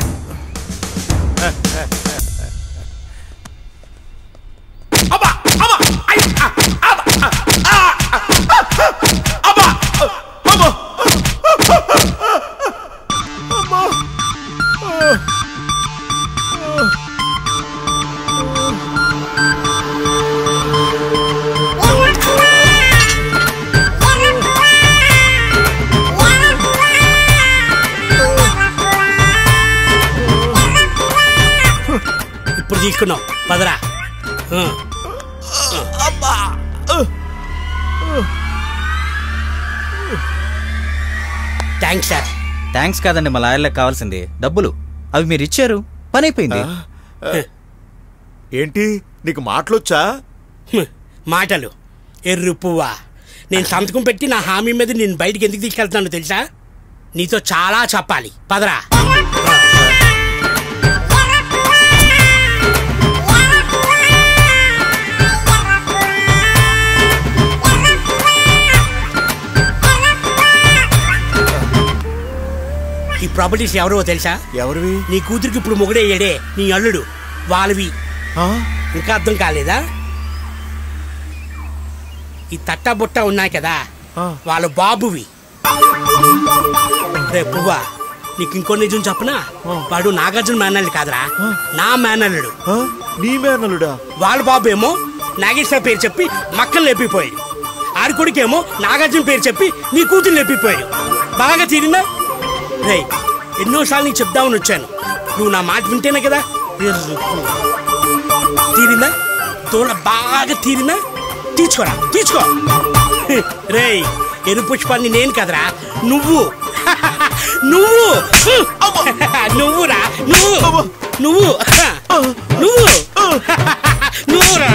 ఇప్పుడు తీసుకున్నాం పదరా ఆ. థ్యాంక్స్ సార్ థ్యాంక్స్ కాదండి మా లాయర్లకు కావాల్సింది డబ్బులు అవి మీరు ఇచ్చారు పని అయిపోయింది ఏంటి నీకు మాటలొచ్చా మాటలు ఎర్రు పువ్వా నేను సంతకం పెట్టి నా హామీ మీద నేను బయటికి ఎందుకు తీసుకెళ్తున్నాను తెలుసా నీతో చాలా చెప్పాలి పదరా ఈ ప్రాపర్టీస్ ఎవరో తెలుసా ఎవరివి నీ కూతురికి ఇప్పుడు మొగుడే ఏడే నీ అల్లుడు వాళ్ళవి ఇంకా అర్థం కాలేదా ఈ తట్ట బుట్ట ఉన్నాయి కదా వాళ్ళ బాబువి రే పువ్వా నీకు ఇంకో నిజం చెప్పనా వాడు నాగార్జున మేనల్లుడు కాదురా నా మేనల్లుడు నీ మేనల్లుడా వాళ్ళ బాబు ఏమో నాగేశ్వర పేరు చెప్పి మక్కలు లేపిపోయాడు ఆడి కొడుకేమో నాగార్జున పేరు చెప్పి నీ కూతురు లేపిపోయాడు బాగా తీరిందా రే ఎన్నోసార్లు నీకు చెప్దామని వచ్చాను నువ్వు నా మాట వింటేనే కదా ఎర్రకు. తీరిందా తోడ బాగా తీరిందా తీర్చుకోరా తీర్చుకో రే ఎరు పుష్పాన్ని నేను కదరా నువ్వు నువ్వు నువ్వురా నువ్వు నువ్వు నువ్వు నువ్వురా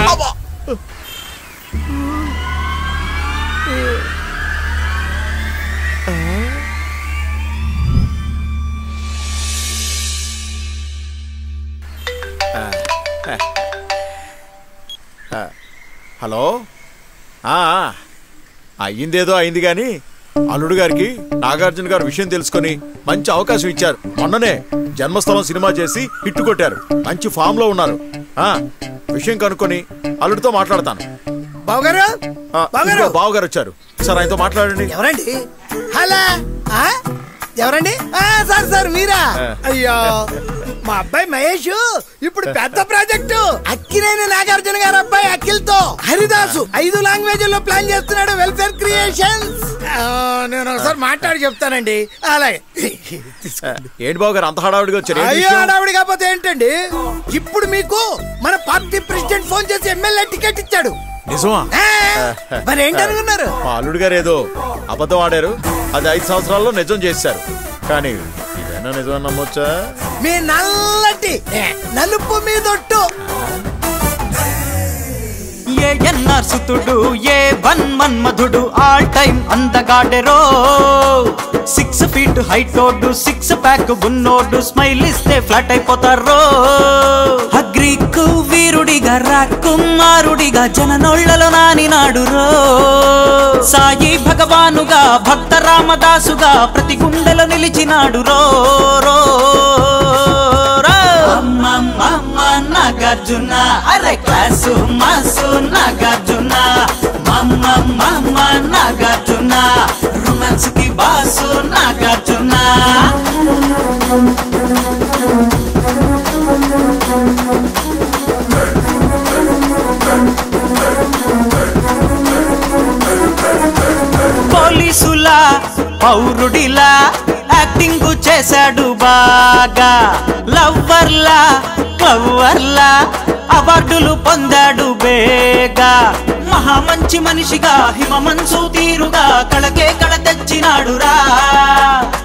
హలో ఆ, ఆ. అయ్యిందేదో అయింది గాని అల్లుడు గారికి నాగార్జున గారు విషయం తెలుసుకొని మంచి అవకాశం ఇచ్చారు మొన్ననే జన్మస్థలం సినిమా చేసి హిట్ కొట్టారు మంచి ఫామ్ లో ఉన్నారు ఆ విషయం కనుక్కొని అల్లుడితో మాట్లాడతాను బావగారు ఆ, బావగారు ఇదిగో బావగారు వచ్చారు సార్ ఆయనతో మాట్లాడండి ఎవరండి హలో ఆ? ఎవరండి ఆ, సార్ సార్ మీరా ఆ. అయ్యో మా అబ్బాయి మహేష్ ఇప్పుడు పెద్ద ప్రాజెక్టు అక్కినేని నాగార్జున గారు అబ్బాయి అఖిల్ తో హరిదాసు ఐదు లాంగ్వేజ్ లో ప్లాన్ చేస్తున్నాడు వెల్ఫేర్ క్రియేషన్స్ నేను ఒకసారి మాట్లాడి చెప్తానండి అలాగే ఏంటి బాబు గారు అంత హడావుడిగా వచ్చారు ఏంటి అయ్యో విషయం? హడావుడి కాకపోతే ఏంటండి ఇప్పుడు మీకు మన పార్టీ ప్రెసిడెంట్ ఫోన్ చేసి ఎమ్మెల్యే టికెట్ ఇచ్చాడు నిజమా మరి ఏంటనుకున్నారు మా అల్లుడు గారు ఏదో అబద్ధం ఆడారు అది ఐదు సంవత్సరాల్లో నిజం చేశారు కానీ ఇదైనా నిజం నమ్మొచ్చా మీ నల్లటి నలుపు మీదొట్టు ఏ ఎన్ఆర్ సుతుడు ఏ వన్ మన్మధుడు ఆల్ టైమ్ అందగాడెరో సిక్స్ ఫీట్ హైట్ ఓడు సిక్స్ ప్యాక్ ఉన్నోడు స్మైల్ ఇస్తే ఫ్లాట్ అయిపోతారో అగ్రీకు వీరుడిగా రాకుమారుడిగా జననోళ్లలో నానినాడు రో సాయి భగవానుగా భక్త రామదాసుగా ప్రతి గుండెలో నిలిచినాడు రో రో రో. అమ్మమ్మ అమ్మ నాగార్జున అరే క్లాసు మాసు నాగార్జున మమ్మ మమ్మ నాగార్జున రొమాన్స్ కి బాసు నాగార్జున పోలీసులా పౌరుడిలా యాక్టింగ్ చేశాడు బాగా లవ్వర్లా క్లవర్లా అవార్డులు పొందాడు బేగా మహా మంచి మనిషిగా హిమమంచు తీరుగా కళకే కళ తెచ్చినాడురా